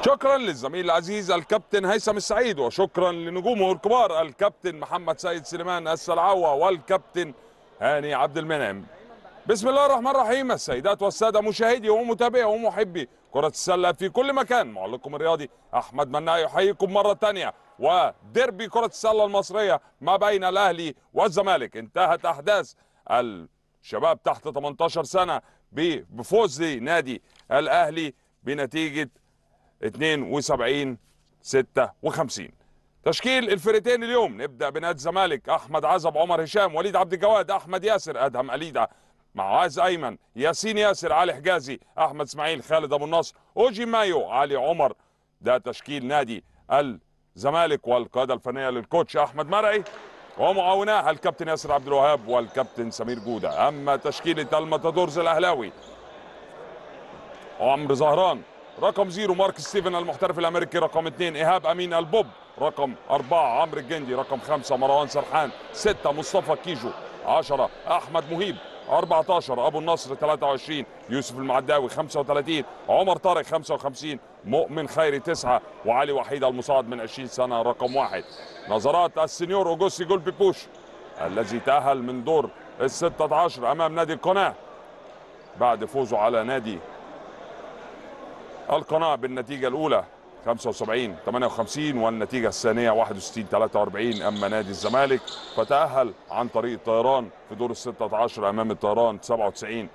شكرا للزميل العزيز الكابتن هيثم السعيد وشكرا لنجومه الكبار الكابتن محمد سيد سليمان السلعوه والكابتن هاني عبد المنعم بسم الله الرحمن الرحيم السيدات والساده مشاهدي ومتابعي ومحبي كره السله في كل مكان معلقكم الرياضي احمد مناع يحييكم مره ثانيه وديربي كره السله المصريه ما بين الاهلي والزمالك انتهت احداث الشباب تحت 18 سنه بفوز نادي الاهلي بنتيجه 72 56 تشكيل الفريقين اليوم نبدا بنادي الزمالك احمد عزب عمر هشام وليد عبد الجواد احمد ياسر ادهم اليدا معاذ ايمن ياسين ياسر علي حجازي احمد اسماعيل خالد ابو النصر اوجي مايو علي عمر ده تشكيل نادي الزمالك والقياده الفنيه للكوتش احمد مرعي ومعاوناه الكابتن ياسر عبد الوهاب والكابتن سمير جوده اما تشكيله الماتادورز الاهلاوي عمرو زهران رقم زيرو مارك ستيفن المحترف الامريكي رقم اثنين ايهاب امين البوب رقم أربعة عمرو الجندي رقم خمسة مروان سرحان ستة مصطفى كيجو عشرة أحمد مهيب 14 أبو النصر 23 يوسف المعداوي 35 عمر طارق 55 مؤمن خيري 9 وعلي وحيد المصعد من 20 سنة رقم واحد نظرات السنيور أوجوستي جول بيبوش الذي تأهل من دور ال 16 أمام نادي القناة بعد فوزه على نادي القناة بالنتيجة الأولى 75 58 والنتيجة الثانية 61 43 أما نادي الزمالك فتأهل عن طريق الطيران في دور ال 16 أمام الطيران 97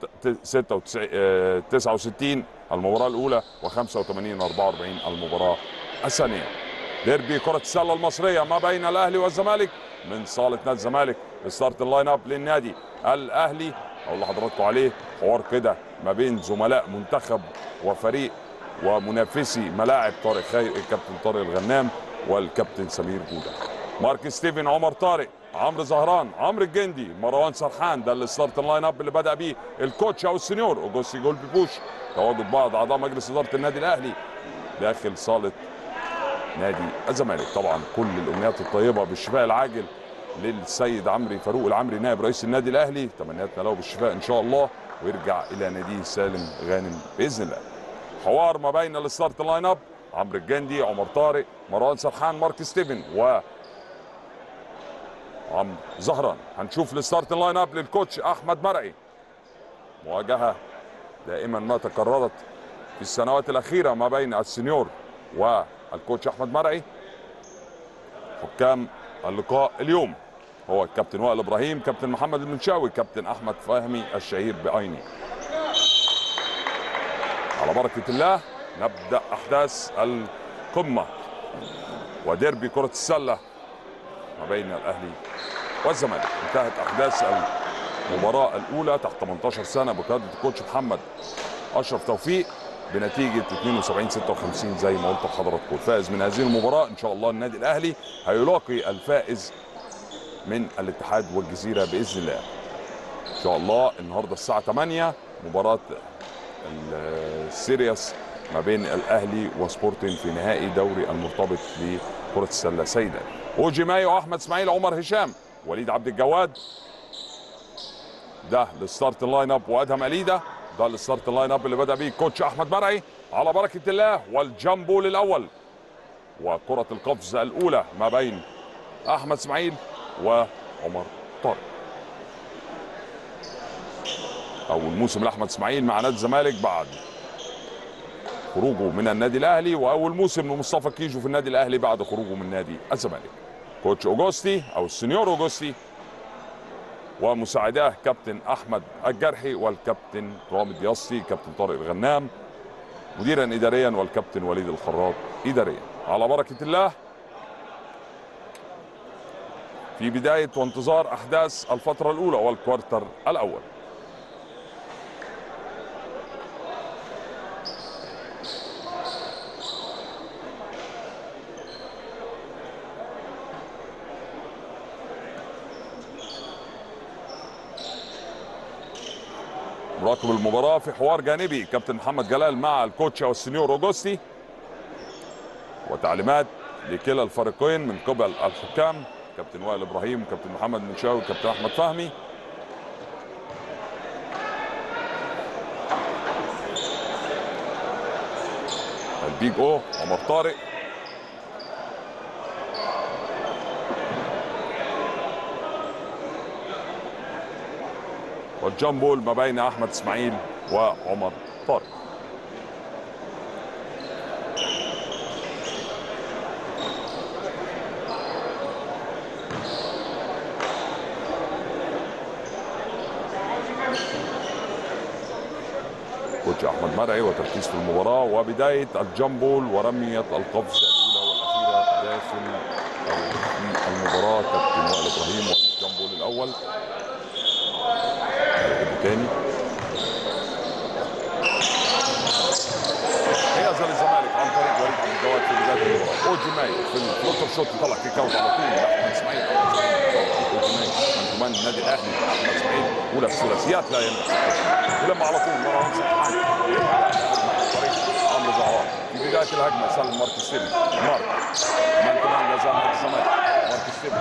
96 69 المباراة الأولى و85 44 المباراة الثانية ديربي كرة السلة المصرية ما بين الأهلي والزمالك من صالة نادي الزمالك ستارت اللاين اب للنادي الأهلي أقول لحضراتكم عليه حوار كده ما بين زملاء منتخب وفريق ومنافسي ملاعب طارق خير الكابتن طارق الغنام والكابتن سمير جوده مارك ستيفن عمر طارق عمرو زهران عمرو الجندي مروان سرحان ده الستارت لاين اب اللي بدا بيه الكوتش او السنيور اوجوستي جول بيبوش تواجد بعض اعضاء مجلس اداره النادي الاهلي داخل صاله نادي الزمالك طبعا كل الامنيات الطيبه بالشفاء العاجل للسيد عمري فاروق العمري نائب رئيس النادي الاهلي تمنياتنا له بالشفاء ان شاء الله ويرجع الى ناديه سالم غانم باذن الله حوار ما بين الستارت لاين اب عمرو الجندي عمر طارق مروان سرحان مارك ستيفن و عمرو زهران هنشوف الستارت لاين اب للكوتش احمد مرعي مواجهه دائما ما تكررت في السنوات الاخيره ما بين السنيور والكوتش احمد مرعي حكام اللقاء اليوم هو الكابتن وائل ابراهيم كابتن محمد المنشاوي كابتن احمد فهمي الشهير بعيني على بركة الله نبدأ أحداث القمة وديربي كرة السلة ما بين الأهلي والزمالك انتهت أحداث المباراة الأولى تحت 18 سنة بقيادة الكوتش محمد أشرف توفيق بنتيجة 72 56 زي ما قلت لحضراتكم الفائز من هذه المباراة إن شاء الله النادي الأهلي هيلاقي الفائز من الاتحاد والجزيرة بإذن الله إن شاء الله النهاردة الساعة 8 مباراة السيريس ما بين الاهلي وسبورتين في نهائي دوري المرتبط لكره السله سيدا اوجي مايو احمد اسماعيل عمر هشام وليد عبد الجواد ده الستارت لاين اب وادهم اليدا ده الستارت لاين اب اللي بدا بيه كوتش احمد مرعي على بركه الله والجامبول الاول وكره القفز الاولى ما بين احمد اسماعيل وعمر طارق اول موسم لاحمد اسماعيل مع نادي الزمالك بعد خروجه من النادي الاهلي واول موسم لمصطفى كيجو في النادي الاهلي بعد خروجه من نادي الزمالك كوتش اوجوستي او السنيور اوجوستي ومساعداه كابتن احمد الجرحي والكابتن رامد ياسي كابتن طارق الغنام مديرا اداريا والكابتن وليد الخراط اداريا على بركه الله في بدايه وانتظار احداث الفتره الاولى والكوارتر الاول مراقب المباراة في حوار جانبي كابتن محمد جلال مع الكوتش او السنيور اوجوستي وتعليمات لكلا الفريقين من قبل الحكام كابتن وائل ابراهيم كابتن محمد منشاوي كابتن احمد فهمي البيج او عمر طارق والجامبول ما بين احمد اسماعيل وعمر طارق كوتش احمد مرعي وتركيز في المباراه وبدايه الجامبول ورميه القفزه الاولى والاخيره داخل أو في المباراه كابتن وائل ابراهيم والجامبول الاول الثاني هيظهر الزمالك عن طريق وليد عبد الجواد في بدايه المباراه اوجي ماي في الفلوتر شوت يطلع كيك اوت على طول لاحمد اسماعيل اوجي ماي من كمان النادي الاهلي احمد اسماعيل اولى الثلاثيات لا ينجح ولما على طول مروان سرحان عمرو زهران في بدايه الهجمه سلم مارك ستيفن مارك من كمان لا زال نادي الزمالك مارك ستيفن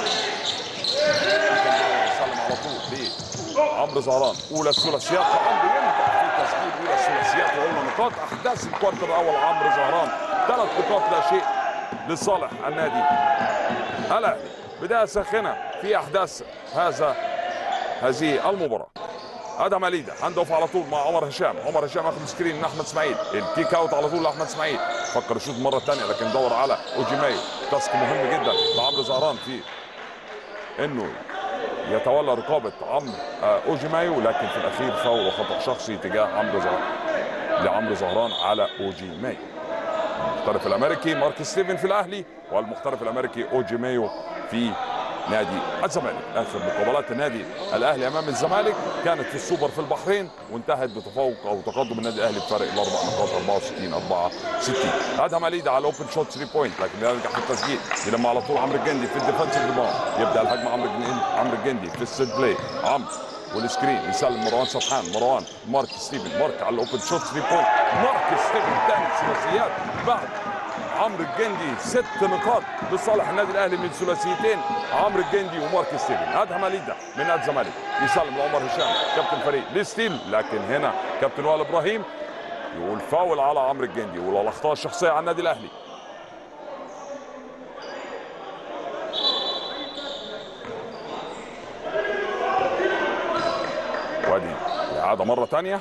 سلم على طول ليه عمرو زهران اولى الثلاثيات وعمرو ينجح في تسجيل اولى الثلاثيات وقلنا نقاط احداث الكوارتر الاول عمرو زهران ثلاث نقاط لا شيء لصالح النادي الاهلي بدايه ساخنه في احداث هذا هذه المباراه ادم اليدا هاند اوف على طول مع عمر هشام عمر هشام ياخد سكرين من احمد اسماعيل الكيك اوت على طول لاحمد اسماعيل فكر يشوط مره ثانيه لكن دور على اوجي مايو تاسك مهم جدا لعمرو زهران في انه يتولى رقابه عمرو آه، اوجي مايو لكن في الاخير فاول وخطا شخصي تجاه عمرو زهران لعمرو زهران على اوجي مايو المحترف الامريكي مارك ستيفن في الاهلي والمحترف الامريكي اوجي مايو في نادي الزمالك اخر مقابلات النادي الاهلي امام الزمالك كانت في السوبر في البحرين وانتهت بتفوق او تقدم النادي الاهلي بفارق الاربع نقاط 64 64 ادهم اليدا على الاوبن شوت 3 بوينت لكن لا ينجح في التسجيل يلم على طول عمرو الجندي في الديفنسيف ريباوند يبدا الهجمه عمرو الجندي عمرو الجندي في السيت بلاي عمرو والسكرين يسلم مروان سرحان مروان مارك ستيفن مارك على الاوبن شوت 3 بوينت مارك ستيفن ثاني ثلاثيات بعد عمرو الجندي ست نقاط لصالح النادي الاهلي من ثلاثيتين عمرو الجندي ومارك ستيفن ادهم اليدا من نادي الزمالك يسلم لعمر هشام كابتن الفريق لستيل لكن هنا كابتن وائل ابراهيم يقول فاول على عمرو الجندي والاخطاء الشخصيه على النادي الاهلي وادي اعاده مره ثانيه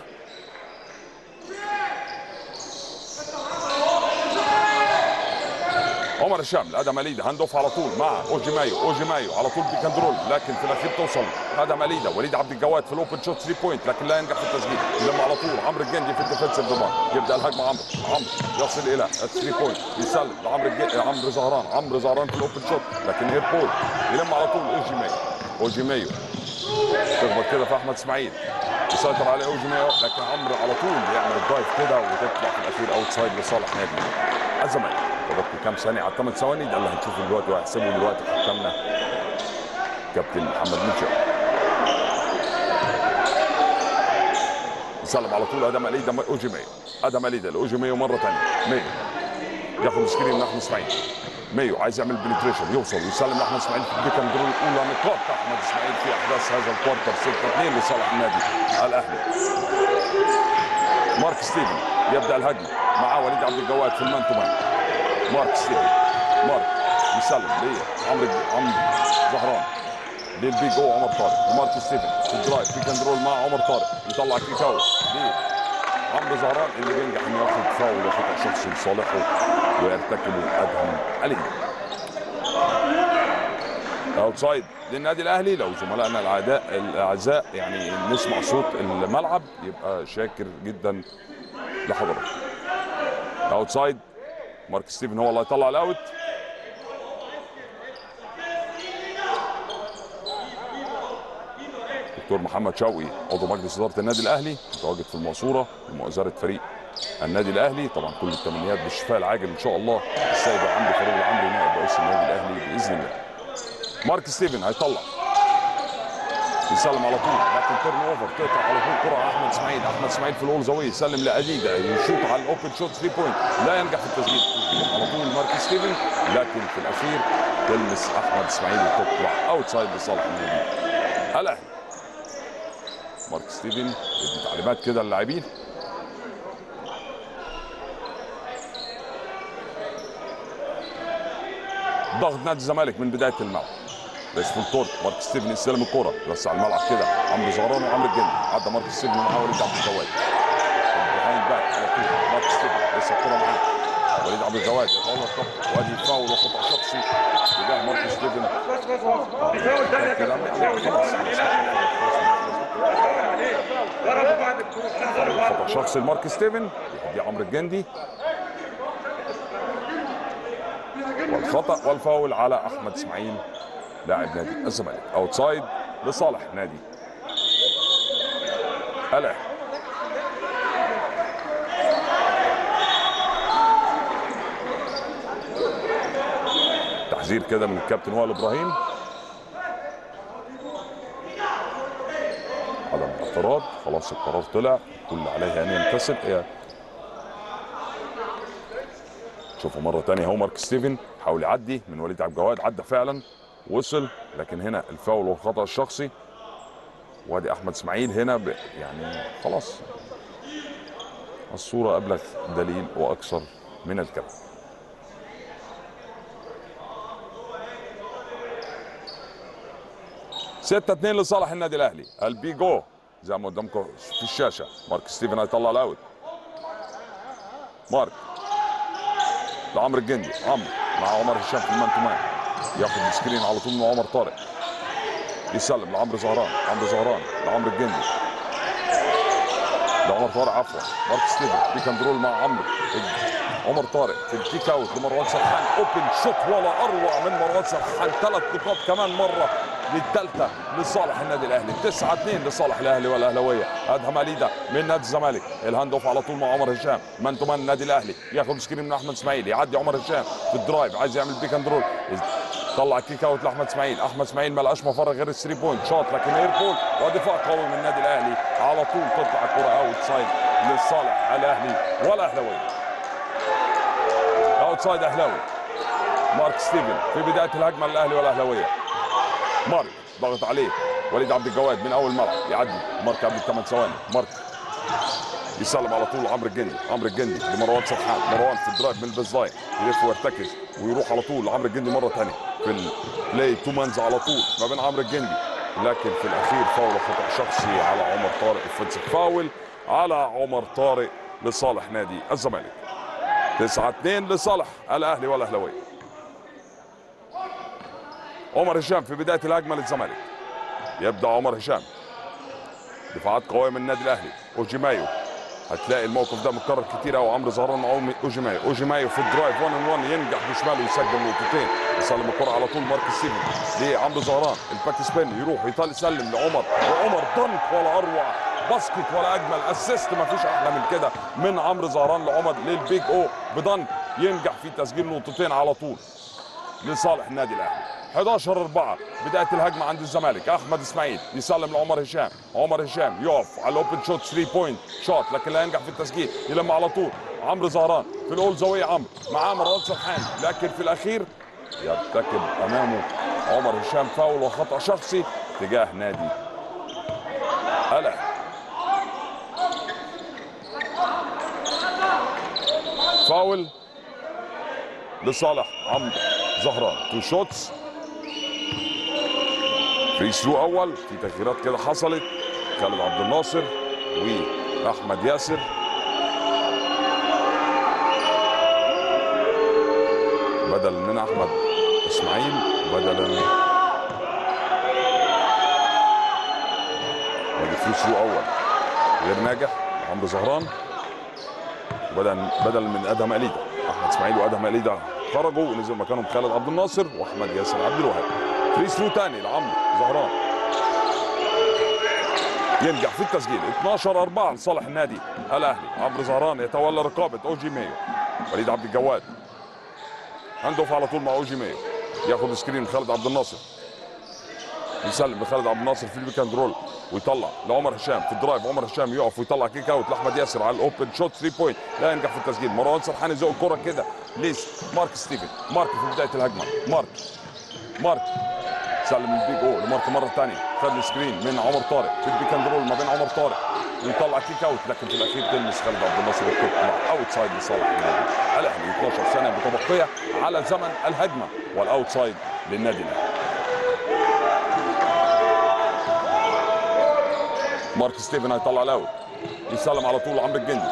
عمر هشام لادم اليدا هاند اوف على طول مع اوجي مايو اوجي مايو على طول بيك اند رول لكن في الاخير توصل ادم اليدا وليد عبد الجواد في الاوبن شوت 3 بوينت لكن لا ينجح في التسجيل يلم على طول عمرو الجندي في الديفنسيف ضمان يبدا الهجمه عمرو عمرو يصل الى 3 بوينت يسلم لعمرو الج- عمرو زهران عمرو زهران في الاوبن شوت لكن اير بول يلم على طول اوجي مايو اوجي مايو تخبط كده في احمد اسماعيل يسيطر عليه اوجي مايو لكن عمرو على طول يعمل الدايف كده وتطلع في الاخير اوت سايد لصالح نادي الزمالك تبقى كام ثانيه على 8 ثواني ده اللي هنشوفه دلوقتي وهيحسبه دلوقتي حكامنا كابتن محمد منشا يسلم على طول ادم اليدا اوجي مايو ادم اليدا لاوجي مايو مره ثانيه مايو ياخد سكرين من احمد اسماعيل مايو عايز يعمل بنتريشن يوصل ويسلم لاحمد اسماعيل في البيك اند رول اولى نقاط احمد اسماعيل في احداث هذا الكوارتر 6 2 لصالح النادي الاهلي مارك ستيفن يبدا الهجمه مع وليد عبد الجواد في المان تو مان مارك ستيفن مارك يسلم ليه عمرو عمرو زهران للبيج او عمر طارق ومارك ستيفن في الدرايف بيك اند رول مع عمر طارق يطلع كيك اوت ليه عمرو زهران اللي بينجح انه ياخد فاول وخطا شخصي لصالحه ويرتكبه ادهم علي اوتسايد للنادي الاهلي لو زملائنا العداء الاعزاء يعني نسمع صوت الملعب يبقى شاكر جدا لحضرتك اوتسايد مارك ستيفن هو اللي هيطلع الاوت دكتور محمد شوقي عضو مجلس اداره النادي الاهلي متواجد في المنصوره لمؤازره فريق النادي الاهلي طبعا كل التمنيات بالشفاء العاجل ان شاء الله السيد عمرو فاروق العمري نائب رئيس النادي الاهلي باذن الله مارك ستيفن هيطلع يسلم على طول لكن تيرن اوفر تقطع على طول كره على احمد اسماعيل احمد اسماعيل في الاول زاويه يسلم لاديدا يشوط على الاوبن شوت 3 بوينت لا ينجح في التسجيل على طول مارك ستيفن لكن في الاخير تلمس احمد اسماعيل وتطلع اوتسايد لصالح النادي الاهلي مارك ستيفن يدي تعليمات كده للاعبين ضغط نادي الزمالك من بدايه الملعب رئيس فولتورك مارك ستيفن يستلم الكره بس على الملعب كده عمرو زهران وعمرو الجندي عدى مارك ستيفن ومعاه وليد عبد الجواد بيهايند باك على طول مارك ستيفن لسه الكره معاه وليد عبد الجواد يتولى الخط وادي فاول وخطا شخصي تجاه مارك ستيفن كلام يعني خلاص خطا شخصي لمارك ستيفن يدي عمرو الجندي والخطا والفاول على احمد اسماعيل لاعب نادي الزمالك اوتسايد لصالح نادي الاهلي تحذير كده من الكابتن وائل ابراهيم عدم اعتراض خلاص القرار طلع كل عليه ان يمتثل هي شوفوا مره تانية اهو مارك ستيفن حاول يعدي من وليد عبد الجواد عدى فعلا وصل لكن هنا الفاول والخطا الشخصي وادي احمد اسماعيل هنا ب... يعني خلاص الصوره ابلغ دليل واكثر من الكلام ستة اتنين لصالح النادي الاهلي البيجو زي ما قدامكم في الشاشه مارك ستيفن هيطلع الاوت مارك لعمرو الجندي عمرو مع عمر هشام في المان تو مان ياخد السكرين على طول من عمر طارق يسلم لعمرو زهران عمرو زهران لعمرو الجندي لعمر طارق عفوا مارك ستيفن بيك اند رول مع عمرو عمر طارق في الكيك اوت لمروان سرحان اوبن شوت ولا اروع من مروان سرحان ثلاث نقاط كمان مره للثالثه لصالح النادي الاهلي 9 2 لصالح الاهلي والاهلاويه ادهم اليدا من نادي الزمالك الهاند اوف على طول مع عمر هشام مان تو مان النادي الاهلي ياخد سكرين من احمد اسماعيل يعدي عمر هشام في الدرايف عايز يعمل بيك اند رول طلع كيك اوت لاحمد اسماعيل احمد اسماعيل ما لقاش مفر غير الثري بوينت شوت لكن اير بول ودفاع قوي من النادي الاهلي على طول تطلع الكره اوت سايد لصالح الاهلي والاهلاويه اوت سايد اهلاوي مارك ستيفن في بدايه الهجمه الاهلي والاهلاويه مارك ضغط عليه وليد عبد الجواد من اول ملعب يعدي مارك قبل 8 ثواني مارك يسلم على طول عمرو الجندي عمرو الجندي لمروان سرحان مروان في الدرايف من البيز لاين يلف ويرتكز ويروح على طول لعمرو الجندي مره ثانيه في البلاي تو مانز على طول ما بين عمرو الجندي لكن في الاخير فاول خطا شخصي على عمر طارق اوفنسيف فاول على عمر طارق لصالح نادي الزمالك 9 2 لصالح الاهلي والاهلاويه عمر هشام في بدايه الهجمه للزمالك يبدا عمر هشام دفاعات قويه من النادي الاهلي اوجيمايو هتلاقي الموقف ده متكرر كتير قوي عمرو زهران مع اوجيمايو اوجيمايو في الدرايف 1 ان 1 ينجح بشماله يسجل نقطتين يسلم الكره على طول مارك ستيفن لعمرو زهران الباك سبين يروح يطال يسلم لعمر وعمر دنك ولا اروع باسكت ولا اجمل اسيست ما فيش احلى من كده من عمرو زهران لعمر للبيج او بدنك ينجح في تسجيل نقطتين على طول لصالح النادي الاهلي 11 4 بدايه الهجمه عند الزمالك احمد اسماعيل يسلم لعمر هشام عمر هشام يقف على الاوبن شوت 3 بوينت شوت لكن لا ينجح في التسجيل يلم على طول عمرو زهران في الاول زاويه عمرو معاه مروان سرحان لكن في الاخير يرتكب امامه عمر هشام فاول وخطا شخصي تجاه نادي الاهلي فاول لصالح عمرو زهران تو شوتس فري ثرو اول في تغييرات كده حصلت خالد عبد الناصر واحمد ياسر بدل من احمد اسماعيل بدلا ودي فري ثرو اول غير ناجح عمرو زهران بدل بدل من ادهم اليدا احمد اسماعيل وادهم اليدا خرجوا ونزل مكانهم خالد عبد الناصر واحمد ياسر عبد الوهاب فري ثرو تاني لعمرو زهران ينجح في التسجيل 12 4 لصالح النادي الاهلي عمرو زهران يتولى رقابه اوجي مايو وليد عبد الجواد هاند اوف على طول مع اوجي مايو ياخد سكرين من خالد عبد الناصر يسلم لخالد عبد الناصر في البيك اند رول ويطلع لعمر هشام في الدرايف عمر هشام يقف ويطلع كيك اوت لاحمد ياسر على الاوبن شوت 3 بوينت لا ينجح في التسجيل مروان سرحان يزق الكره كده ليس مارك ستيفن مارك في بدايه الهجمه مارك مارك سلم البيج او لمارك مره ثانيه خد السكرين من عمر طارق في البيك اند رول ما بين عمر طارق ويطلع كيك اوت لكن في الاخير تلمس خالد عبد الناصر وتطلع اوت سايد لصالح النادي الاهلي 12 ثانيه متبقيه على زمن الهجمه والاوت سايد للنادي الاهلي مارك ستيفن هيطلع الاوت يسلم على طول عمرو الجندي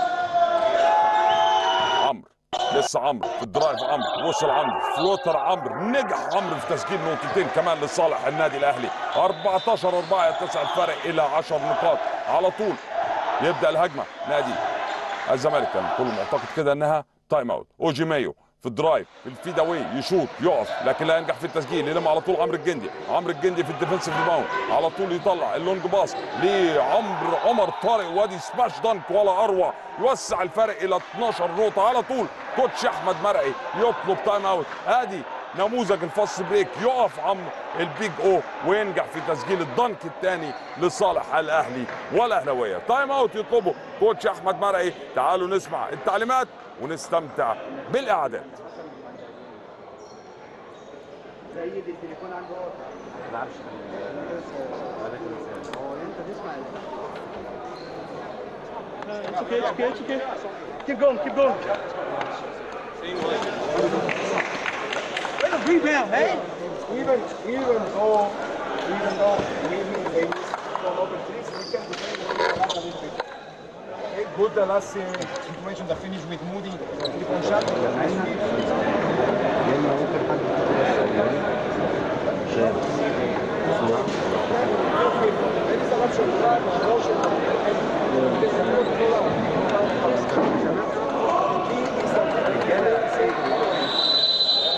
عمرو لسه عمرو في الدرايف عمرو وصل عمرو فلوتر عمرو نجح عمرو في تسجيل نقطتين كمان لصالح النادي الاهلي 14 4 يتسع الفرق الى 10 نقاط على طول يبدا الهجمه نادي الزمالك كان كله معتقد كده انها تايم اوت اوجي مايو في الدرايف في الفيداوي يشوط يقف لكن لا ينجح في التسجيل يلم على طول عمرو الجندي عمرو الجندي في الديفنسيف ريباوند على طول يطلع اللونج باص لعمرو عمر طارق وادي سماش دانك ولا اروع يوسع الفرق الى 12 نقطه على طول كوتش احمد مرعي يطلب تايم اوت ادي نموذج الفاست بريك يقف عمرو البيج او وينجح في تسجيل الدنك الثاني لصالح الاهلي والاهلاويه تايم اوت يطلبه كوتش احمد مرعي تعالوا نسمع التعليمات ونستمتع بالاعداد سيد التليفون عنده قاطع هو انت تسمع It's okay, it's okay, it's okay. Keep going, keep going. Way to rebound, hey? even even though even though maybe they miss from open threes, we can defend the lead a little bit. Okay, good the last uh, situation the finish with Moody three point shot. Nice finish. There is a option drive, a motion, and there's a good goal. The key is that we can say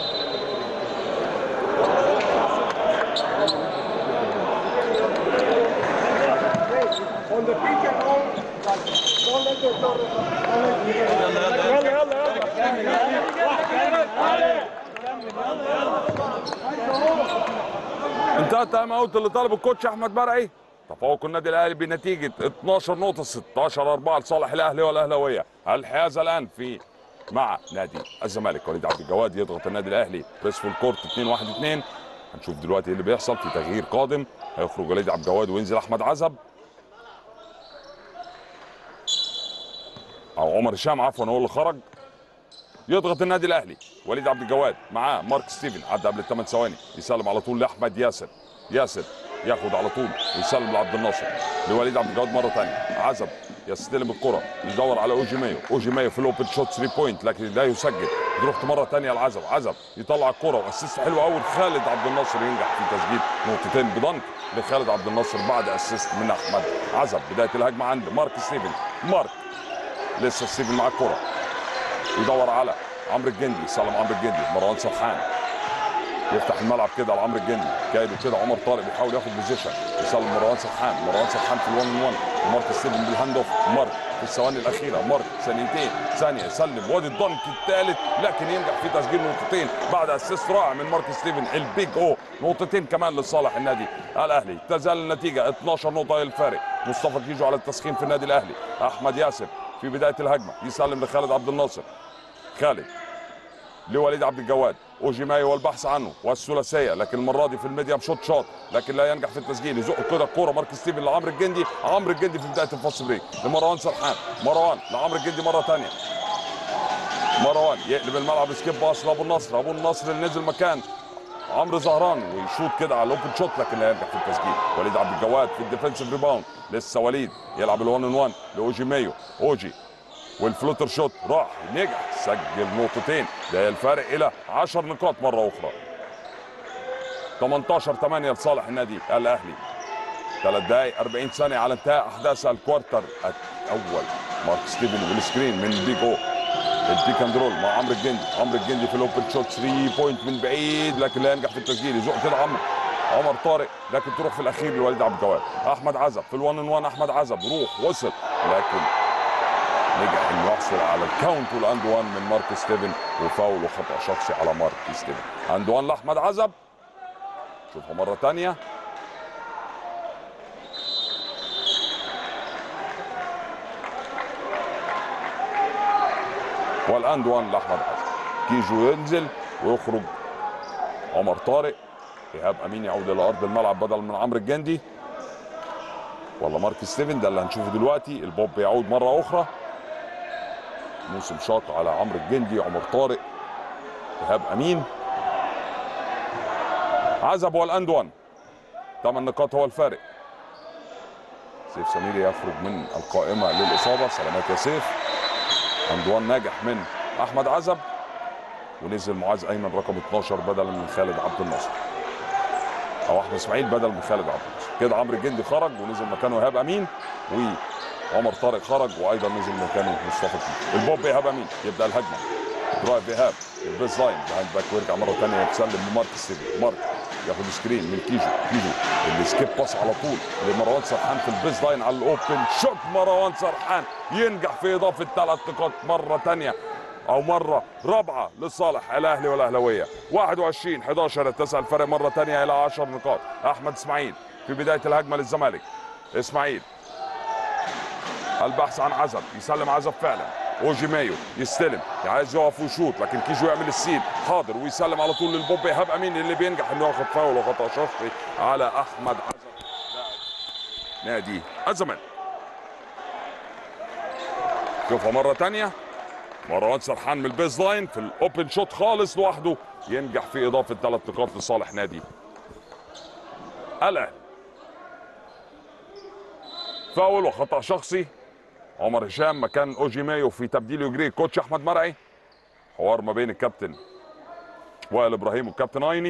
on the pick and roll, but don't let the door, don't let the يلا يلا يلا. انتهى التايم اوت اللي طلبه الكوتش احمد مرعي تفوق النادي الاهلي بنتيجه 12 نقطه 16 4 لصالح الاهلي والاهلاويه الحيازه الان في مع نادي الزمالك وليد عبد الجواد يضغط النادي الاهلي بريس فول كورت 2 1 2 هنشوف دلوقتي ايه اللي بيحصل في تغيير قادم هيخرج وليد عبد الجواد وينزل احمد عزب او عمر هشام عفوا هو اللي خرج يضغط النادي الاهلي وليد عبد الجواد معاه مارك ستيفن عدى قبل الثمان ثواني يسلم على طول لاحمد ياسر ياسر ياخد على طول ويسلم لعبد الناصر لوليد عبد الجواد مره ثانيه عزب يستلم الكره يدور على اوجي مايو اوجي مايو في الاوبن شوت 3 بوينت لكن لا يسجل يروح مره ثانيه لعزب عزب يطلع الكره واسيست حلو قوي خالد عبد الناصر ينجح في تسجيل نقطتين بدنك لخالد عبد الناصر بعد اسيست من احمد عزب بدايه الهجمه عند مارك ستيفن مارك لسه ستيفن مع الكره يدور على عمرو الجندي يسلم عمرو الجندي مروان سرحان يفتح الملعب كده على عمرو الجندي كايده كده عمر طارق بيحاول ياخد بوزيشن يسلم مروان سرحان مروان سرحان في الون 1 ومارك ستيفن بالهاند اوف مارك في الثواني الاخيره مارك ثانيتين ثانيه يسلم وادي الضنك الثالث لكن ينجح في تسجيل نقطتين بعد اسيست رائع من مارك ستيفن البيج او نقطتين كمان لصالح النادي الاهلي تزال النتيجه 12 نقطه الفارق مصطفى كيجو على التسخين في النادي الاهلي احمد ياسر في بدايه الهجمه يسلم لخالد عبد الناصر خالد لوليد عبد الجواد اوجيماي والبحث عنه والثلاثيه لكن المره دي في الميديم شوت شوت لكن لا ينجح في التسجيل يزق كده الكوره مارك ستيفن لعمرو الجندي عمرو الجندي في بدايه الفاست بريك لمروان سرحان مروان لعمرو الجندي مره ثانيه مروان يقلب الملعب سكيب باص لابو النصر ابو النصر اللي نزل مكان عمرو زهران ويشوط كده على الاوبن شوت لكن لا ينجح في التسجيل وليد عبد الجواد في الديفنسيف ريباوند لسه وليد يلعب ال1 ان 1 لاوجي مايو اوجي والفلوتر شوت راح نجح سجل نقطتين ده الفارق الى 10 نقاط مره اخرى 18 8 لصالح النادي الاهلي ثلاث دقائق 40 ثانيه على انتهاء احداث الكوارتر الاول مارك ستيفن بالسكرين من بيج او البيك اند رول مع عمرو الجندي عمرو الجندي في الاوبن شوت 3 بوينت من بعيد لكن لا ينجح في التسجيل يزق كده عمرو عمر طارق لكن تروح في الاخير لوليد عبد الجواد احمد عزب في الوان ان وان احمد عزب روح وصل لكن نجح انه يحصل على الكاونت والاند وان من مارك ستيفن وفاول وخطا شخصي على مارك ستيفن اند وان لاحمد عزب شوفها مره ثانيه والاند وان لاحمد عزب كيجو ينزل ويخرج عمر طارق ايهاب امين يعود الى ارض الملعب بدل من عمرو الجندي ولا مارك ستيفن ده اللي هنشوفه دلوقتي البوب يعود مره اخرى موسم شاط على عمرو الجندي عمر طارق ايهاب امين عزب هو الاند 1 ثمان نقاط هو الفارق سيف سميري يخرج من القائمه للاصابه سلامات يا سيف اند 1 ناجح من احمد عزب ونزل معاذ ايمن رقم 12 بدلا من خالد عبد الناصر او احمد اسماعيل بدل من خالد عبد الناصر كده عمرو الجندي خرج ونزل مكانه ايهاب امين وعمر طارق خرج وايضا نزل مكانه مصطفى كيف البوب ايهاب امين يبدا الهجمه درايف ايهاب البيس لاين بهاند باك ويرجع مره ثانيه يتسلم لمارك ستيفن مارك ياخد سكرين من كيجو كيجو اللي سكيب باس على طول لمروان سرحان في البيس لاين على الاوبن شوت مروان سرحان ينجح في اضافه ثلاث نقاط مره ثانيه او مره رابعه لصالح الاهلي والاهلاويه 21 11 اتسع الفرق مره ثانيه الى 10 نقاط احمد اسماعيل في بدايه الهجمه للزمالك اسماعيل البحث عن عزب يسلم عزب فعلا اوجي مايو يستلم عايز يقف ويشوط لكن كيجو يعمل السين حاضر ويسلم على طول للبوب ايهاب امين اللي بينجح انه ياخد فاول وخطا شخصي على احمد عزب نادي الزمالك شوفها مره ثانيه مروان سرحان من البيز لاين في الاوبن شوت خالص لوحده ينجح في اضافه ثلاث نقاط لصالح نادي الاهلي فاول وخطا شخصي عمر هشام مكان اوجي مايو في تبديل يجري كوتش احمد مرعي حوار ما بين الكابتن وائل ابراهيم والكابتن ايني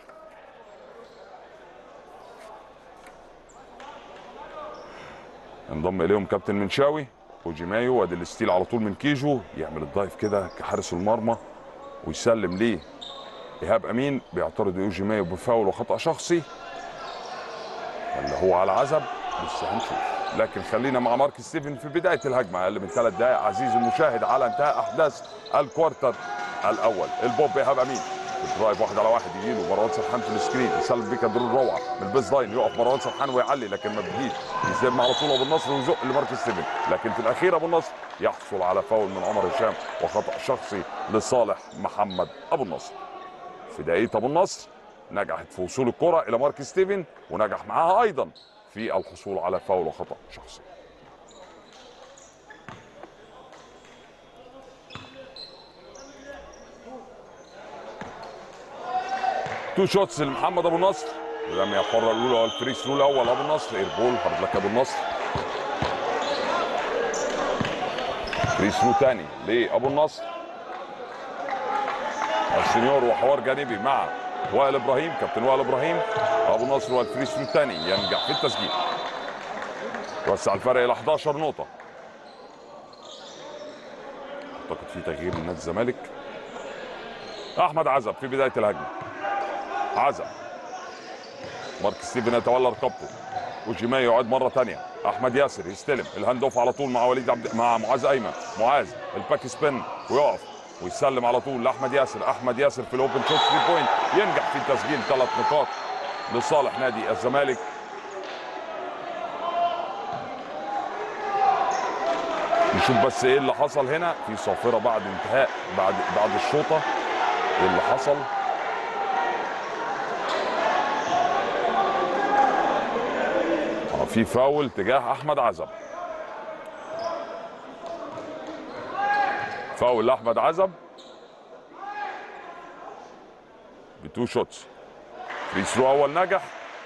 انضم اليهم كابتن منشاوي اوجي مايو وادي الستيل على طول من كيجو يعمل الدايف كده كحارس المرمى ويسلم ليه ايهاب امين بيعترض اوجي مايو بفاول وخطا شخصي اللي هو على عزب لسه هنشوف لكن خلينا مع مارك ستيفن في بدايه الهجمه اقل من ثلاث دقائق عزيزي المشاهد على انتهاء احداث الكوارتر الاول البوب ايهاب امين الدرايف واحد على واحد يجي له مروان سرحان في السكرين يسلم بيه كدر الروعه من البيز لاين يقف مروان سرحان ويعلي لكن ما بيجيش يسلم على طول ابو النصر ويزق لمارك ستيفن لكن في الاخير ابو النصر يحصل على فاول من عمر هشام وخطا شخصي لصالح محمد ابو النصر في دقيقه ابو النصر نجحت في وصول الكره الى مارك ستيفن ونجح معاها ايضا في الحصول على فاول وخطا شخصي تو شوتس لمحمد ابو النصر الرميه الحره الاولى والفري ثرو الاول ابو النصر ايربول هارد لك ابو النصر فري ثرو ثاني لابو النصر السنيور وحوار جانبي مع وائل ابراهيم كابتن وائل ابراهيم ابو النصر والفري ثرو الثاني ينجح في التسجيل وسع الفرق الى 11 نقطه اعتقد في تغيير من نادي الزمالك احمد عزب في بدايه الهجمه عزب مارك ستيفن يتولى رقبته وجيماي يعود مره ثانيه احمد ياسر يستلم الهاند اوف على طول مع وليد عبد مع معاذ ايمن معاذ الباك سبين ويقف ويسلم على طول لاحمد ياسر احمد ياسر في الاوبن شوت 3 بوينت ينجح في تسجيل ثلاث نقاط لصالح نادي الزمالك نشوف بس ايه اللي حصل هنا في صافره بعد انتهاء بعد بعد الشوطه ايه اللي حصل آه، في فاول تجاه احمد عزب فاول لاحمد عزب بتو شوتس فري ثرو اول نجح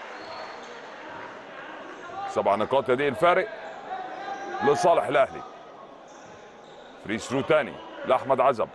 سبع نقاط يدي الفارق لصالح الاهلي فري ثرو تاني لاحمد عزب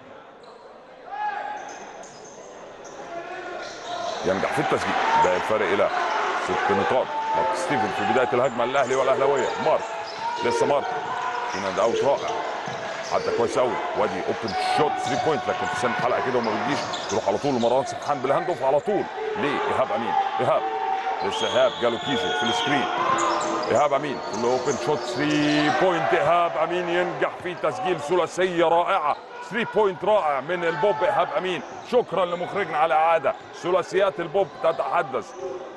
ينجح في التسجيل ده الفرق الى ست نقاط مارك ستيفن في بدايه الهجمه الاهلي والاهلاويه مارك لسه مارك هنا ده اوت رائع عدى كويس قوي وادي اوبن شوت 3 بوينت لكن في سن الحلقه كده وما بتجيش تروح على طول لمروان سبحان بالهاند اوف على طول ليه ايهاب امين ايهاب لسه ايهاب جاله كيزو في السكرين ايهاب امين في الاوبن شوت 3 بوينت ايهاب امين ينجح في تسجيل ثلاثيه رائعه 3 بوينت رائع من البوب ايهاب امين شكرا لمخرجنا على الاعاده ثلاثيات البوب تتحدث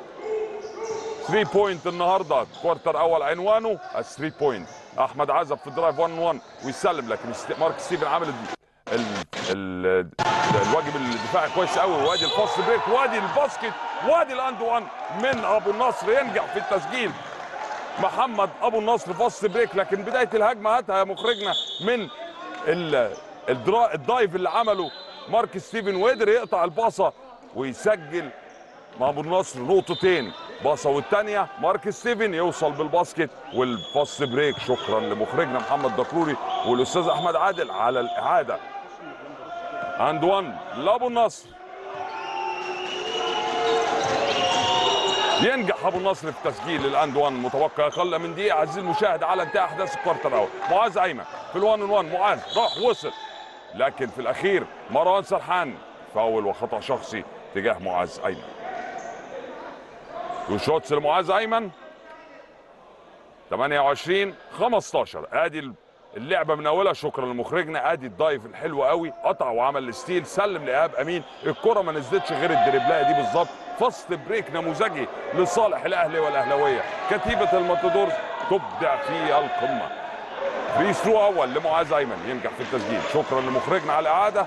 3 بوينت النهارده كوارتر اول عنوانه ال 3 بوينت احمد عزب في درايف 1 1 ويسلم لكن ست- مارك ستيفن عامل ال ال ال الواجب الدفاعي كويس قوي وادي الفاست بريك وادي الباسكت وادي الاند 1 من ابو النصر ينجح في التسجيل محمد ابو النصر فاست بريك لكن بدايه الهجمه هاتها يا مخرجنا من ال- الدرا- الدايف اللي عمله مارك ستيفن وقدر يقطع الباصه ويسجل مع ابو النصر نقطتين باصه والثانيه مارك ستيفن يوصل بالباسكت والباست بريك شكرا لمخرجنا محمد دكروري والاستاذ احمد عادل على الاعاده اند 1 لابو النصر ينجح ابو النصر في تسجيل الاند 1 متوقع اقل من دقيقه عزيزي المشاهد على انتهاء احداث الكوارتر الاول معاذ ايمن في الوان 1 معاذ راح وصل لكن في الاخير مروان سرحان فاول وخطا شخصي تجاه معاذ ايمن تو شوتس لمعاذ ايمن 28 15 ادي اللعبه من اولها شكرا لمخرجنا ادي الدايف الحلو قوي قطع وعمل الستيل سلم لايهاب امين الكره ما نزلتش غير الدريبلايه دي بالظبط فاست بريك نموذجي لصالح الاهلي والاهلاويه كتيبه الماتادورز تبدع في القمه فري ثرو اول لمعاذ ايمن ينجح في التسجيل شكرا لمخرجنا على الاعاده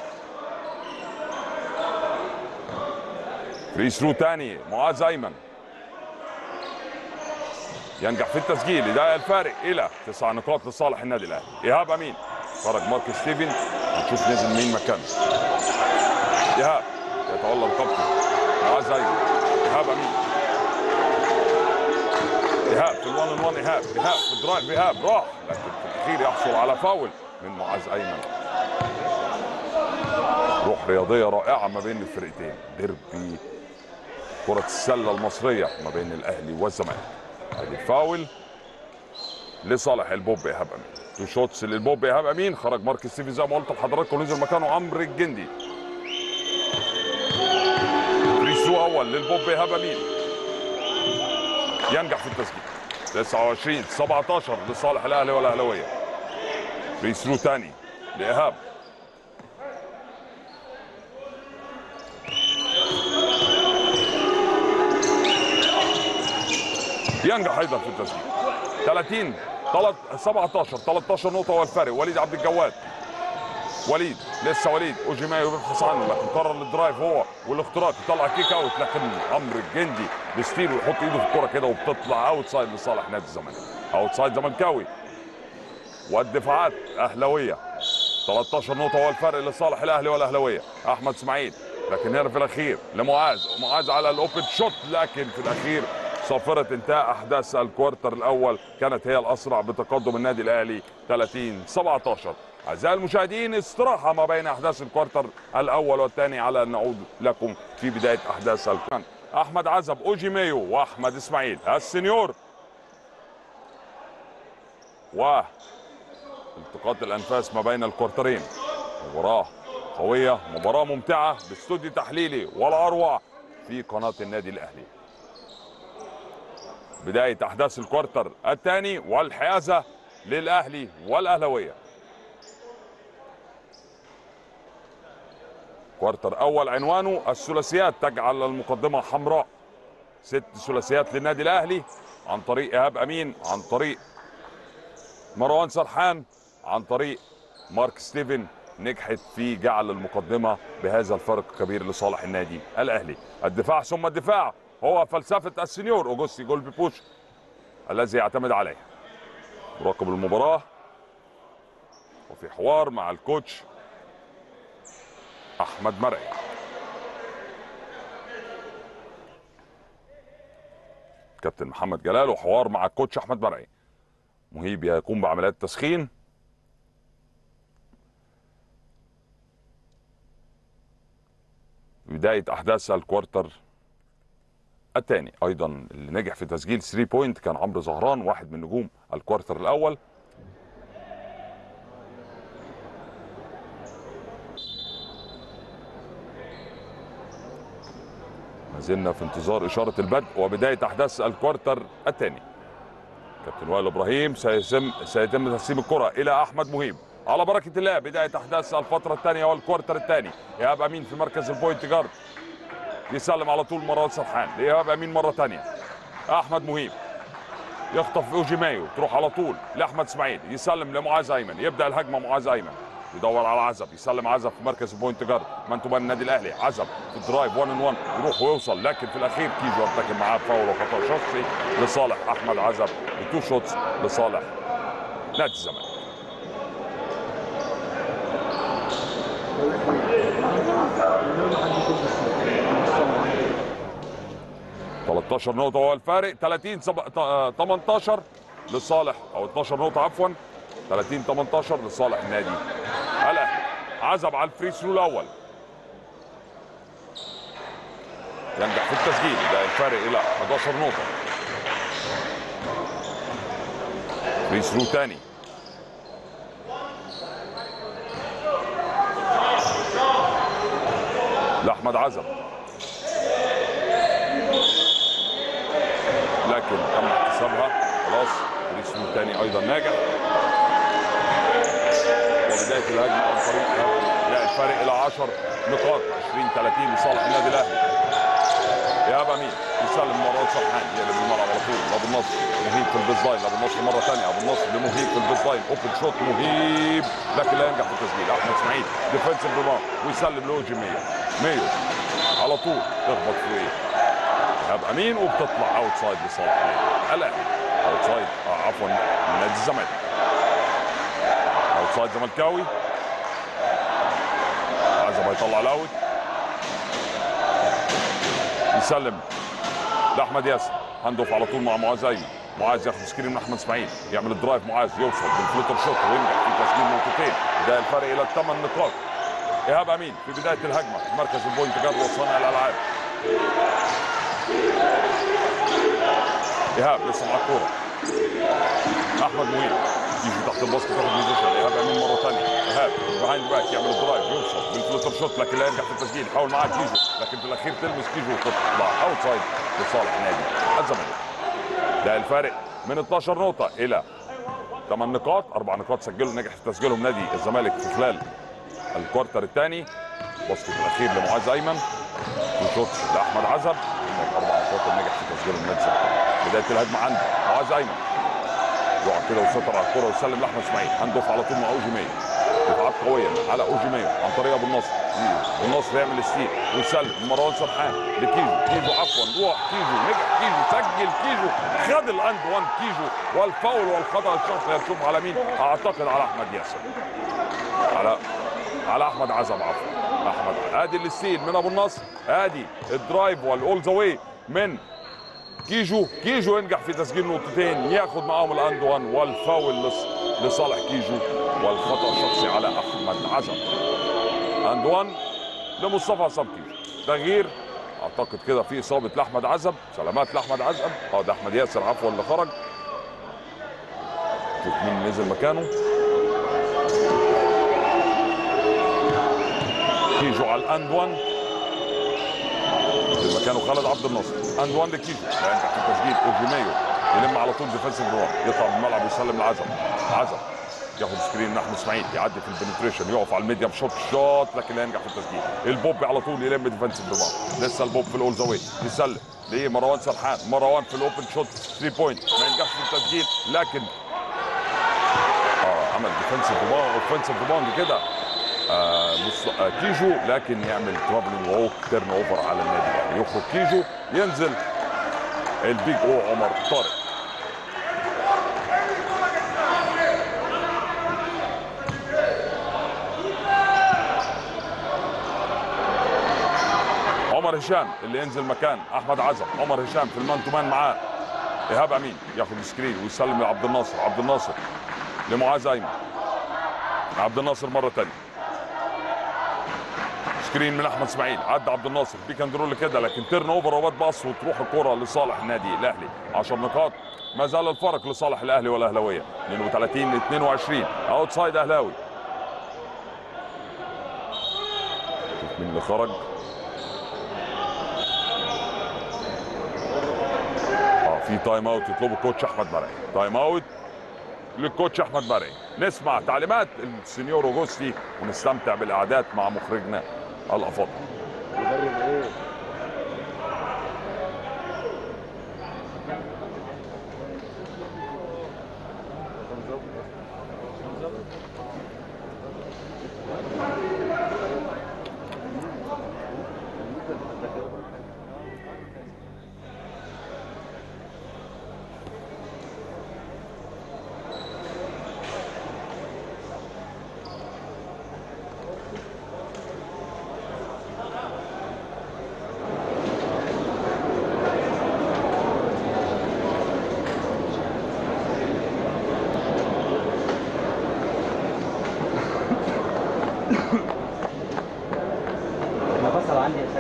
فري ثرو تاني معاذ ايمن ينجح في التسجيل يضيق الفارق الى تسع نقاط لصالح النادي الاهلي ايهاب امين خرج مارك ستيفن نشوف نزل مين مكانه ايهاب يتولى الكابتن معاذ ايمن ايهاب امين ايهاب في الوان ان وان ايهاب ايهاب في الدرايف ايهاب راح لكن في الاخير يحصل على فاول من معاذ ايمن روح رياضيه رائعه ما بين الفرقتين ديربي كرة السلة المصرية ما بين الأهلي والزمالك ادي الفاول لصالح البوب ايهاب امين تو شوتس للبوب ايهاب امين خرج مارك ستيفن زي ما قلت لحضراتكم ونزل مكانه عمرو الجندي فري ثرو اول للبوب ايهاب امين ينجح في التسجيل 29 17 لصالح الاهلي والاهلاويه فري ثرو ثاني لايهاب ينجح ايضا في التسجيل 30 تلت- 17 13 نقطه هو الفارق وليد عبد الجواد وليد لسه وليد اوجيمايو بيبحث عنه لكن قرر الدرايف هو والاختراق يطلع كيك اوت لكن عمرو الجندي بستيل ويحط ايده في الكره كده وبتطلع اوت سايد لصالح نادي الزمالك اوت سايد زملكاوي والدفاعات اهلاويه 13 نقطه هو الفرق لصالح الاهلي والاهلاويه احمد اسماعيل لكن هنا في الاخير لمعاذ معاذ على الاوبن شوت لكن في الاخير صافرة انتهاء احداث الكوارتر الاول كانت هي الاسرع بتقدم النادي الاهلي 30 17 اعزائي المشاهدين استراحه ما بين احداث الكوارتر الاول والثاني على ان نعود لكم في بدايه احداث الكوارتر احمد عزب اوجي مايو واحمد اسماعيل السنيور و التقاط الانفاس ما بين الكورترين مباراه قويه مباراه ممتعه باستوديو تحليلي ولا اروع في قناه النادي الاهلي بدايه احداث الكوارتر الثاني والحيازه للاهلي والاهلاويه كوارتر اول عنوانه الثلاثيات تجعل المقدمه حمراء ست ثلاثيات للنادي الاهلي عن طريق ايهاب امين عن طريق مروان سرحان عن طريق مارك ستيفن نجحت في جعل المقدمة بهذا الفرق الكبير لصالح النادي الأهلي الدفاع ثم الدفاع هو فلسفة السنيور أوجوستي جولبي بوش الذي يعتمد عليه مراقب المباراة وفي حوار مع الكوتش أحمد مرعي كابتن محمد جلال وحوار مع الكوتش أحمد مرعي مهيب يقوم بعمليات تسخين بداية أحداث الكوارتر الثاني أيضا اللي نجح في تسجيل 3 بوينت كان عمرو زهران واحد من نجوم الكوارتر الأول ما زلنا في انتظار إشارة البدء وبداية أحداث الكوارتر الثاني كابتن وائل ابراهيم سيتم سيتم تسليم الكره الى احمد مهيب على بركه الله بدايه احداث الفتره الثانيه والكوارتر الثاني ايهاب امين في مركز البوينت جارد يسلم على طول مروان سرحان لايهاب امين مره ثانيه احمد مهيب يخطف اوجي مايو تروح على طول لاحمد اسماعيل يسلم لمعاذ ايمن يبدا الهجمه معاذ ايمن يدور على عزب يسلم عزب في مركز البوينت جارد مان تو مان النادي الاهلي عزب في الدرايف 1 ان 1 يروح ويوصل لكن في الاخير كيجو ارتكب معاه فاول وخطا شخصي لصالح احمد عزب وتو شوتس لصالح نادي الزمالك 13 نقطة هو الفارق 30 سب... ت- آه، 18 لصالح أو 12 نقطة عفوا 30 18 لصالح النادي الأهلي عزب على الفري ثرو الأول ينجح في التسجيل ده الفارق إلى 11 نقطة فري ثرو تاني لأحمد عزب لكن تم احتسابها خلاص فري ثرو تاني ايضا ناجح وبدايه الهجمه عن طريق لا الفارق الى 10 نقاط 20 30 لصالح النادي الاهلي ايهاب امين يسلم مروان سرحان يقلب الملعب على طول لابو النصر مهيب في البيز لاين لابو النصر مره ثانيه ابو النصر لمهيب في البيز لاين اوبن شوت مهيب لكن لا ينجح في التسجيل احمد اسماعيل ديفنسيف ريباوند ويسلم لاوجي ميو ميو على طول تخبط في ايه ايهاب امين وبتطلع اوت سايد لصالح النادي الاهلي اوت سايد آه عفوا نادي الزمالك اوت سايد زملكاوي عزب هيطلع الاوت يسلم لاحمد ياسر هاند اوف على طول مع معاذ ايمن معاذ ياخد سكرين من احمد اسماعيل يعمل الدرايف معاذ يوصل بالفلوتر شوت وينجح في تسجيل نقطتين ده الفرق الى الثمان نقاط ايهاب امين في بدايه الهجمه في مركز البوينت جارد وصانع الالعاب ايهاب لسه مع الكوره احمد مهيب يجي تحت الباسكت تاخد بوزيشن ايهاب امين مره ثانيه ايهاب بيهايند باك يعمل الدرايف يوصل بالفلوتر شوت لكن لا ينجح في التسجيل يحاول معاه كيجو لكن في الاخير تلمس كيجو وتطلع اوت سايد لصالح نادي الزمالك ده الفارق من 12 نقطه الى 8 نقاط اربع نقاط سجلوا نجح في تسجيلهم نادي الزمالك في خلال الكوارتر الثاني باسكت الاخير لمعاذ ايمن وشوت لاحمد عزب عندك اربع نقاط نجح في تسجيلهم نادي الزمالك بدايه الهجمه عند معاذ ايمن يقع كده وسيطر على الكره ويسلم لاحمد اسماعيل هاند اوف على طول مع اوجي ميو دفاعات قويه على اوجي ميو عن طريق ابو النصر ابو النصر يعمل ستيل ويسلم مروان سرحان لكيجو كيجو عفوا روح كيجو نجح كيجو سجل كيجو خد الاند وان كيجو والفاول والخطا الشخصي هنشوف على مين اعتقد على احمد ياسر على على احمد عزب عفوا احمد ادي الستيل من ابو النصر ادي الدرايف والاول ذا واي من كيجو كيجو ينجح في تسجيل نقطتين ياخد معاهم الاند وان والفاول لص- لصالح كيجو والخطا الشخصي على احمد عزب اند وان لمصطفى عصام كيجو تغيير اعتقد كده في اصابه لاحمد عزب سلامات لاحمد عزب اه ده احمد ياسر عفوا اللي خرج شوف مين نزل مكانه كيجو على الاند وان في مكانه خالد عبد الناصر اند وان لكيجو لا ينجح في التسجيل اوجيميو يلم على طول ديفensive روح يطلع من الملعب ويسلم لعزم عزم ياخد سكرين من احمد اسماعيل يعدي في البنتريشن يقف على الميديم شوت شوت لكن لا ينجح في التسجيل البوب على طول يلم ديفنسيف ريباوند لسه البوب في الاول زاويه يسلم ليه مروان سرحان مروان في الاوبن شوت 3 بوينت ما ينجحش في التسجيل لكن اه عمل ديفنسيف ريباوند اوفنسيف ريباوند كده آه مص... آه كيجو لكن يعمل ترابل ووك تيرن اوفر على النادي الاهلي يخرج كيجو ينزل البيج او عمر طارق عمر هشام اللي ينزل مكان احمد عزب عمر هشام في المان تو مان معاه ايهاب امين ياخد السكرين ويسلم لعبد الناصر عبد الناصر لمعاذ ايمن عبد الناصر مره ثانيه سكرين من احمد اسماعيل عدى عبد الناصر بيك اند رول كده لكن تيرن اوفر وبات باص وتروح الكره لصالح النادي الاهلي 10 نقاط ما زال الفرق لصالح الاهلي والاهلاويه 32 ل 22 اوت سايد اهلاوي شوف مين اللي خرج اه في تايم اوت يطلبه الكوتش احمد مرعي تايم اوت للكوتش احمد مرعي نسمع تعليمات السنيور اوجوستي ونستمتع بالاعداد مع مخرجنا الافاضل مدرب ايه؟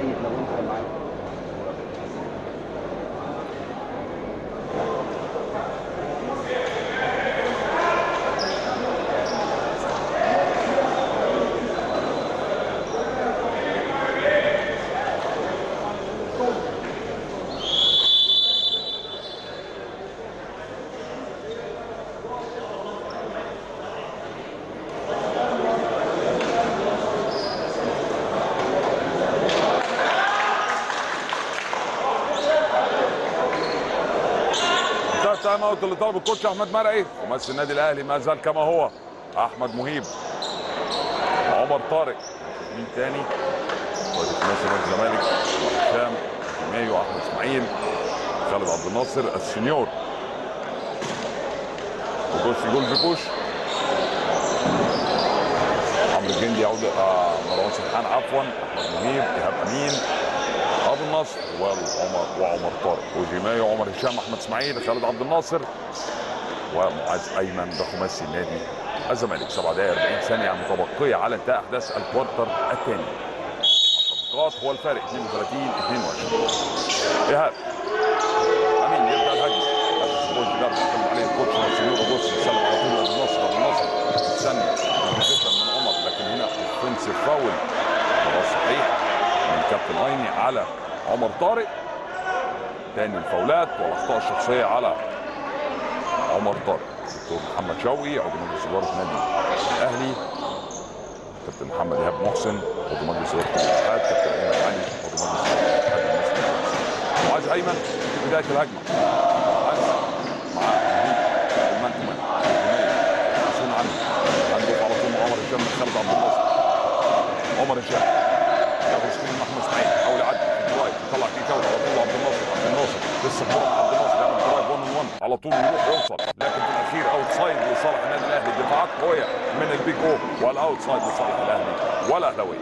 طيب لو انت معاك انتهى التايم اوت اللي طلبه الكوتش احمد مرعي ممثل النادي الاهلي ما زال كما هو احمد مهيب عمر طارق مين تاني وادي ناصر الزمالك هشام مايو احمد اسماعيل خالد عبد الناصر السنيور وكوش جول بكوش عمرو الجندي يعود آه مروان سرحان عفوا احمد مهيب ايهاب امين ابو النصر وعمر وعمر طارق وجماية وعمر هشام احمد اسماعيل خالد عبد الناصر ومعاذ ايمن ده خماسي النادي الزمالك 7 دقائق 40 ثانيه متبقيه على انتهاء احداث الكوارتر الثاني 10 نقاط هو الفارق 32 22 ايهاب امين يبدا الهجمه هدف بوينت جارد يعتمد عليه الكوتش سمير ابوس يسلم على طول ابو النصر ابو النصر استنى جدا من عمر لكن هنا اوفنسيف فاول خلاص صحيح من كابتن ايني على عمر طارق تاني الفاولات والاخطاء الشخصيه على عمر طارق دكتور محمد شوقي عضو مجلس اداره نادي الاهلي كابتن محمد ايهاب محسن عضو مجلس اداره الاتحاد كابتن ايمن علي عضو مجلس اداره الاتحاد المصري معاذ ايمن في بدايه الهجمه معاذ مع مهيب المان تو مان حسين عنه عنده على طول مع عمر هشام من خالد عبد الناصر عمر هشام ياخد سكرين من احمد اسماعيل يحاول يعدي في الدرايف يطلع كيك اوت على طول عبد الناصر عبد الناصر لسه الكوره مع عبد الناصر يعمل درايف 1 1 على طول يروح يوصل لكن في الاخير اوت سايد لصالح النادي الاهلي دفاعات قويه من البيج او والاوت سايد لصالح الاهلي والاهلاويه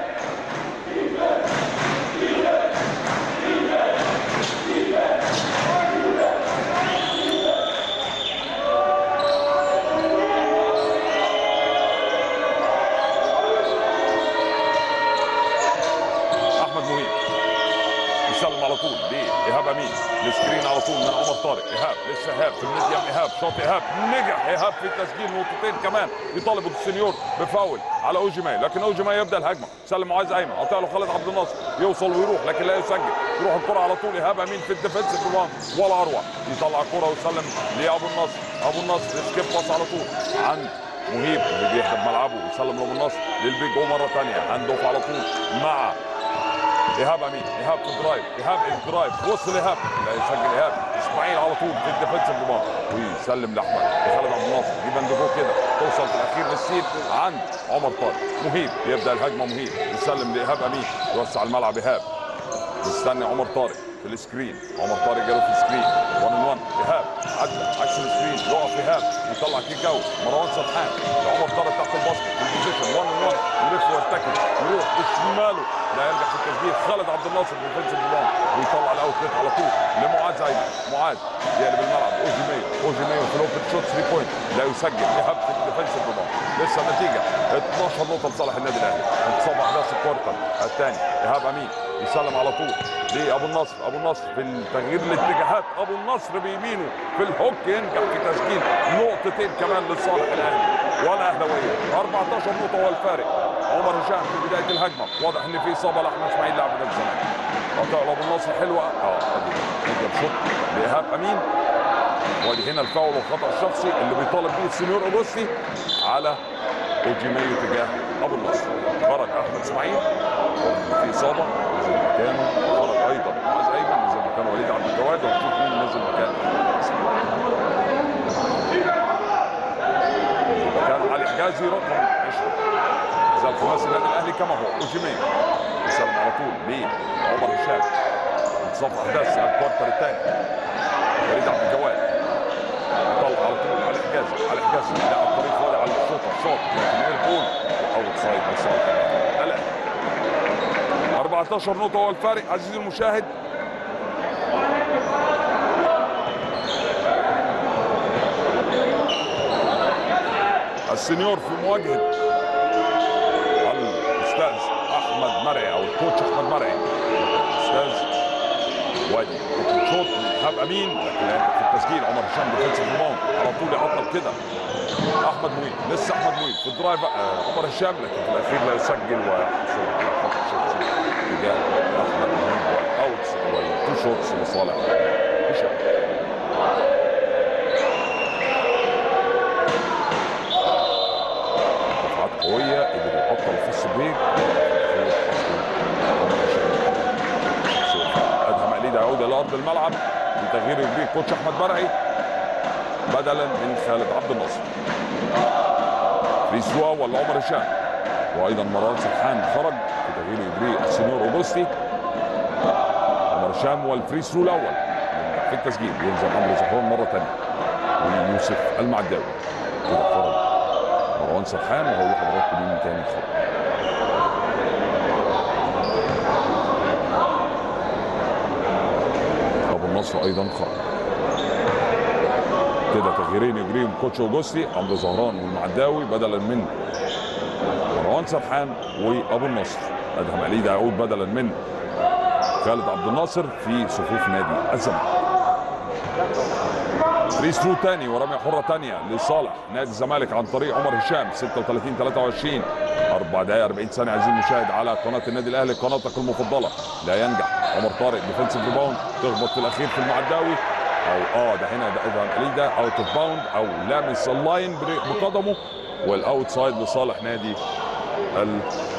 احمد مهيب يسلم على طول لايهاب امين السكرين على طول من عمر طارق ايهاب لسه ايهاب في الميديم ايهاب شاط ايهاب نجح ايهاب في تسجيل نقطتين كمان يطالب السنيور بفاول على اوجيماي لكن اوجيماي يبدا الهجمه سلم معاذ ايمن قطع له خالد عبد الناصر يوصل ويروح لكن لا يسجل تروح الكره على طول ايهاب امين في الديفنسيف ريباوند ولا اروع يطلع الكره ويسلم لابو النصر ابو النصر سكيب باص على طول عند مهيب اللي بيهدم ملعبه ويسلم لابو النصر للبيج او مره ثانيه هاند اوف على طول مع ايهاب امين ايهاب في الدرايف ايهاب الدرايف وصل ايهاب لا يسجل ايهاب اسماعيل على طول في الديفنسيف ريباوند ويسلم لاحمد لخالد عبد الناصر يبان دفوق كده توصل في الاخير للسيب عند عمر طارق مهيب يبدا الهجمه مهيب يسلم لايهاب امين يوسع الملعب ايهاب مستني عمر طارق في السكرين عمر طارق جاله في السكرين 1 ان 1 ايهاب عدى عكس السكرين يقف ايهاب يطلع كيك اوت مروان سرحان لعمر طارق تحت الباسكت في البوزيشن 1 ان 1 يلف ويرتكب يروح بشماله لا ينجح في التسجيل خالد عبد الناصر في الديفنسيف ريباوند ويطلع الاوتلت على طول لمعاذ ايمن معاذ يقلب الملعب اوجي مايو اوجي مايو في الاوبن شوت 3 بوينت لا يسجل ايهاب في الديفنسيف ريباوند لسه النتيجه 12 نقطه لصالح النادي الاهلي انتصاب احداث الكوارتر الثاني ايهاب امين يسلم على طول لابو النصر ابو النصر في تغيير الاتجاهات ابو النصر بيمينه في الهوك ينجح في تسجيل نقطتين كمان لصالح الاهلي والاهلاويه 14 نقطه هو الفارق عمر هشام في بدايه الهجمه واضح ان في اصابه لاحمد اسماعيل لاعب نادي الزمالك قطع ابو النصر حلوه اه ادي ادي شوط لايهاب امين وادي هنا الفاول والخطا الشخصي اللي بيطالب به السنيور اوبوسي على اوجيميو تجاه ابو النصر خرج احمد اسماعيل في اصابه نزل مكانه خرج ايضا معاذ ايمن نزل مكانه وليد عبد الجواد وهنشوف مين نزل مكان مكان علي حجازي رقم 20 زال خماسي النادي الاهلي كما هو اوجيميو يسلم على طول لعمر هشام انتصاف احداث الكوارتر الثاني وليد عبد الجواد طلع على طول على حجازي على حجازي لا الطريق فاضي على الشوطه شوط لكن الجول اوت سايد لصالح الاهلي 14 نقطة هو الفارق عزيزي المشاهد السنيور في مواجهة الأستاذ أحمد مرعي أو كوتش احمد مرعي استاذ وادي شوط من ايهاب امين لكن لا ينجح في التسجيل عمر هشام ديفنسيف ريباوند على طول يعطل كده احمد مهيب لسه احمد مهيب في الدرايف آه، عمر هشام لكن في الاخير لا يسجل ويحصل على خط شخصي تجاه احمد مهيب والاوتس والتو شوتس لصالح هشام دفعات قويه قدر يعطل في السبريك ادهم علي يعود الى ارض الملعب بتغيير يجري كوتش احمد مرعي بدلا من خالد عبد الناصر فري ثرو ولا عمر هشام وايضا مروان سرحان خرج بتغيير يجري السنيور اوجوستي عمر هشام والفري ثرو الاول ينجح في التسجيل ينزل عمرو زهران مره ثانيه ويوسف المعداوي كده خرج مروان سرحان وهقول لحضراتكم مين تاني خرج ابو النصر ايضا خرج كده تغييرين يجريهم كوتش اوجوستي عمرو زهران والمعداوي بدلا من مروان سرحان وابو النصر ادهم علي يعود بدلا من خالد عبد الناصر في صفوف نادي الزمالك فري ثرو تاني ورميه حره تانيه لصالح نادي الزمالك عن طريق عمر هشام 36 23 4 دقائق 40 ثانيه عايزين نشاهد على قناه النادي الاهلي قناتك المفضله لا ينجح عمر طارق ديفنسيف ريباوند تخبط في الاخير في المعداوي او اه ده هنا ده ايضا علي ده اوت اوف باوند او لامس اللاين بقدمه والاوت سايد لصالح نادي ال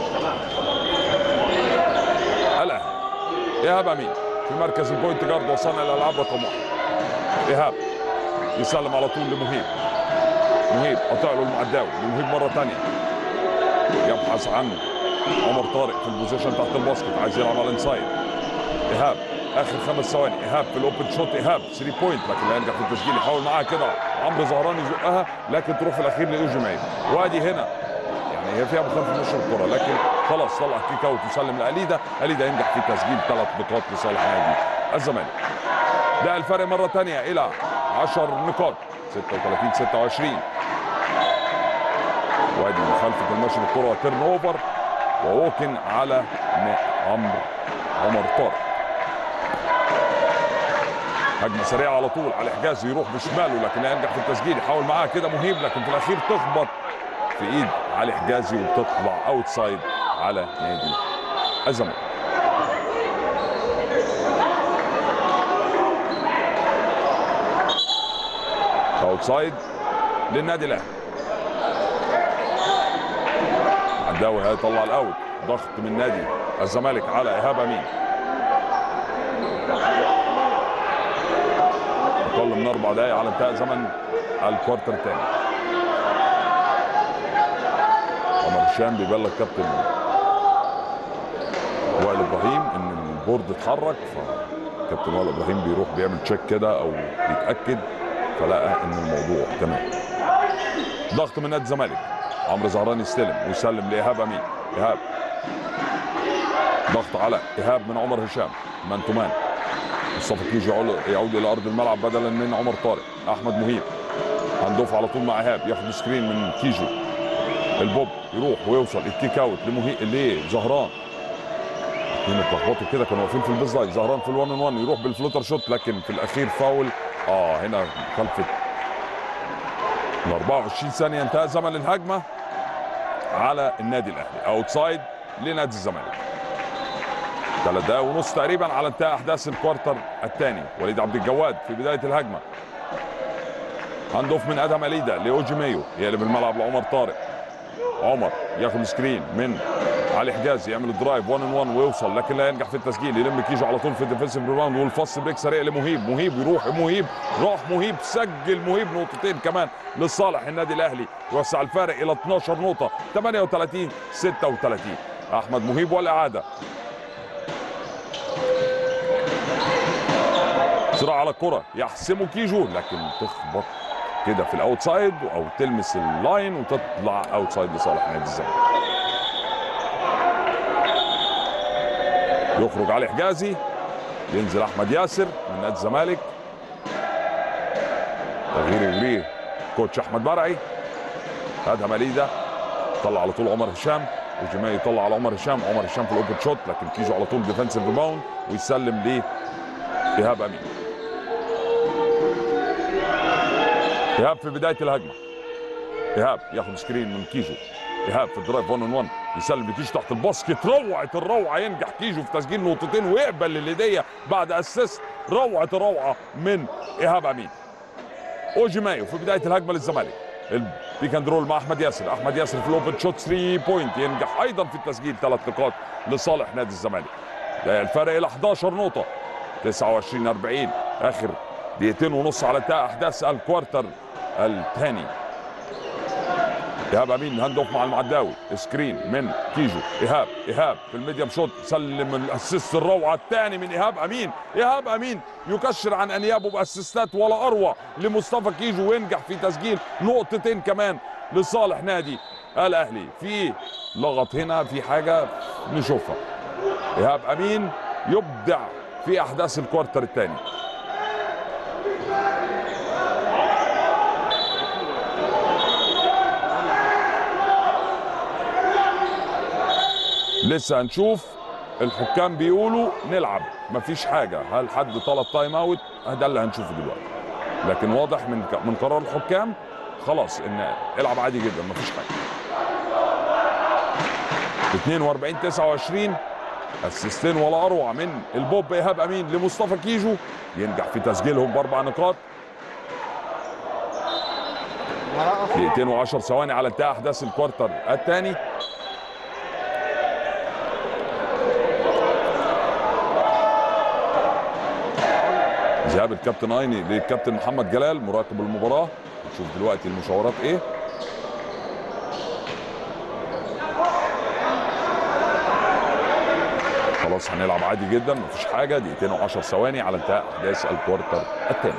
الاهلي ايهاب امين في مركز البوينت جارد وصلنا الى الالعاب رقم واحد ايهاب يسلم على طول لمهيب مهيب قطع له المعداوي لمهيب مره ثانيه يبحث عن عمر طارق في البوزيشن تحت الباسكت عايز يلعب على الانسايد ايهاب اخر خمس ثواني ايهاب في الاوبن شوت ايهاب 3 بوينت لكن لا ينجح في التسجيل يحاول معاها كده عمرو زهران يزقها لكن تروح في الاخير لايجي معين وادي هنا يعني هي فيها مخالفه نشر الكره لكن خلاص طلع كيك اوت وسلم لاليدا اليدا ينجح في تسجيل ثلاث نقاط لصالح نادي الزمالك ده الفرق مره ثانيه الى 10 نقاط 36 26 وادي مخالفه المشي بالكره تيرن اوفر ووكن على م- عمرو عمر طارق هجمه سريعه على طول على حجازي يروح بشماله لكن لا ينجح في التسجيل يحاول معاها كده مهيب لكن في الاخير تخبط في ايد علي حجازي وتطلع اوتسايد على نادي الزمالك اوتسايد للنادي الاهلي عداوي هيطلع الاوت ضغط من نادي الزمالك على ايهاب امين اقل من اربع دقائق على انتهاء زمن الكوارتر الثاني عمر هشام بيبلغ كابتن وائل ابراهيم ان البورد اتحرك فكابتن وائل ابراهيم بيروح بيعمل تشيك كده او بيتاكد فلقى ان الموضوع تمام ضغط من نادي الزمالك عمرو زهران يستلم ويسلم لايهاب امين ايهاب ضغط على ايهاب من عمر هشام مان تو مان مصطفى كيجي يعود- يعود الى ارض الملعب بدلا من عمر طارق احمد مهيب هندوف على طول مع ايهاب ياخد سكرين من كيجو البوب يروح ويوصل الكيك اوت لمهي لزهران اثنين اتلخبطوا كده كانوا واقفين في البيز لاين زهران في الوان 1 يروح بالفلوتر شوت لكن في الاخير فاول اه هنا خلفت ال 24 ثانيه انتهى زمن الهجمه على النادي الاهلي اوتسايد لنادي الزمالك ثلاث دقائق ونص تقريبا على انتهاء احداث الكوارتر الثاني وليد عبد الجواد في بدايه الهجمه هاند اوف من ادهم اليدا لاوجي مايو يقلب الملعب لعمر طارق عمر ياخد سكرين من علي حجازي يعمل الدرايف 1 ان 1 ويوصل لكن لا ينجح في التسجيل يلم كيجو على طول في الديفنسيف ريباوند والفاست بريك سريع لمهيب مهيب يروح مهيب راح مهيب سجل مهيب نقطتين كمان لصالح النادي الاهلي يوسع الفارق الى 12 نقطه 38 36 احمد مهيب والاعاده صراع على الكرة يحسمه كيجو لكن تخبط كده في الاوتسايد او تلمس اللاين وتطلع اوتسايد لصالح نادي الزمالك يخرج علي حجازي ينزل احمد ياسر من نادي الزمالك تغيير يجريه كوتش احمد مرعي ادهم اليدا طلع على طول عمر هشام وجماعي يطلع على عمر هشام عمر هشام في الاوبن شوت لكن كيجو على طول ديفensive ريباوند ويسلم ل ايهاب امين ايهاب في بدايه الهجمه ايهاب ياخد سكرين من كيجو ايهاب في الدرايف 1 1 يسلم لكيجو تحت الباسكت روعه الروعه ينجح كيجو في تسجيل نقطتين ويقبل الهديه بعد اسيست روعه الروعه من ايهاب امين اوجيمايو في بدايه الهجمه للزمالك البيك اند رول مع احمد ياسر احمد ياسر في الاوبن شوت 3 بوينت ينجح ايضا في التسجيل ثلاث نقاط لصالح نادي الزمالك ده الفرق الى 11 نقطه 29 40 اخر دقيقتين ونص على انتهاء احداث الكوارتر الثاني ايهاب امين هاند اوف مع المعداوي سكرين من كيجو ايهاب ايهاب في الميديم شوت سلم الاسيست الروعه الثاني من ايهاب امين ايهاب امين يكشر عن انيابه باسيستات ولا اروع لمصطفى كيجو وينجح في تسجيل نقطتين كمان لصالح نادي الاهلي في لغط هنا في حاجه نشوفها ايهاب امين يبدع في احداث الكوارتر الثاني لسه هنشوف الحكام بيقولوا نلعب مفيش حاجه هل حد طلب تايم اوت ده اللي هنشوفه دلوقتي لكن واضح من من قرار الحكام خلاص ان العب عادي جدا مفيش حاجه 42 29 اسيستين ولا اروع من البوب ايهاب امين لمصطفى كيجو ينجح في تسجيلهم باربع نقاط دقيقتين و10 ثواني على انتهاء احداث الكوارتر الثاني ذهاب الكابتن ايني للكابتن محمد جلال مراقب المباراه نشوف دلوقتي المشاورات ايه خلاص هنلعب عادي جدا مفيش حاجه دقيقتين و10 ثواني على انتهاء احداث الكوارتر الثاني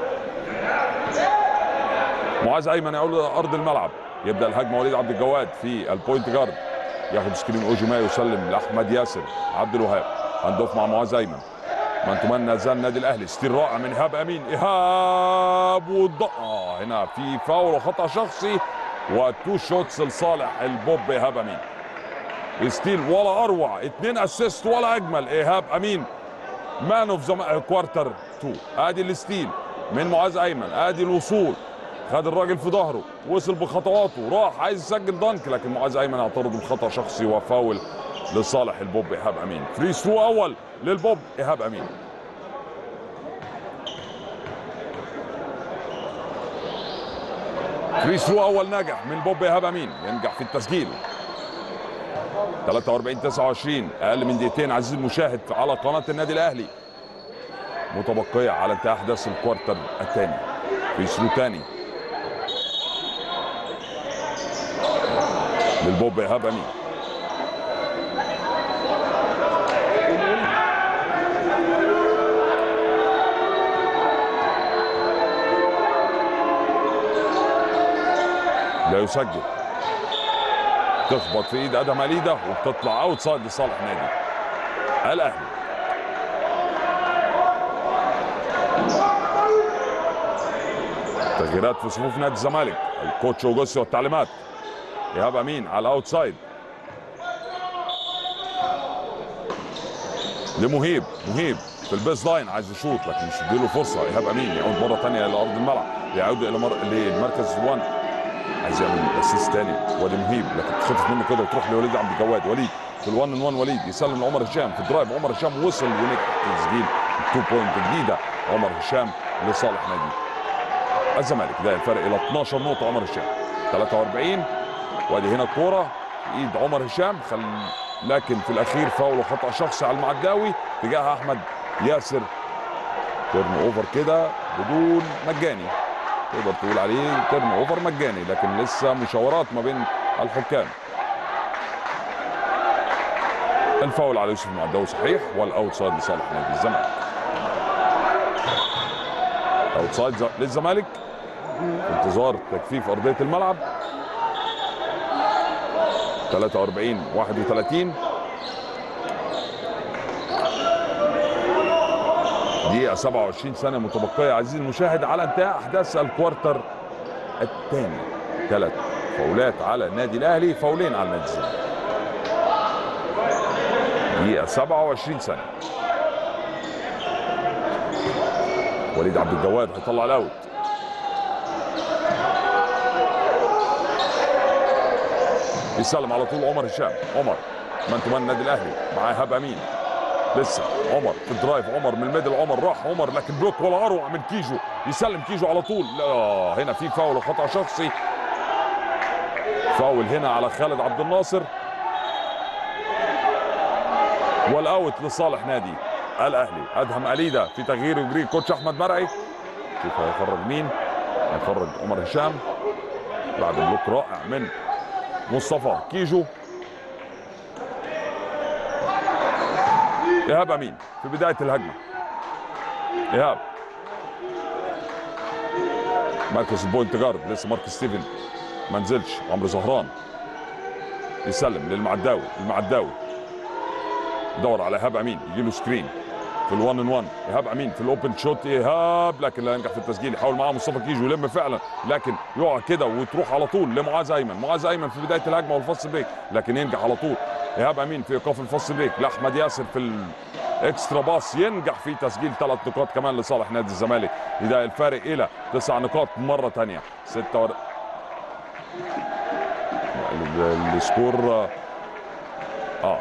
معاذ ايمن يعود ارض الملعب يبدا الهجمه وليد عبد الجواد في البوينت جارد ياخد سكرين اوجيما يسلم لاحمد ياسر عبد الوهاب هندوف مع معاذ ايمن من تمنى زال النادي الاهلي ستيل رائع من ايهاب امين ايهاب والض آه هنا في فاول وخطا شخصي وتو شوتس لصالح البوب ايهاب امين ستيل ولا اروع اثنين اسيست ولا اجمل ايهاب امين مان اوف زم... كوارتر 2 ادي الستيل من معاذ ايمن ادي الوصول خد الراجل في ظهره وصل بخطواته راح عايز يسجل دنك لكن معاذ ايمن اعترض بخطا شخصي وفاول لصالح البوب ايهاب امين فري ثرو اول للبوب ايهاب امين فري ثرو اول ناجح من بوب ايهاب امين ينجح في التسجيل 43 29 اقل من دقيقتين عزيزي المشاهد على قناه النادي الاهلي متبقيه على انتهاء احداث الكوارتر الثاني فري ثرو ثاني للبوب ايهاب امين لا يسجل تخبط في ايد ادم اليدا وبتطلع اوت سايد لصالح نادي الاهلي تغييرات في صفوف نادي الزمالك الكوتش اوجوستي والتعليمات ايهاب امين على الاوت سايد لمهيب مهيب في البيس لاين عايز يشوط لكن مش اديله فرصه ايهاب امين يعود مره ثانيه الى ارض الملعب يعود الى مر... للمركز 1 عايز يعمل اسيست تاني وادي مهيب لكن تخطف منه كده وتروح لوليد عبد الجواد وليد في الوان ان 1 وليد يسلم لعمر هشام في الدرايف عمر هشام وصل ونجح في تسجيل 2 بوينت جديده عمر هشام لصالح نادي الزمالك ده الفرق الى 12 نقطه عمر هشام 43 وادي هنا الكوره في ايد عمر هشام خل... لكن في الاخير فاول وخطا شخصي على المعداوي تجاه احمد ياسر تيرن اوفر كده بدون مجاني تقدر تقول عليه تيرن اوفر مجاني لكن لسه مشاورات ما بين الحكام الفاول على يوسف المعداوي صحيح والاوتسايد لصالح نادي الزمالك اوتسايد للزمالك في انتظار تجفيف ارضيه الملعب 43 31 دقيقة 27 سنة متبقية عزيزي المشاهد على انتهاء أحداث الكوارتر الثاني ثلاث فاولات على النادي الأهلي فاولين على النادي الزمالك دقيقة 27 ثانية وليد عبد الجواد هيطلع الاوت يسلم على طول عمر هشام عمر من تمان النادي الاهلي معاه ايهاب امين لسه عمر في الدرايف عمر من الميدل عمر راح عمر لكن بلوك ولا اروع من كيجو يسلم كيجو على طول لا هنا في فاول وخطا شخصي فاول هنا على خالد عبد الناصر والاوت لصالح نادي الاهلي ادهم اليدا في تغيير يجري كوتش احمد مرعي شوف هيخرج مين هيخرج عمر هشام بعد بلوك رائع من مصطفى كيجو ايهاب امين في بدايه الهجمه ايهاب مركز البوينت جارد لسه مارك ستيفن ما نزلش عمرو زهران يسلم للمعداوي المعداوي دور على ايهاب امين يجي له سكرين في الوان ان 1 ايهاب امين في الاوبن شوت ايهاب لكن لا ينجح في التسجيل يحاول معاه مصطفى كيجو يلم فعلا لكن يقع كده وتروح على طول لمعاذ ايمن معاذ ايمن في بدايه الهجمه والفصل بريك لكن ينجح على طول ايهاب امين في ايقاف الفصل بريك لاحمد ياسر في الاكسترا باص ينجح في تسجيل ثلاث نقاط كمان لصالح نادي الزمالك يضايق الفارق الى تسع نقاط مره ثانيه ستة ور... ال- السكور اه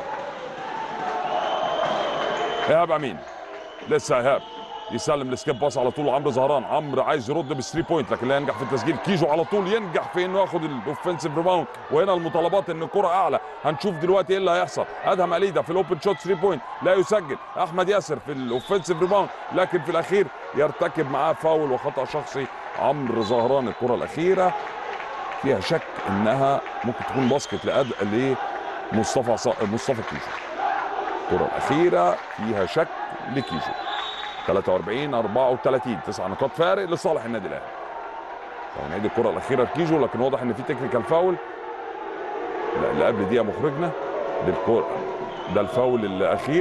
ايهاب امين لسه ايهاب يسلم السكيب باص على طول عمرو زهران عمرو عايز يرد بالثري بوينت لكن لا ينجح في التسجيل كيجو على طول ينجح في انه ياخد الاوفنسيف ريباوند وهنا المطالبات ان الكره اعلى هنشوف دلوقتي ايه اللي هيحصل ادهم اليدا في الاوبن شوت 3 بوينت لا يسجل احمد ياسر في الاوفنسيف ريباوند لكن في الاخير يرتكب معاه فاول وخطا شخصي عمرو زهران الكره الاخيره فيها شك انها ممكن تكون باسكت لأد... لمصطفى ص... مصطفى كيجو الكره الاخيره فيها شك لكيجو 43 34 تسع نقاط فارق لصالح النادي الاهلي هنعيد الكره الاخيره لكيجو لكن واضح ان في تكنيكال فاول لا اللي قبل دقيقه مخرجنا بالكوره ده الفاول الاخير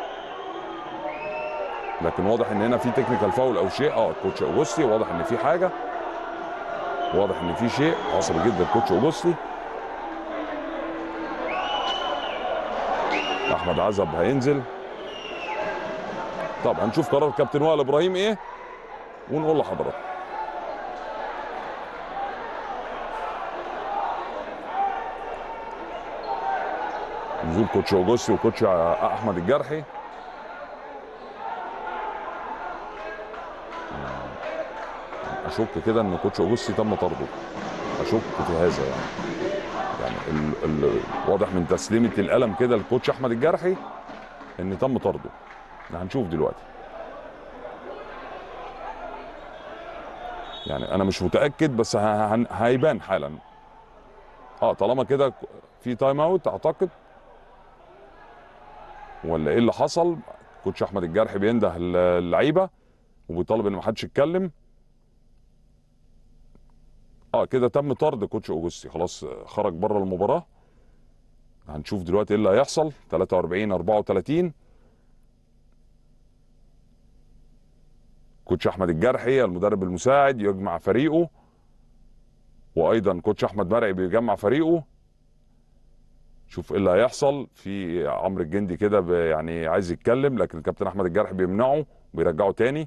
لكن واضح ان هنا في تكنيكال فاول او شيء اه كوتش اوجوستي واضح ان في حاجه واضح ان في شيء عصبي جدا كوتش اوجوستي احمد عزب هينزل طب هنشوف قرار كابتن وائل ابراهيم ايه ونقول لحضرتك نزول كوتش اوجوستي وكوتش احمد الجرحي اشك كده ان كوتش اوجوستي تم طرده اشك في هذا يعني يعني ال ال واضح من تسليمه القلم كده للكوتش احمد الجرحي ان تم طرده هنشوف دلوقتي يعني انا مش متاكد بس ه- ه- هيبان حالا اه طالما كده في تايم اوت اعتقد ولا ايه اللي حصل كوتش احمد الجرحي بينده اللعيبه وبيطالب ان ما حدش يتكلم اه كده تم طرد كوتش اوجوستي خلاص خرج بره المباراه هنشوف دلوقتي ايه اللي هيحصل 43 34 كوتش احمد الجرحي المدرب المساعد يجمع فريقه وايضا كوتش احمد مرعي بيجمع فريقه شوف ايه اللي هيحصل في عمرو الجندي كده ب- يعني عايز يتكلم لكن الكابتن احمد الجرحي بيمنعه وبيرجعه تاني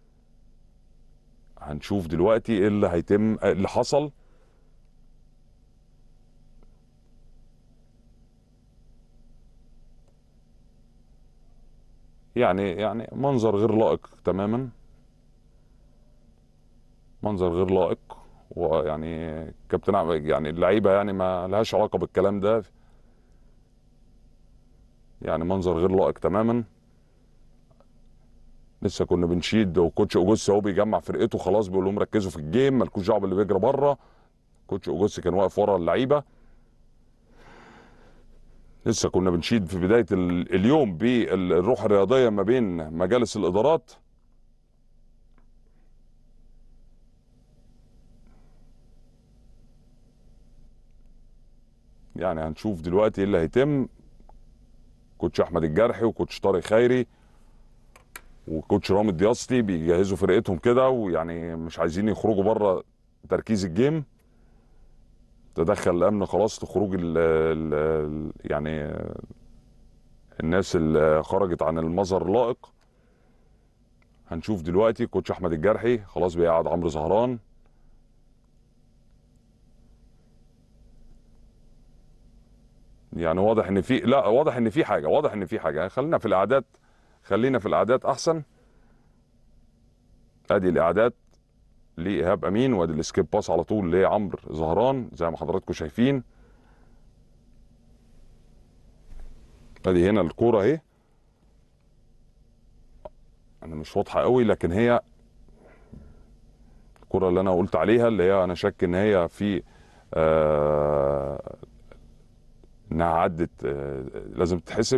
هنشوف دلوقتي ايه اللي هيتم إيه اللي حصل يعني يعني منظر غير لائق تماما منظر غير لائق ويعني كابتن أحمد- يعني اللعيبه يعني ما لهاش علاقه بالكلام ده يعني منظر غير لائق تماما لسه كنا بنشيد وكوتش اوجوستي اهو بيجمع فرقته خلاص بيقول لهم ركزوا في الجيم مالكوش دعوه باللي بيجري بره كوتش اوجوستي كان واقف ورا اللعيبه لسه كنا بنشيد في بدايه ال- اليوم بالروح الرياضيه ما بين مجالس الادارات يعني هنشوف دلوقتي ايه اللي هيتم كوتش احمد الجرحي وكوتش طارق خيري وكوتش رامي دياستي بيجهزوا فرقتهم كده ويعني مش عايزين يخرجوا بره تركيز الجيم تدخل الامن خلاص لخروج ال ال يعني الناس اللي خرجت عن المظهر اللائق هنشوف دلوقتي كوتش احمد الجرحي خلاص بيقعد عمرو زهران يعني واضح ان في لا واضح ان في حاجه واضح ان في حاجه خلينا في الاعداد خلينا في الاعداد احسن ادي الاعداد لايهاب امين وادي السكيب باس على طول لعمرو زهران زي ما حضراتكم شايفين ادي هنا الكوره اهي انا مش واضحه قوي لكن هي الكوره اللي انا قلت عليها اللي هي انا شك ان هي في آه انها عدت آه لازم تتحسب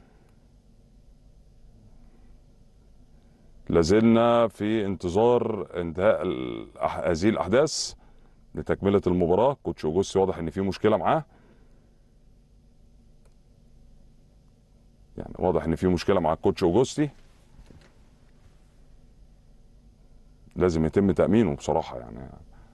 لازلنا في انتظار انتهاء الأح- هذه الاحداث لتكمله المباراه كوتش اوجوستي واضح ان في مشكله معاه يعني واضح ان في مشكله مع الكوتش اوجوستي لازم يتم تامينه بصراحه يعني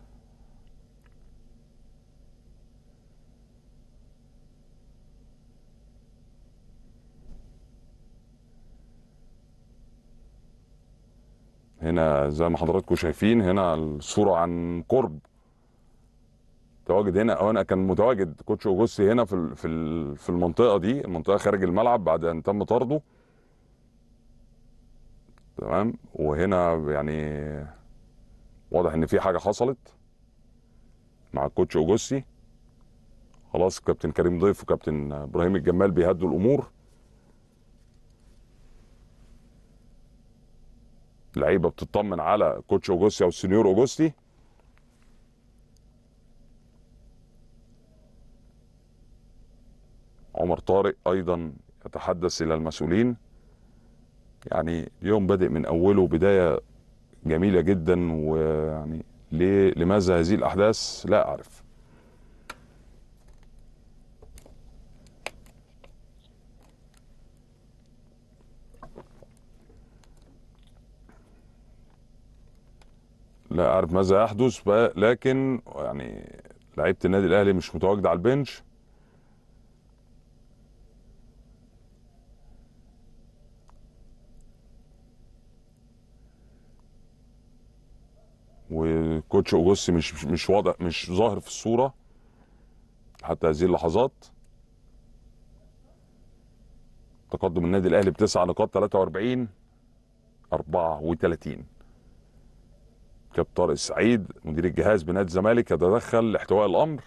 هنا زي ما حضراتكم شايفين هنا الصوره عن قرب تواجد هنا او انا كان متواجد كوتش اوجوستي هنا في ال- في ال- في المنطقه دي المنطقه خارج الملعب بعد ان تم طرده تمام وهنا يعني واضح ان في حاجه حصلت مع الكوتش اوجوستي خلاص كابتن كريم ضيف وكابتن ابراهيم الجمال بيهدوا الامور اللعيبه بتطمن على كوتش اوجوستي او السنيور اوجوستي عمر طارق ايضا يتحدث الى المسؤولين يعني اليوم بادئ من اوله بدايه جميله جدا ويعني ليه لماذا هذه الاحداث لا اعرف لا اعرف ماذا يحدث ب- لكن يعني لعيبه النادي الاهلي مش متواجده على البنش وكوتش اوجوستي مش مش واضح مش ظاهر في الصوره حتى هذه اللحظات تقدم النادي الاهلي بتسع نقاط 43 34 كابتن طارق السعيد مدير الجهاز بنادي الزمالك يتدخل لاحتواء الامر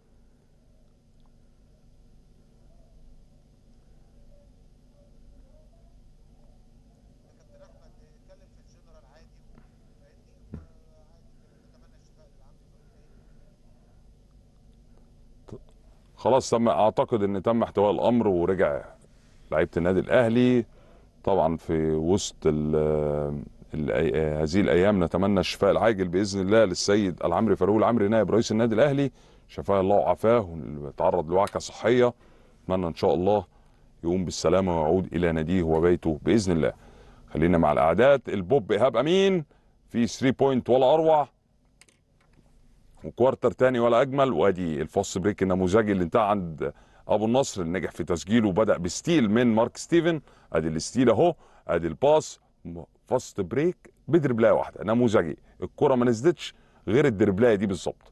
خلاص تم اعتقد ان تم احتواء الامر ورجع لعيبه النادي الاهلي طبعا في وسط ال ال هذه الايام نتمنى الشفاء العاجل باذن الله للسيد العمري فاروق العمري نائب رئيس النادي الاهلي شفاه الله وعافاه وتعرض لوعكه صحيه اتمنى ان شاء الله يقوم بالسلامه ويعود الى ناديه وبيته باذن الله خلينا مع الاعداد البوب ايهاب امين في 3 بوينت ولا اروع وكوارتر تاني ولا اجمل وادي الفاست بريك النموذجي اللي انتهى عند ابو النصر اللي نجح في تسجيله وبدا بستيل من مارك ستيفن ادي الستيل اهو ادي الباس فاست بريك بدربلايه واحده نموذجي الكره ما نزلتش غير الدربلايه دي بالظبط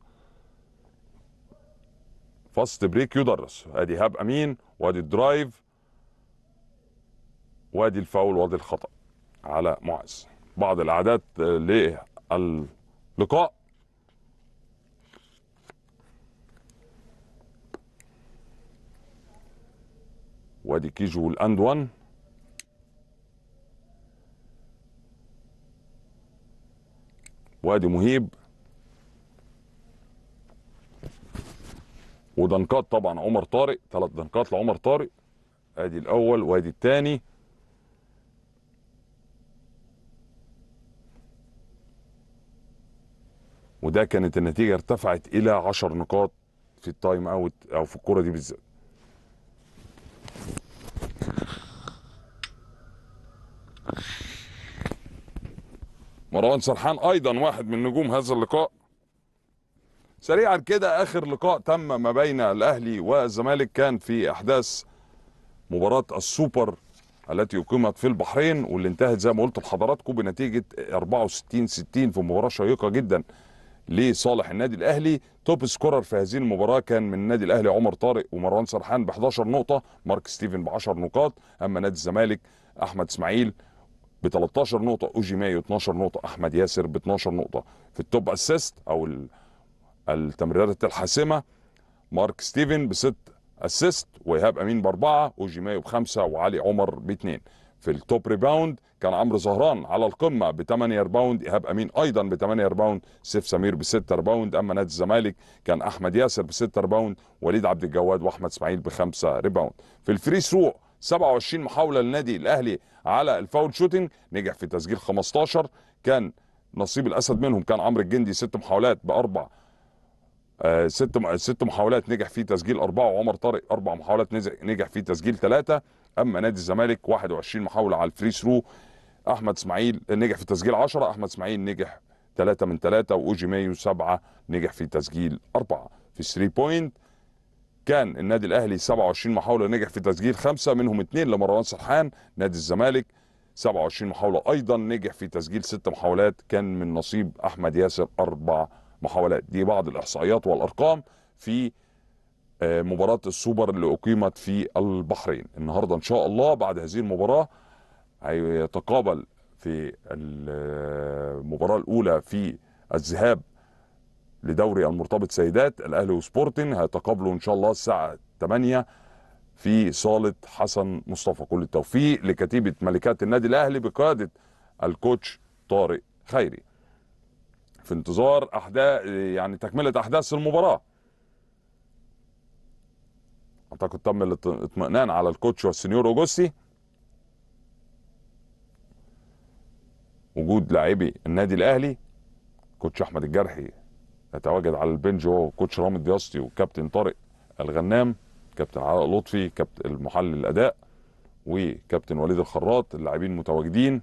فاست بريك يدرس ادي هاب امين وادي الدرايف وادي الفاول وادي الخطا على معز بعض الاعداد للقاء وادي كيجو والاند 1 وادي مهيب ودنكات طبعا عمر طارق ثلاث دنكات لعمر طارق ادي الاول وادي الثاني وده كانت النتيجه ارتفعت الى 10 نقاط في التايم اوت او في الكره دي بالذات مروان سرحان ايضا واحد من نجوم هذا اللقاء سريعا كده اخر لقاء تم ما بين الاهلي والزمالك كان في احداث مباراه السوبر التي اقيمت في البحرين واللي انتهت زي ما قلت لحضراتكم بنتيجه 64 60 في مباراه شيقه جدا لصالح النادي الاهلي توب سكورر في هذه المباراه كان من النادي الاهلي عمر طارق ومروان سرحان ب 11 نقطه مارك ستيفن ب 10 نقاط اما نادي الزمالك احمد اسماعيل ب 13 نقطه اوجي مايو 12 نقطه احمد ياسر ب 12 نقطه في التوب اسيست او ال- التمريرات الحاسمه مارك ستيفن بست اسيست وايهاب امين باربعه اوجي مايو بخمسه وعلي عمر باثنين في التوب ريباوند كان عمرو زهران على القمه ب 8 ريباوند ايهاب امين ايضا ب 8 ريباوند سيف سمير ب 6 ريباوند اما نادي الزمالك كان احمد ياسر ب 6 ريباوند وليد عبد الجواد واحمد اسماعيل بخمسه ريباوند في الفري ثرو 27 محاوله للنادي الاهلي على الفاول شوتنج نجح في تسجيل 15 كان نصيب الاسد منهم كان عمرو الجندي ست محاولات باربع آه، ست م- ست محاولات نجح في تسجيل اربعه وعمر طارق اربع محاولات نز- نجح في تسجيل ثلاثه اما نادي الزمالك 21 محاوله على الفري ثرو احمد اسماعيل نجح في تسجيل 10 احمد اسماعيل نجح ثلاثه من ثلاثه واوجي مايو سبعه نجح في تسجيل اربعه في 3 بوينت كان النادي الاهلي 27 محاوله نجح في تسجيل خمسه منهم اثنين لمروان سرحان نادي الزمالك 27 محاوله ايضا نجح في تسجيل ست محاولات كان من نصيب احمد ياسر اربع محاولات دي بعض الاحصائيات والارقام في آه، مباراه السوبر اللي اقيمت في البحرين النهارده ان شاء الله بعد هذه المباراه هيتقابل في المباراه الاولى في الذهاب لدوري المرتبط سيدات الاهلي وسبورتنج هيتقابلوا ان شاء الله الساعه 8 في صاله حسن مصطفى كل التوفيق لكتيبه ملكات النادي الاهلي بقياده الكوتش طارق خيري في انتظار احداث يعني تكمله احداث المباراه اعتقد تم الاطمئنان على الكوتش والسنيور اوجوستي وجود لاعبي النادي الاهلي كوتش احمد الجرحي يتواجد على البنج هو كوتش رامي دياستي وكابتن طارق الغنام كابتن علاء لطفي كابتن المحلل الاداء وكابتن وليد الخراط اللاعبين متواجدين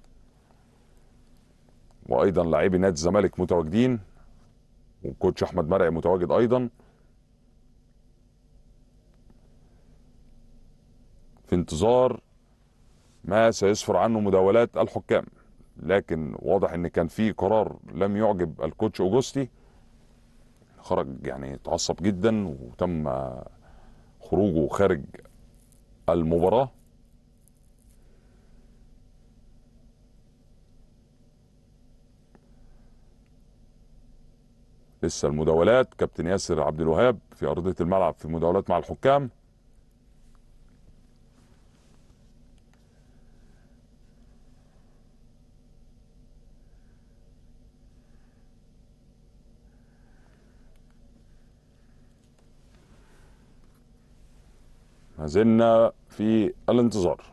وايضا لاعبي نادي الزمالك متواجدين وكوتش احمد مرعي متواجد ايضا في انتظار ما سيسفر عنه مداولات الحكام لكن واضح ان كان في قرار لم يعجب الكوتش اوجوستي خرج يعني اتعصب جدا وتم خروجه خارج المباراه لسه المداولات كابتن ياسر عبد الوهاب في ارضيه الملعب في مداولات مع الحكام ما زلنا في الانتظار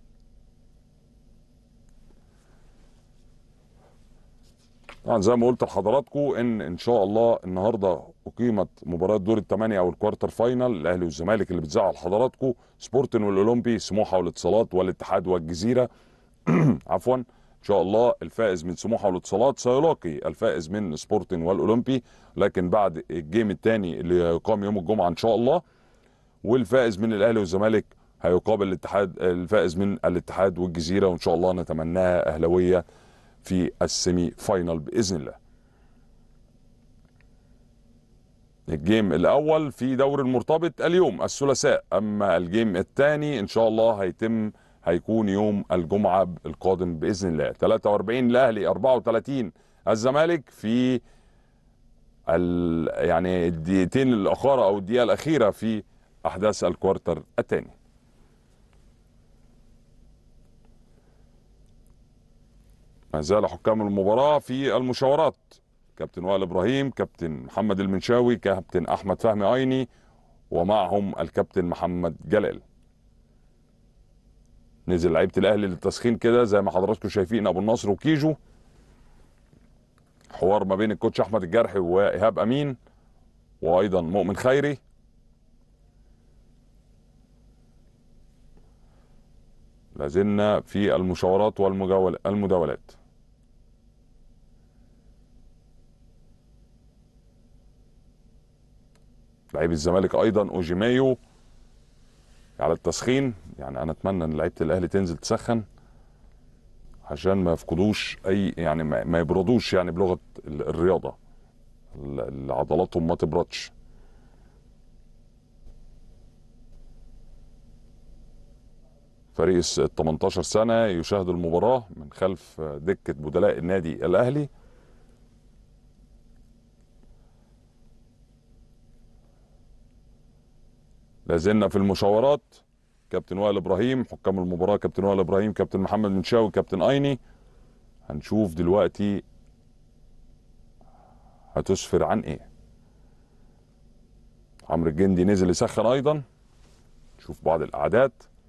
طبعا زي ما قلت لحضراتكم ان ان شاء الله النهارده اقيمت مباراه دور الثمانيه او الكوارتر فاينل الاهلي والزمالك اللي بتذاع لحضراتكم سبورتن والاولمبي سموحه والاتصالات والاتحاد والجزيره عفوا ان شاء الله الفائز من سموحه والاتصالات سيلاقي الفائز من سبورتن والاولمبي لكن بعد الجيم الثاني اللي هيقام يوم الجمعه ان شاء الله والفائز من الاهلي والزمالك هيقابل الاتحاد الفائز من الاتحاد والجزيره وان شاء الله نتمناها اهلاويه في السيمي فاينل باذن الله. الجيم الاول في دور المرتبط اليوم الثلاثاء اما الجيم الثاني ان شاء الله هيتم هيكون يوم الجمعه القادم باذن الله 43 الاهلي 34 الزمالك في ال يعني الدقيقتين الاخيره او الدقيقه الاخيره في احداث الكوارتر الثاني ما زال حكام المباراة في المشاورات كابتن وائل ابراهيم كابتن محمد المنشاوي كابتن احمد فهمي ايني ومعهم الكابتن محمد جلال نزل لعيبه الاهلي للتسخين كده زي ما حضراتكم شايفين ابو النصر وكيجو حوار ما بين الكوتش احمد الجرحي وايهاب امين وايضا مؤمن خيري لازلنا في المشاورات والمداولات لعيب الزمالك ايضا اوجيمايو على التسخين يعني انا اتمنى ان لعيبه الاهلي تنزل تسخن عشان ما يفقدوش اي يعني ما ما يبردوش يعني بلغه ال- الرياضه ال- اللي عضلاتهم ما تبردش فريق الس- ال 18 سنه يشاهد المباراه من خلف دكه بدلاء النادي الاهلي لازلنا في المشاورات كابتن وائل ابراهيم حكام المباراه كابتن وائل ابراهيم كابتن محمد منشاوي كابتن ايني هنشوف دلوقتي هتسفر عن ايه عمرو الجندي نزل يسخن ايضا شوف بعض الاعداد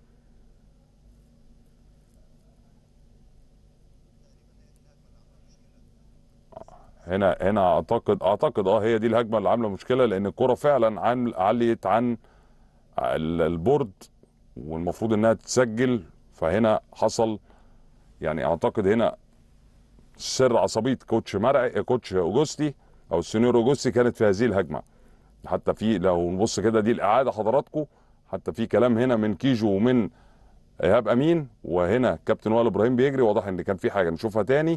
هنا هنا اعتقد اعتقد اه هي دي الهجمه اللي عامله مشكله لان الكره فعلا عن عليت عن ال- البورد والمفروض انها تتسجل فهنا حصل يعني اعتقد هنا سر عصبيه كوتش مرعي كوتش اوجوستي او السينيور اوجوستي كانت في هذه الهجمه حتى في لو نبص كده دي الاعاده حضراتكم حتى في كلام هنا من كيجو ومن ايهاب امين وهنا كابتن وائل ابراهيم بيجري واضح ان كان في حاجه نشوفها تاني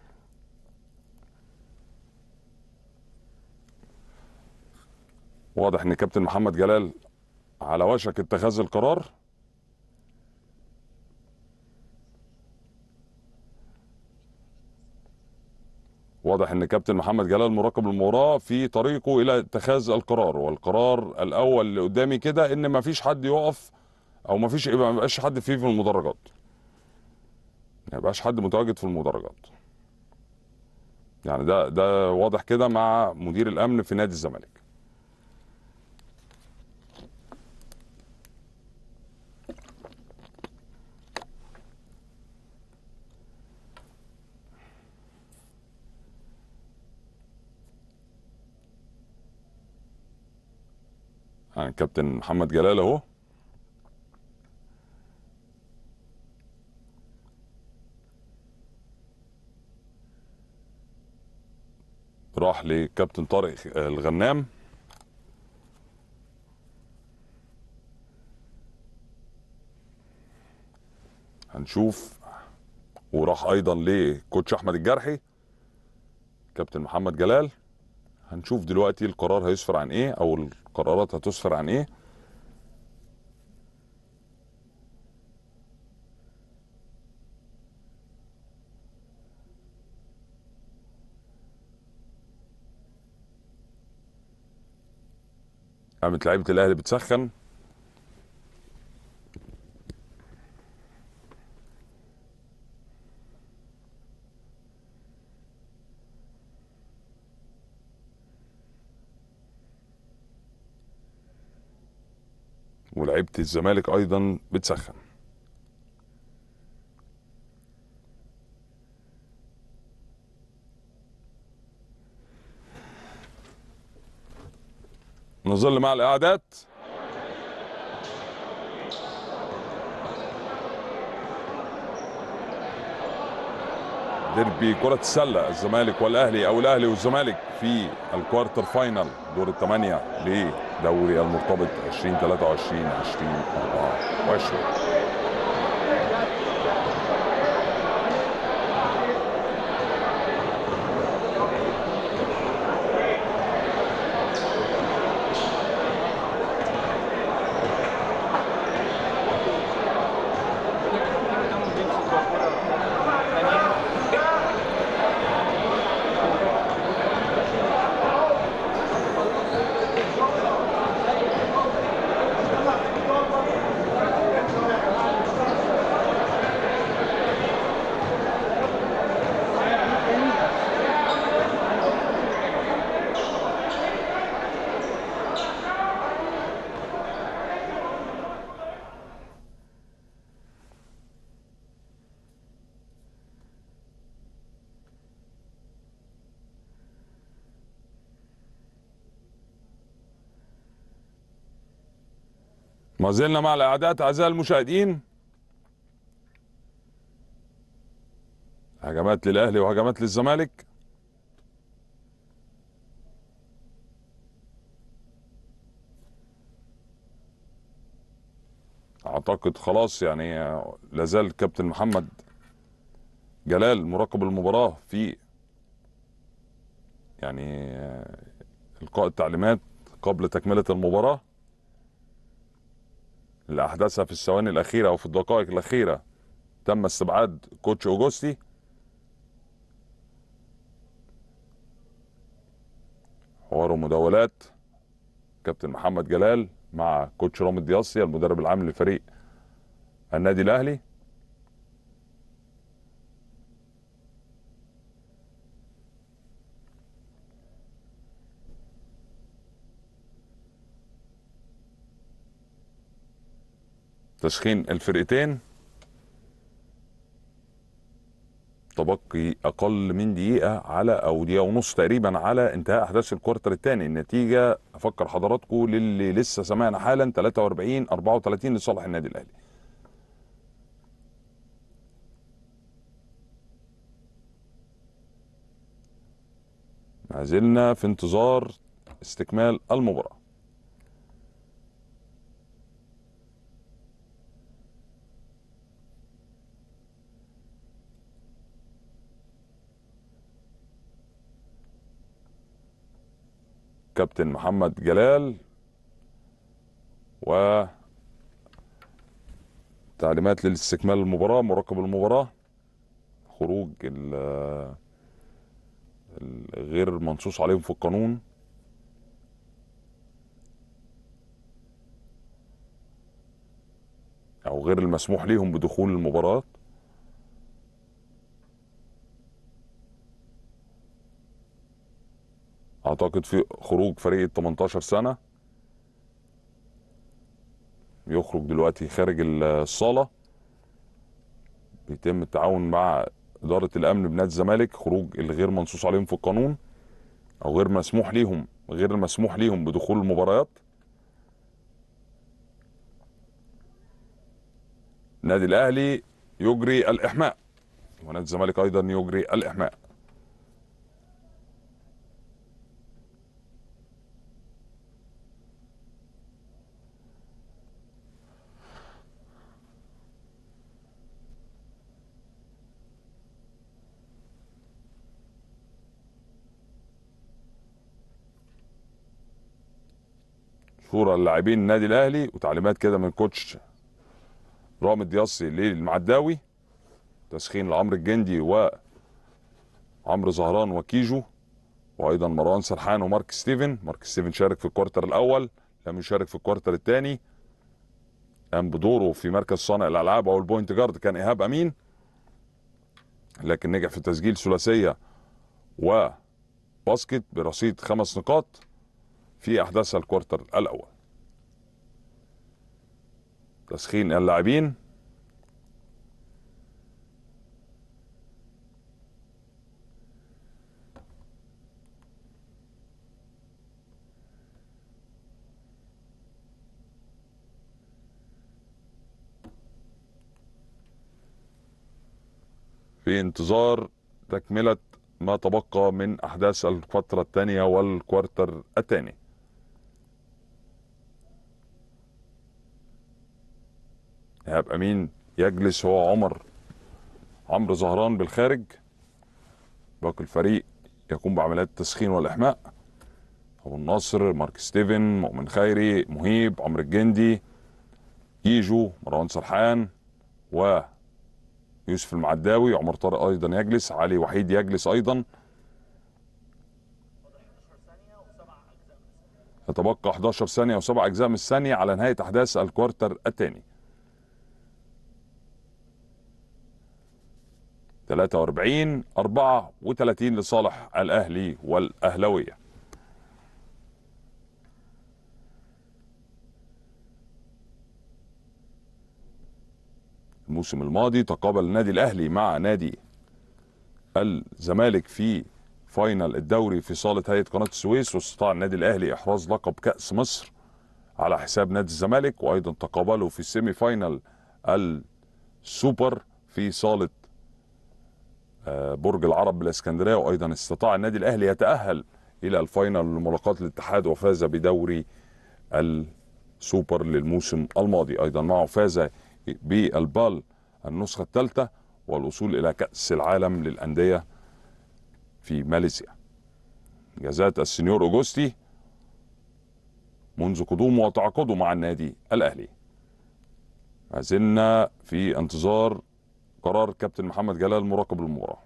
واضح ان كابتن محمد جلال على وشك اتخاذ القرار واضح ان كابتن محمد جلال مراقب المباراه في طريقه الى اتخاذ القرار والقرار الاول اللي قدامي كده ان ما فيش حد يقف او ما فيش ما يبقاش حد فيه في المدرجات ما يبقاش حد متواجد في المدرجات يعني ده ده واضح كده مع مدير الامن في نادي الزمالك يعني كابتن محمد جلال اهو راح لكابتن طارق الغنام هنشوف وراح ايضا لكوتش احمد الجرحي كابتن محمد جلال هنشوف دلوقتي القرار هيسفر عن ايه او القرارات هتسفر عن ايه قامت لعيبه الاهلي بتسخن ولعيبه الزمالك ايضا بتسخن نظل مع الاعداد ديربي كرة السلة الزمالك والأهلي أو الأهلي والزمالك في الكوارتر فاينل دور الثمانية لدوري المرتبط 2023 2024 ما زلنا مع الأعداد أعزائي المشاهدين هجمات للأهلي وهجمات للزمالك اعتقد خلاص يعني آه، لازال كابتن محمد جلال مراقب المباراه في يعني آه، القاء التعليمات قبل تكمله المباراه اللي احدثها في الثواني الاخيره او في الدقائق الاخيره تم استبعاد كوتش اوجوستي حوار ومداولات كابتن محمد جلال مع كوتش رامي الدياسي المدرب العام لفريق النادي الاهلي تسخين الفرقتين تبقي اقل من دقيقه على او دقيقه ونص تقريبا على انتهاء احداث الكوارتر الثاني النتيجه افكر حضراتكم للي لسه سمعنا حالا 43 34 لصالح النادي الاهلي ما زلنا في انتظار استكمال المباراه كابتن محمد جلال و تعليمات لاستكمال المباراة مراقب المباراة خروج ال- الغير منصوص عليهم في القانون أو غير المسموح ليهم بدخول المباراة اعتقد في خروج فريق ال 18 سنه يخرج دلوقتي خارج الصاله بيتم التعاون مع اداره الامن بنادي الزمالك خروج الغير منصوص عليهم في القانون او غير مسموح ليهم غير المسموح ليهم بدخول المباريات النادي الاهلي يجري الاحماء ونادي الزمالك ايضا يجري الاحماء صوره اللاعبين النادي الاهلي وتعليمات كده من كوتش رامي الدياسي للمعداوي تسخين لعمرو الجندي وعمرو زهران وكيجو وايضا مروان سرحان ومارك ستيفن مارك ستيفن شارك في الكوارتر الاول لم يشارك في الكوارتر الثاني قام بدوره في مركز صانع الالعاب او البوينت جارد كان ايهاب امين لكن نجح في تسجيل ثلاثيه وباسكت برصيد خمس نقاط في احداث الكوارتر الاول تسخين اللاعبين في انتظار تكملة ما تبقى من أحداث الفترة الثانية والكوارتر الثاني إيهاب أمين يجلس هو عمر عمرو زهران بالخارج باقي الفريق يقوم بعمليات التسخين والإحماء أبو الناصر مارك ستيفن مؤمن خيري مهيب عمرو الجندي ييجو مروان سرحان و يوسف المعداوي عمر طارق ايضا يجلس علي وحيد يجلس ايضا يتبقى 11 ثانية وسبع أجزاء من الثانية على نهاية أحداث الكوارتر الثاني 43 34 لصالح الأهلي والأهلوية الموسم الماضي تقابل النادي الاهلي مع نادي الزمالك في فاينل الدوري في صاله هيئه قناه السويس واستطاع النادي الاهلي احراز لقب كاس مصر على حساب نادي الزمالك وايضا تقابلوا في السيمي فاينل السوبر في صاله آه، برج العرب بالاسكندريه وايضا استطاع النادي الاهلي يتاهل الى الفاينل لملاقاه الاتحاد وفاز بدوري سوبر للموسم الماضي ايضا معه فاز بالبال النسخه الثالثه والوصول الى كاس العالم للانديه في ماليزيا جازات السنيور اوجوستي منذ قدومه وتعاقده مع النادي الاهلي ما زلنا في انتظار قرار كابتن محمد جلال مراقب المباراه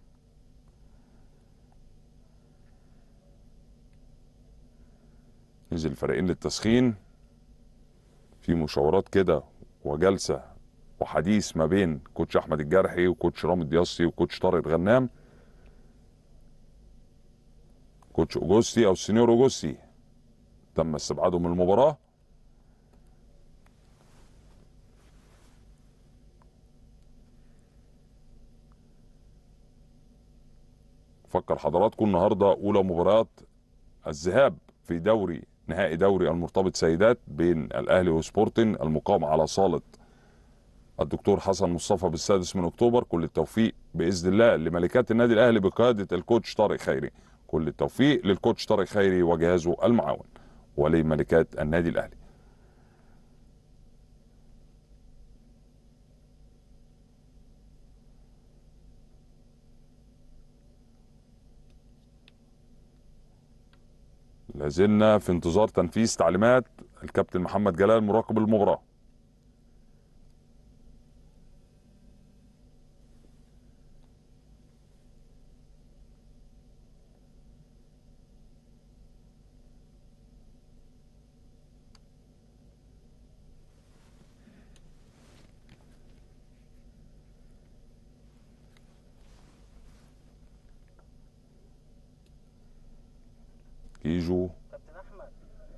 نزل الفريقين للتسخين في مشاورات كده وجلسه وحديث ما بين كوتش احمد الجرحي وكوتش رامي الدياسي وكوتش طارق غنام كوتش اوجوستي او السينيور اوجوستي تم استبعاده من المباراه فكر حضراتكم النهارده اولى مباريات الذهاب في دوري نهائي دوري المرتبط سيدات بين الاهلي وسبورتن المقام على صاله الدكتور حسن مصطفى بالسادس من اكتوبر كل التوفيق باذن الله لملكات النادي الاهلي بقياده الكوتش طارق خيري كل التوفيق للكوتش طارق خيري وجهازه المعاون ولملكات النادي الاهلي لازلنا في انتظار تنفيذ تعليمات الكابتن محمد جلال مراقب المباراه كيجو كابتن احمد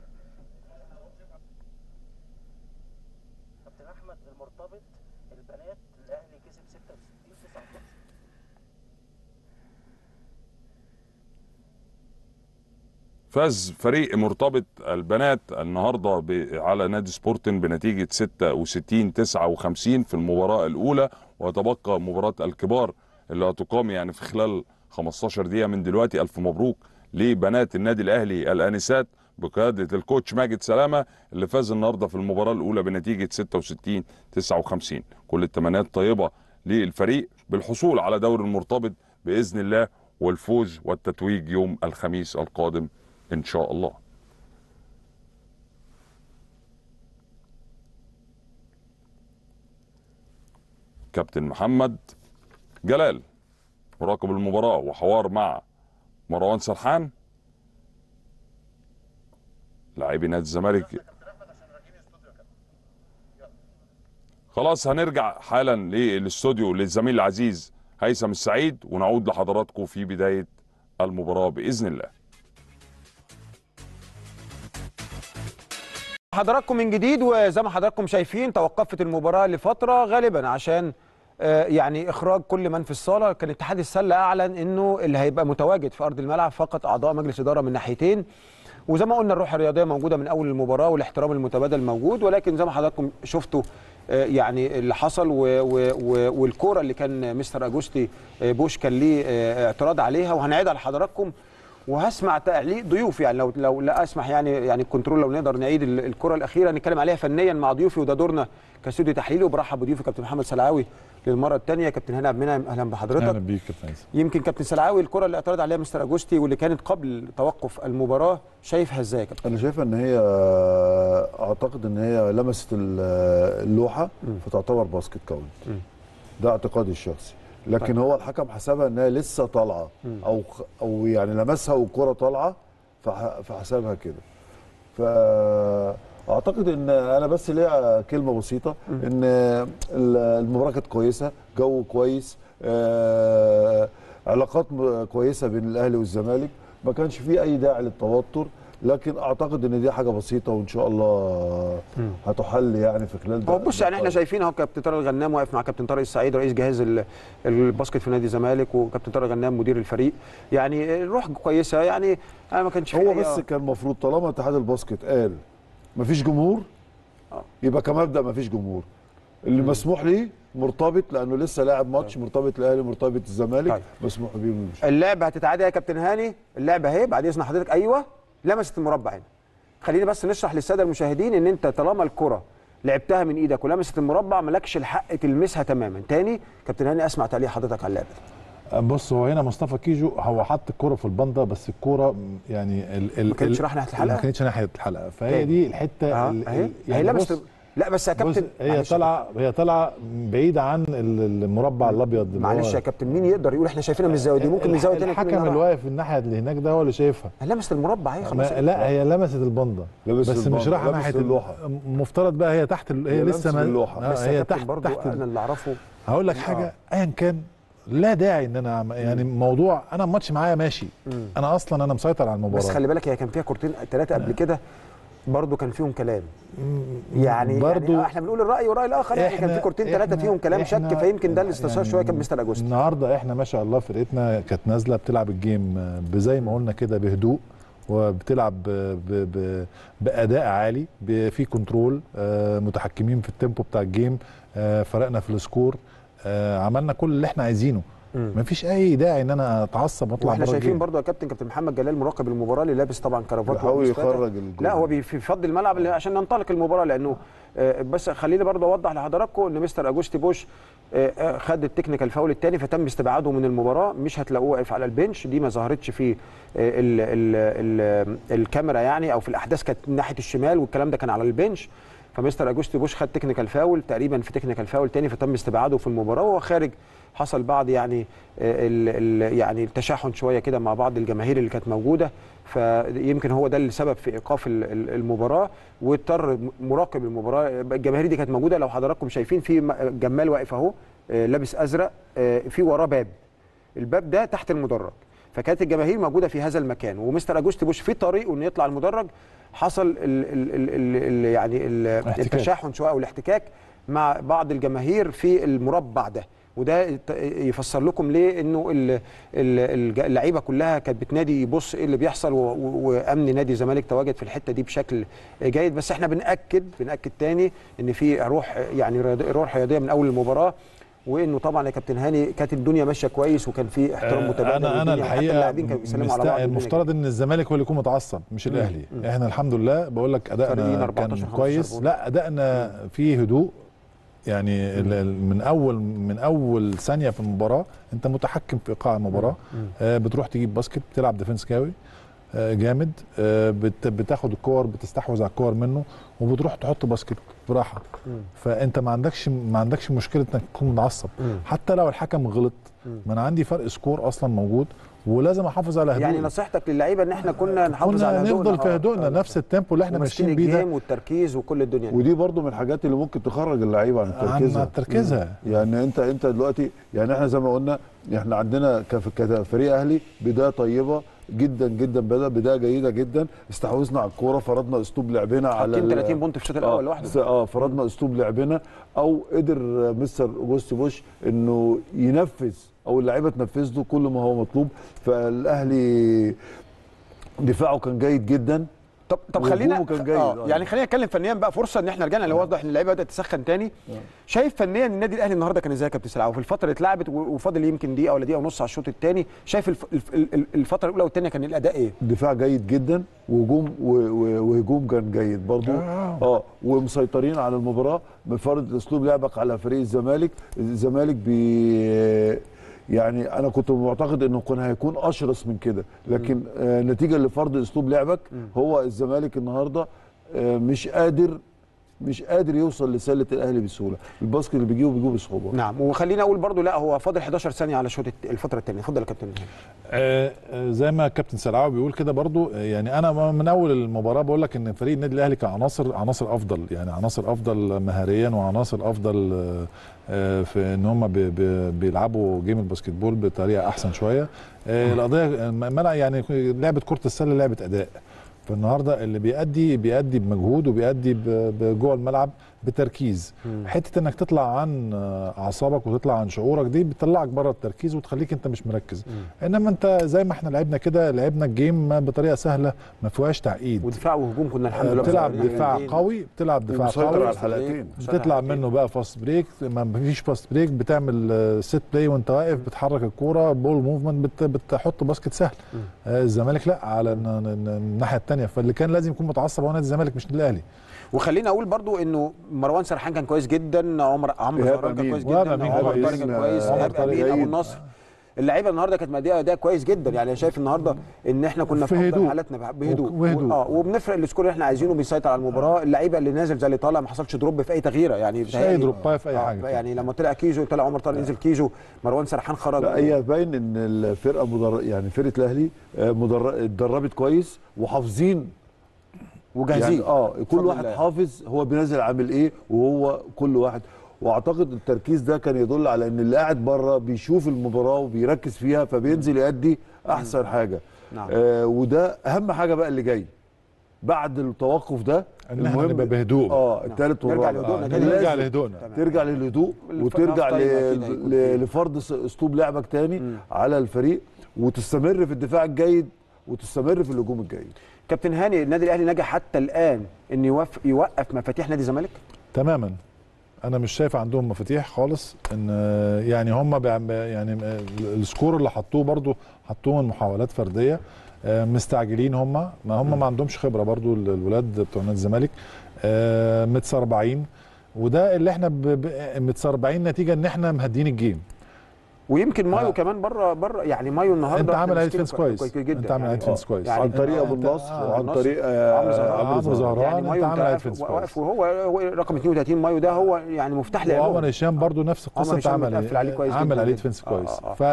كابتن احمد المرتبط البنات الاهلي كسب 66 19 فاز فريق مرتبط البنات النهارده ب- على نادي سبورتن بنتيجه 66 59 في المباراه الاولى وتبقى مباراه الكبار اللي هتقام يعني في خلال 15 دقيقه من دلوقتي الف مبروك لبنات النادي الاهلي الانسات بقياده الكوتش ماجد سلامه اللي فاز النهارده في المباراه الاولى بنتيجه 66 59 كل التمنيات طيبه للفريق بالحصول على دوري المرتبط باذن الله والفوز والتتويج يوم الخميس القادم ان شاء الله كابتن محمد جلال مراقب المباراة وحوار مع مروان سرحان لاعبي نادي الزمالك خلاص هنرجع حالا للاستوديو للزميل العزيز هيثم السعيد ونعود لحضراتكم في بداية المباراة بإذن الله حضراتكم من جديد وزي ما حضراتكم شايفين توقفت المباراة لفترة غالبا عشان آه، يعني اخراج كل من في الصاله كان اتحاد السله اعلن انه اللي هيبقى متواجد في ارض الملعب فقط اعضاء مجلس اداره من ناحيتين وزي ما قلنا الروح الرياضيه موجوده من اول المباراه والاحترام المتبادل موجود ولكن زي ما حضراتكم شفتوا آه، يعني اللي حصل و- و- و- والكوره اللي كان مستر اجوستي آه، بوش كان ليه آه، اعتراض عليها وهنعيدها لحضراتكم وهسمع تعليق ضيوف يعني لو لو لا اسمح يعني يعني الكنترول لو نقدر نعيد ال- الكره الاخيره نتكلم عليها فنيا مع ضيوفي وده دورنا كاستوديو تحليلي وبرحب بضيوفي كابتن محمد سلعاوي للمره الثانيه كابتن هاني عبد المنعم اهلا بحضرتك اهلا بيك كابتن هيثم يمكن كابتن سلعاوي الكره اللي اعترض عليها مستر اجوستي واللي كانت قبل توقف المباراه شايفها ازاي يا كابتن انا شايفه ان هي اعتقد ان هي لمست ال- اللوحه فتعتبر باسكت كاونت ده اعتقادي الشخصي لكن طيب. هو الحكم حسبها انها لسه طالعه او خ- او يعني لمسها والكره طالعه فح- فحسبها كده فاعتقد ان انا بس ليا كلمه بسيطه ان ال- المباراه كانت كويسه جو كويس آه، علاقات م- كويسه بين الاهلي والزمالك ما كانش فيه اي داعي للتوتر لكن اعتقد ان دي حاجه بسيطه وان شاء الله هتحل يعني في خلال هو بص يعني احنا شايفين اهو كابتن طارق الغنام واقف مع كابتن طارق السعيد رئيس جهاز ال- الباسكت في نادي الزمالك وكابتن طارق الغنام مدير الفريق يعني الروح كويسه يعني انا ما كانش هو فيه بس أي- كان المفروض طالما اتحاد الباسكت قال مفيش جمهور يبقى كمبدا مفيش جمهور اللي مسموح ليه مرتبط لانه لسه لاعب ماتش مرتبط الاهلي مرتبط الزمالك طيب. مسموح بيه ويمشي. اللعبه هتتعادل يا كابتن هاني اللعبه اهي بعد اذن حضرتك ايوه لمست المربع هنا خليني بس نشرح للساده المشاهدين ان انت طالما الكره لعبتها من ايدك ولمست المربع مالكش الحق تلمسها تماما تاني كابتن هاني اسمع تعليق حضرتك على اللعبه دي. بص هو هنا مصطفى كيجو هو حط الكوره في البنده بس الكوره يعني ال ال ما كانتش ال- رايحة ناحية الحلقة؟ ما كانتش ناحيه الحلقه فهي تاني. دي الحته اه ال- اهي ال- هي لمست بص- لا بس يا بص كابتن هي معلش يا طالعه هي طالعه بعيده عن ال- المربع الابيض اللي معلش هو- يا كابتن مين يقدر يقول احنا شايفينها من الزاويه دي ممكن من زاويه تانية يكون الحكم منها اللي راح. واقف الناحيه اللي هناك ده هو اللي شايفها لمست المربع اهي خلاص ما لا هي لمست البنده لمست بس مش البنده، رايحه لمست ناحيه اللوحة. المفترض بقى هي تحت ال- هي هي لسه لمست ما اللوحة. آه، بس يا هي كابتن تحت برضو تحت انا اللي اعرفه هقول لك حاجه ايا كان لا داعي ان انا أعمل- يعني موضوع انا الماتش معايا ماشي انا اصلا انا مسيطر على المباراه بس خلي بالك هي كان فيها كورتين ثلاثه قبل كده برضه كان فيهم كلام يعني برضو- يعني احنا بنقول الراي والراي الاخر يعني كان في كورتين ثلاثه إحنا- فيهم كلام شك إحنا فيمكن ده اللي استشار يعني شويه كان مستر اجوستي النهارده احنا ما شاء الله فرقتنا كانت نازله بتلعب الجيم بزي ما قلنا كده بهدوء وبتلعب ب ب ب باداء عالي ب- في كنترول آه، متحكمين في التيمبو بتاع الجيم آه، فرقنا في السكور آه، عملنا كل اللي احنا عايزينه ما فيش اي داعي ان انا اتعصب واطلع واحنا بره شايفين الجيم برضه يا كابتن كابتن محمد جلال مراقب المباراه اللي لابس طبعا كرافات بيحاول وقميص يخرج فاتح. الجول. لا هو بي- في فض الملعب اللي- عشان ننطلق المباراه لانه آه، بس خليني برضه اوضح لحضراتكم ان مستر اجوستي بوش آه، آه، خد التكنيكال فاول الثاني فتم استبعاده من المباراه مش هتلاقوه واقف على البنش دي ما ظهرتش في آه، ال ال ال الكاميرا يعني او في الاحداث كانت ناحيه الشمال والكلام ده كان على البنش فمستر اجوستي بوش خد تكنيكال فاول تقريبا في تكنيكال فاول تاني فتم استبعاده في المباراه وهو خارج حصل بعض يعني آه، ال ال يعني التشاحن شويه كده مع بعض الجماهير اللي كانت موجوده فيمكن هو ده السبب في ايقاف ال- ال- المباراه واضطر مراقب المباراه الجماهير دي كانت موجوده لو حضراتكم شايفين في م- جمال واقف اهو آه، لابس ازرق آه، في وراه باب الباب ده تحت المدرج فكانت الجماهير موجوده في هذا المكان ومستر اجوستي بوش في طريقه انه يطلع المدرج حصل ال ال ال ال ال يعني ال احتكاك. التشاحن شويه او الاحتكاك مع بعض الجماهير في المربع ده وده يت- يفسر لكم ليه انه ال- ال- الج- اللعيبه كلها كانت بتنادي يبص ايه اللي بيحصل و- و- وامن نادي الزمالك تواجد في الحته دي بشكل جيد بس احنا بناكد بناكد تاني ان في روح يعني رياضي- روح رياضيه من اول المباراه وانه طبعا يا كابتن هاني كانت الدنيا ماشيه كويس وكان في احترام متبادل انا انا والدنيا- حتى الحقيقه اللاعبين كانوا بيسلموا على مست- بعض والدنيا المفترض ان الزمالك هو اللي يكون متعصب مش الاهلي احنا الحمد لله بقول لك فارقين ادائنا 14 كان 15 كويس بونت. لا ادائنا فيه هدوء يعني ال- ال- من اول من اول ثانيه في المباراه انت متحكم في ايقاع المباراه آه بتروح تجيب باسكت بتلعب ديفنس كاوي آه جامد آه بت بتاخد الكور بتستحوذ على الكور منه وبتروح تحط باسكت براحه فانت ما عندكش ما عندكش مشكله انك تكون متعصب حتى لو الحكم غلط ما انا عندي فرق سكور اصلا موجود ولازم احافظ على هدوء يعني نصيحتك للعيبه ان احنا كنا نحافظ على كنا هدوءنا نفضل في آه، هدوءنا آه، نفس التيمبو اللي احنا وماسكين ماشيين بيه ده الجيم والتركيز وكل الدنيا دي. ودي برضو من الحاجات اللي ممكن تخرج اللعيبه عن عن تركيزها تركيزها يعني انت انت دلوقتي يعني احنا زي ما قلنا احنا عندنا كف- كفريق اهلي بدايه طيبه جدا جدا بدا بدايه جيده جدا استحوذنا على الكوره فرضنا اسلوب لعبنا على حاطين ال- 30 بونت في الشوط الاول اه لوحده س- اه فرضنا اسلوب لعبنا او قدر مستر اوجوست بوش انه ينفذ او اللعيبه تنفذ له كل ما هو مطلوب فالاهلي دفاعه كان جيد جدا طب طب خلينا وهجومه كان جيد. آه آه. يعني خلينا نتكلم فنيا بقى فرصه ان احنا رجعنا اللي واضح ان اللعيبه بدات تسخن تاني شايف فنيا النادي الاهلي النهارده كان ازاي يا كابتن سلعه وفي الفتره اللي اتلعبت و- وفاضل يمكن دقيقه ولا دقيقه ونص على الشوط الثاني شايف الف... الف... ال- الفتره الاولى والثانيه كان الاداء ايه؟ دفاع جيد جدا وهجوم و- و- وهجوم كان جيد برضو آه. اه ومسيطرين على المباراه بفرض اسلوب لعبك على فريق الزمالك الزمالك بي يعني انا كنت معتقد انه كان هيكون اشرس من كده لكن آه نتيجه لفرض اسلوب لعبك هو الزمالك النهارده آه مش قادر مش قادر يوصل لسله الاهلي بسهوله الباسكت اللي بيجيبه بيجيبه بصعوبه نعم وخلينا اقول برضو لا هو فاضل 11 ثانيه على الشوط الت- الفتره الثانيه اتفضل يا كابتن هاني. آه، آه، زي ما كابتن سلعاوي بيقول كده برضو آه، يعني انا من اول المباراه بقول لك ان فريق النادي الاهلي كعناصر عناصر افضل يعني عناصر افضل مهاريا وعناصر افضل آه، آه، في ان هم بي- بي- بيلعبوا جيم الباسكتبول بطريقه احسن شويه آه، القضيه ملأ يعني لعبه كره السله لعبه اداء فالنهارده اللي بيأدي بيأدي بمجهود وبيأدي ب- ب- جوه الملعب بتركيز حته انك تطلع عن آه، اعصابك وتطلع عن شعورك دي بتطلعك بره التركيز وتخليك انت مش مركز انما انت زي ما احنا لعبنا كده لعبنا الجيم بطريقه سهله ما فيهاش تعقيد ودفاع وهجوم كنا الحمد آه، لله بتلعب مسيطرين دفاع جامدين. قوي بتلعب دفاع ومسيطر قوي على الحلقتين بتطلع منه بقى فاست بريك ما فيش فاست بريك بتعمل سيت بلاي وانت واقف بتحرك الكوره بول موفمنت بت بتحط باسكت سهل آه، الزمالك لا على الن- الن- الناحيه الثانيه فاللي كان لازم يكون متعصب هو نادي الزمالك مش النادي الاهلي وخليني اقول برضو انه مروان سرحان كان كويس جدا عمر عمرو إيهاب زهران كان أمين. كويس وإيهاب جدا أمين عمر كويس. طارق كان كويس عمر ايهاب طارق امين ابو جيد. النصر اللعيبه النهارده كانت ماديه اداء كويس جدا يعني انا شايف النهارده ان احنا كنا في في افضل هدوء. حالاتنا بهدوء وهدوء. اه وبنفرق السكور اللي احنا عايزينه بيسيطر على المباراه اللعيبه اللي نازل زي اللي طالع ما حصلش دروب في اي تغييره يعني مش بيتهيألي- اي دروبايه في اي آه، حاجه يعني لما طلع كيجو طلع عمر طارق نزل كيجو مروان سرحان خرج لا هي باين ان الفرقه مدر... يعني فرقه الاهلي آه، مدر... اتدربت كويس وحافظين وجاهزين يعني اه كل بفضل واحد الله. حافظ هو بينزل عامل ايه وهو كل واحد واعتقد التركيز ده كان يدل على ان اللي قاعد بره بيشوف المباراه وبيركز فيها فبينزل يأدي احسن حاجه نعم. آه وده اهم حاجه بقى اللي جاي بعد التوقف ده ان احنا نبقى بهدوء بقى. اه الثالث نرجع والرابع لهدوءنا آه، تاني. لازم نرجع لهدوءنا ترجع للهدوء الف- وترجع الهاف ل... تايم أكيد هيكون ل... فيه. لفرض س- اسلوب لعبك تاني على الفريق وتستمر في الدفاع الجيد وتستمر في الهجوم الجيد كابتن هاني النادي الاهلي نجح حتى الان ان يوف- يوقف مفاتيح نادي الزمالك تماما انا مش شايف عندهم مفاتيح خالص ان آه، يعني هم بيعم- يعني آه، السكور اللي حطوه برضو حطوه من محاولات فرديه آه، مستعجلين هم ما هم ما عندهمش خبره برضو ال- الولاد بتوع نادي الزمالك آه، متسربعين وده اللي احنا ب- ب- متسربعين نتيجه ان احنا مهدين الجيم ويمكن مايو آه. كمان بره بره يعني مايو النهارده انت عامل كان عليه ستيل ديفنس كويس جدا انت عامل عليه يعني. ديفنس كويس يعني عن طريق ابو انت- النصر آه، وعن النصر. طريق آه، عمرو زهران. عمرو عمرو زهران زهران. يعني انت مايو عامل انت عليه واقف ديفنس واقف كويس. وهو هو رقم 32 مايو ده هو يعني مفتاح وعمر لعبهم هشام برضو نفس القصه عمر انت هشام عامل متقفل عليه كويس عامل جدا عليه جدا. ديفنس آه، كويس آه، آه.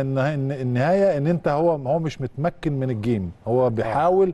فالنهايه ان انت هو هو مش متمكن من الجيم هو بيحاول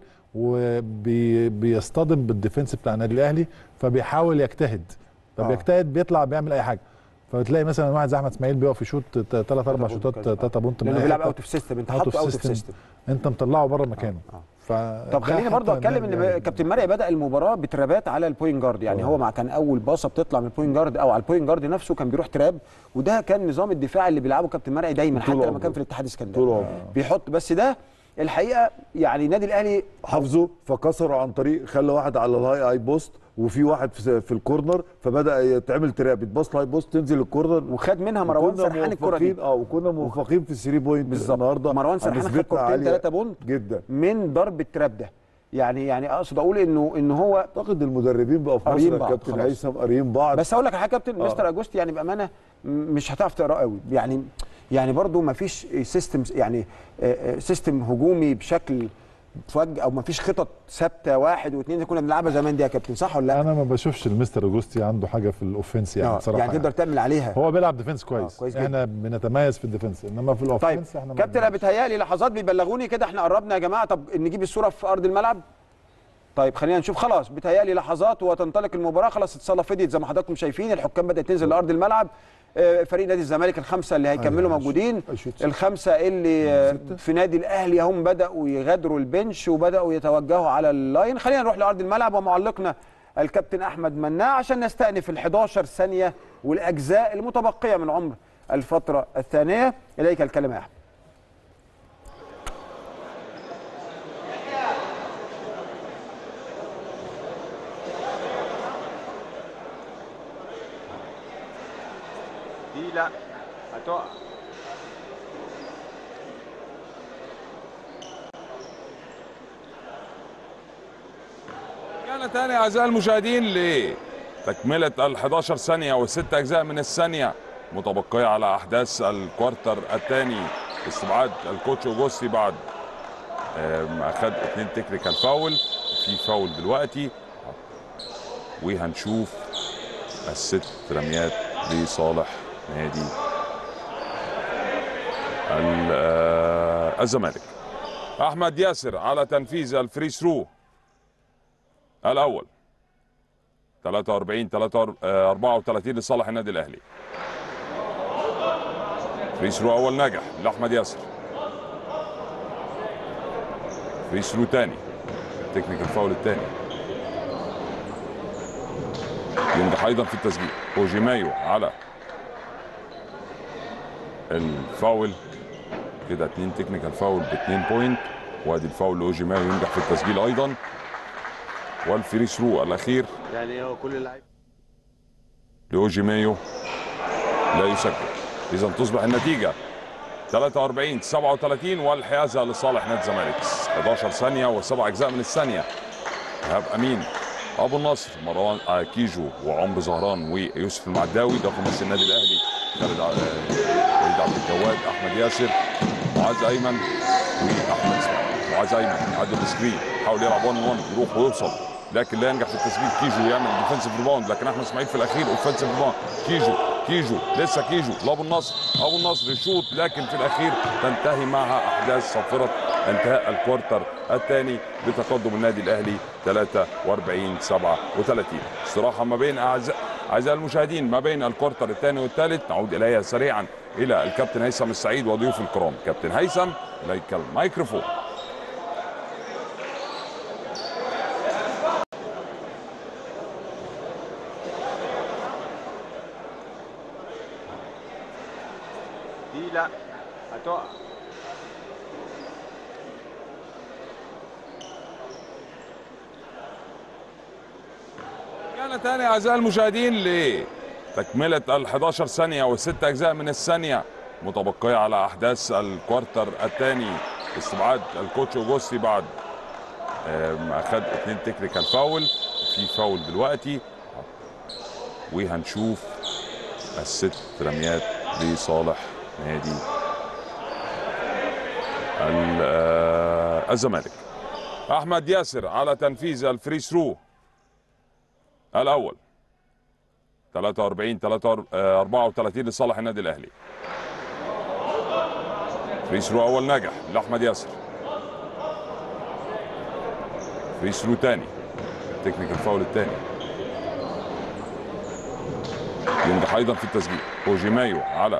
وبيصطدم بالديفنس بتاع النادي الاهلي فبيحاول يجتهد فبيجتهد بيطلع بيعمل اي حاجه فبتلاقي مثلا واحد زي احمد اسماعيل بيقف يشوط ثلاث اربع شوطات كده. ثلاثه بونت من لانه أي بيلعب حتة. اوت اوف سيستم انت Out of حاطه اوت اوف system. سيستم انت مطلعه بره مكانه ف طب خليني برضو اتكلم ان كابتن مرعي بدا المباراه بترابات على البوينت جارد يعني هو مع كان اول باصه بتطلع من البوينت جارد او على البوينت جارد نفسه كان بيروح تراب وده كان نظام الدفاع اللي بيلعبه كابتن مرعي دايما حتى طول لما عمره. كان في الاتحاد طول الاسكندري عمره. بيحط بس ده الحقيقه يعني النادي الاهلي حافظه فكسره عن طريق خلى واحد على الهاي اي بوست وفي واحد في, في الكورنر فبدا يتعمل تراب يتباص هاي بوست تنزل الكورنر وخد منها مروان وكنا سرحان الكره دي موفقين- اه وكنا موفقين في الثري بوينت بالظبط. النهارده مروان سرحان خد نسبتنا كورتين عالية ثلاثة بونت. جدا من ضرب التراب ده يعني يعني اقصد اقول انه ان هو اعتقد المدربين بقى في قاريين مصر بعض، كابتن خلاص. هيثم قاريين بعض بس اقول لك على حاجه يا كابتن مستر اجوستي يعني بامانه م- مش هتعرف تقراه قوي يعني يعني برضو ما فيش سيستم يعني آه، آه، سيستم هجومي بشكل فج او ما فيش خطط ثابته واحد واثنين زي كنا بنلعبها زمان دي يا كابتن صح ولا لا؟ انا ما بشوفش المستر اوجوستي عنده حاجه في الاوفنس يعني آه، بصراحه يعني تقدر تعمل عليها هو بيلعب ديفنس كويس, آه، كويس جدا. احنا بنتميز في الديفنس انما في طيب الاوفنس احنا ما كابتن انا عندناش. بيتهيألي لحظات بيبلغوني كده احنا قربنا يا جماعه طب نجيب الصوره في ارض الملعب طيب خلينا نشوف خلاص بيتهيألي لحظات وتنطلق المباراه خلاص الصاله فضيت زي ما حضراتكم شايفين الحكام بدات تنزل لارض الملعب آه، فريق نادي الزمالك الخمسه اللي هيكملوا أيوة، موجودين أشوط ست. الخمسه اللي آه، في نادي الاهلي هم بداوا يغادروا البنش وبداوا يتوجهوا على اللاين خلينا نروح لارض الملعب ومعلقنا الكابتن احمد مناع عشان نستأنف ال 11 ثانيه والاجزاء المتبقيه من عمر الفتره الثانيه اليك الكلمه يا احمد دي لا هتقع رجعنا تاني اعزائي المشاهدين لتكمله ال 11 ثانيه وست اجزاء من الثانيه متبقيه على احداث الكوارتر الثاني استبعاد الكوتش اوجوستي بعد آه، ما اخذ اثنين تكنيكال فاول في فاول دلوقتي وهنشوف الست رميات لصالح نادي ال- آه، الزمالك احمد ياسر على تنفيذ الفري ثرو الاول 43 3 34 لصالح النادي الاهلي فري ثرو اول نجح لاحمد ياسر فري ثرو تاني تكنيكال فاول الثاني ينجح ايضا في التسجيل اوجيمايو على الفاول كده اتنين تكنيكال فاول باتنين بوينت وادي الفاول لاوجيمايو ينجح في التسجيل ايضا والفري ثرو الاخير يعني هو كل اللعيبه لاوجيمايو لا يسجل اذا تصبح النتيجه 43 37 والحيازه لصالح نادي الزمالك 11 ثانيه وسبع اجزاء من الثانيه ايهاب امين ابو النصر مروان آه، كيجو وعمرو زهران ويوسف المعداوي ده خماسي النادي الاهلي خالد ع- آه، وليد عبد الجواد احمد ياسر معاذ ايمن واحمد اسماعيل معاذ ايمن يعدي السكرين حاول يلعب 1 1 يروح ويوصل لكن لا ينجح في التسجيل كيجو يعمل ديفنسيف ريباوند لكن احمد اسماعيل في الاخير اوفنسيف ريباوند كيجو كيجو لسه كيجو لابو النصر ابو النصر يشوط لكن في الاخير تنتهي معها احداث صافره انتهاء الكوارتر الثاني بتقدم النادي الاهلي 43 37 استراحه ما بين اعزائي اعزائي المشاهدين ما بين الكوارتر الثاني والثالث نعود اليها سريعا الى الكابتن هيثم السعيد وضيوف الكرام كابتن هيثم اليك الميكروفون دي لا هتقع رجعنا تاني اعزائي المشاهدين لتكمله ال 11 ثانيه وست اجزاء من الثانيه متبقيه على احداث الكوارتر الثاني استبعاد الكوتش اوجوستي بعد آه، ما اخذ اثنين تكنيكال فاول في فاول دلوقتي وهنشوف الست رميات لصالح نادي ال- آه، الزمالك احمد ياسر على تنفيذ الفري ثرو الاول 43 3 34 لصالح النادي الاهلي فري ثرو اول نجح لاحمد ياسر فري ثرو ثاني تكنيكال فاول الثاني ينجح ايضا في التسجيل اوجيمايو على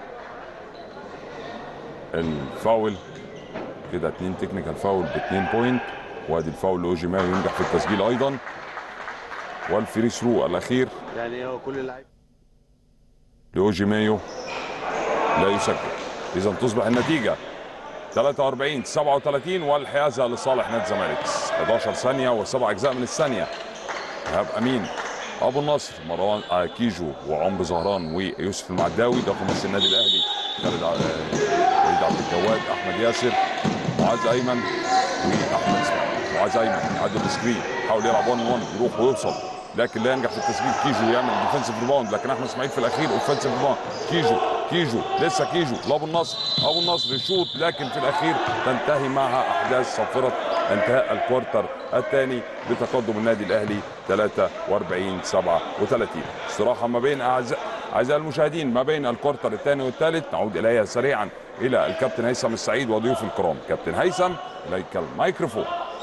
الفاول كده اتنين تكنيكال فاول باتنين بوينت وادي الفاول لاوجيمايو ينجح في التسجيل ايضا والفري ثرو الاخير يعني هو كل اللعيبه لاوجيمايو لا يسجل اذا تصبح النتيجه 43 37 والحيازه لصالح نادي الزمالك 11 ثانيه وسبع اجزاء من الثانيه ايهاب امين ابو النصر مروان آه، كيجو وعمرو زهران ويوسف المعداوي ده خماسي النادي الاهلي خالد ع- آه، وليد عبد الجواد احمد ياسر معاذ ايمن واحمد اسماعيل معاذ ايمن يعدي السكرين حاول يلعب 1 1 يروح ويوصل لكن لا ينجح في التسجيل كيجو يعمل ديفنسيف ريباوند لكن احمد اسماعيل في الاخير اوفنسيف ريباوند كيجو كيجو لسه كيجو لابو النصر ابو النصر يشوط لكن في الاخير تنتهي معها احداث صافره انتهاء الكوارتر الثاني بتقدم النادي الاهلي 43 37 استراحه ما بين اعزائي اعزائي المشاهدين ما بين الكوارتر الثاني والثالث نعود اليها سريعا الى الكابتن هيثم السعيد وضيوف الكرام كابتن هيثم اليك الميكروفون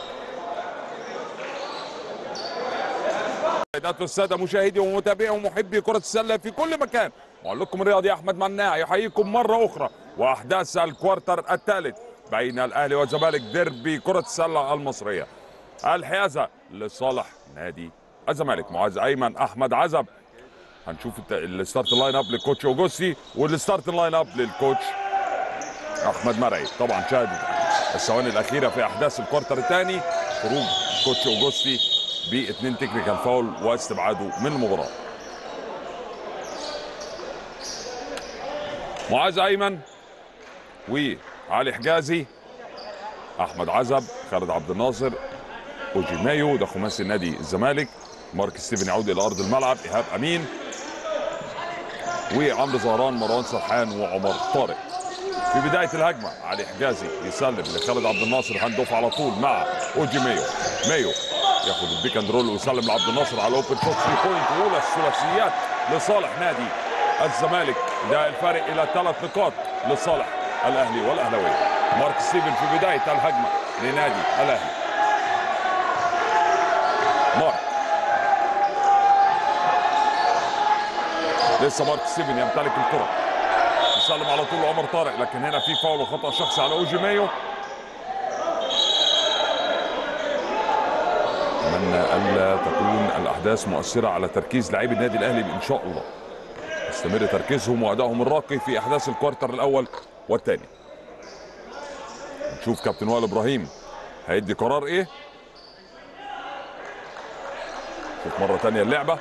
سيدات والسادة مشاهدي ومتابعي ومحبي كرة السلة في كل مكان معلقكم الرياضي أحمد مناع يحييكم مرة أخرى وأحداث الكوارتر الثالث بين الأهلي والزمالك ديربي كرة السلة المصرية الحيازة لصالح نادي الزمالك معاذ أيمن أحمد عزب هنشوف الت- الستارت لاين اب للكوتش اوجوستي والستارت لاين اب للكوتش احمد مرعي طبعا شاهد الثواني الاخيره في احداث الكوارتر الثاني خروج كوتش اوجوستي باثنين تكنيكال فاول واستبعاده من المباراه معاذ ايمن وعلي حجازي احمد عزب خالد عبد الناصر اوجيمايو ده خماسي نادي الزمالك مارك ستيفن يعود الى ارض الملعب ايهاب امين وعمرو زهران مروان سرحان وعمر طارق في بدايه الهجمه علي حجازي يسلم لخالد عبد الناصر هاند اوف على طول مع اوجي مايو مايو ياخد البيك اند رول ويسلم لعبد الناصر على اوبن شوت 3 بوينت اولى الثلاثيات لصالح نادي الزمالك ده الفارق الى ثلاث نقاط لصالح الاهلي والاهلاويه مارك ستيفن في بدايه الهجمه لنادي الاهلي مارك لسه مارك ستيفن يمتلك الكره يسلم على طول عمر طارق لكن هنا في فاول وخطا شخصي على اوجي مايو اتمنى الا تكون الاحداث مؤثره على تركيز لاعبي النادي الاهلي ان شاء الله يستمر تركيزهم وادائهم الراقي في احداث الكوارتر الاول والثاني نشوف كابتن وائل ابراهيم هيدي قرار ايه شوف مره ثانيه اللعبه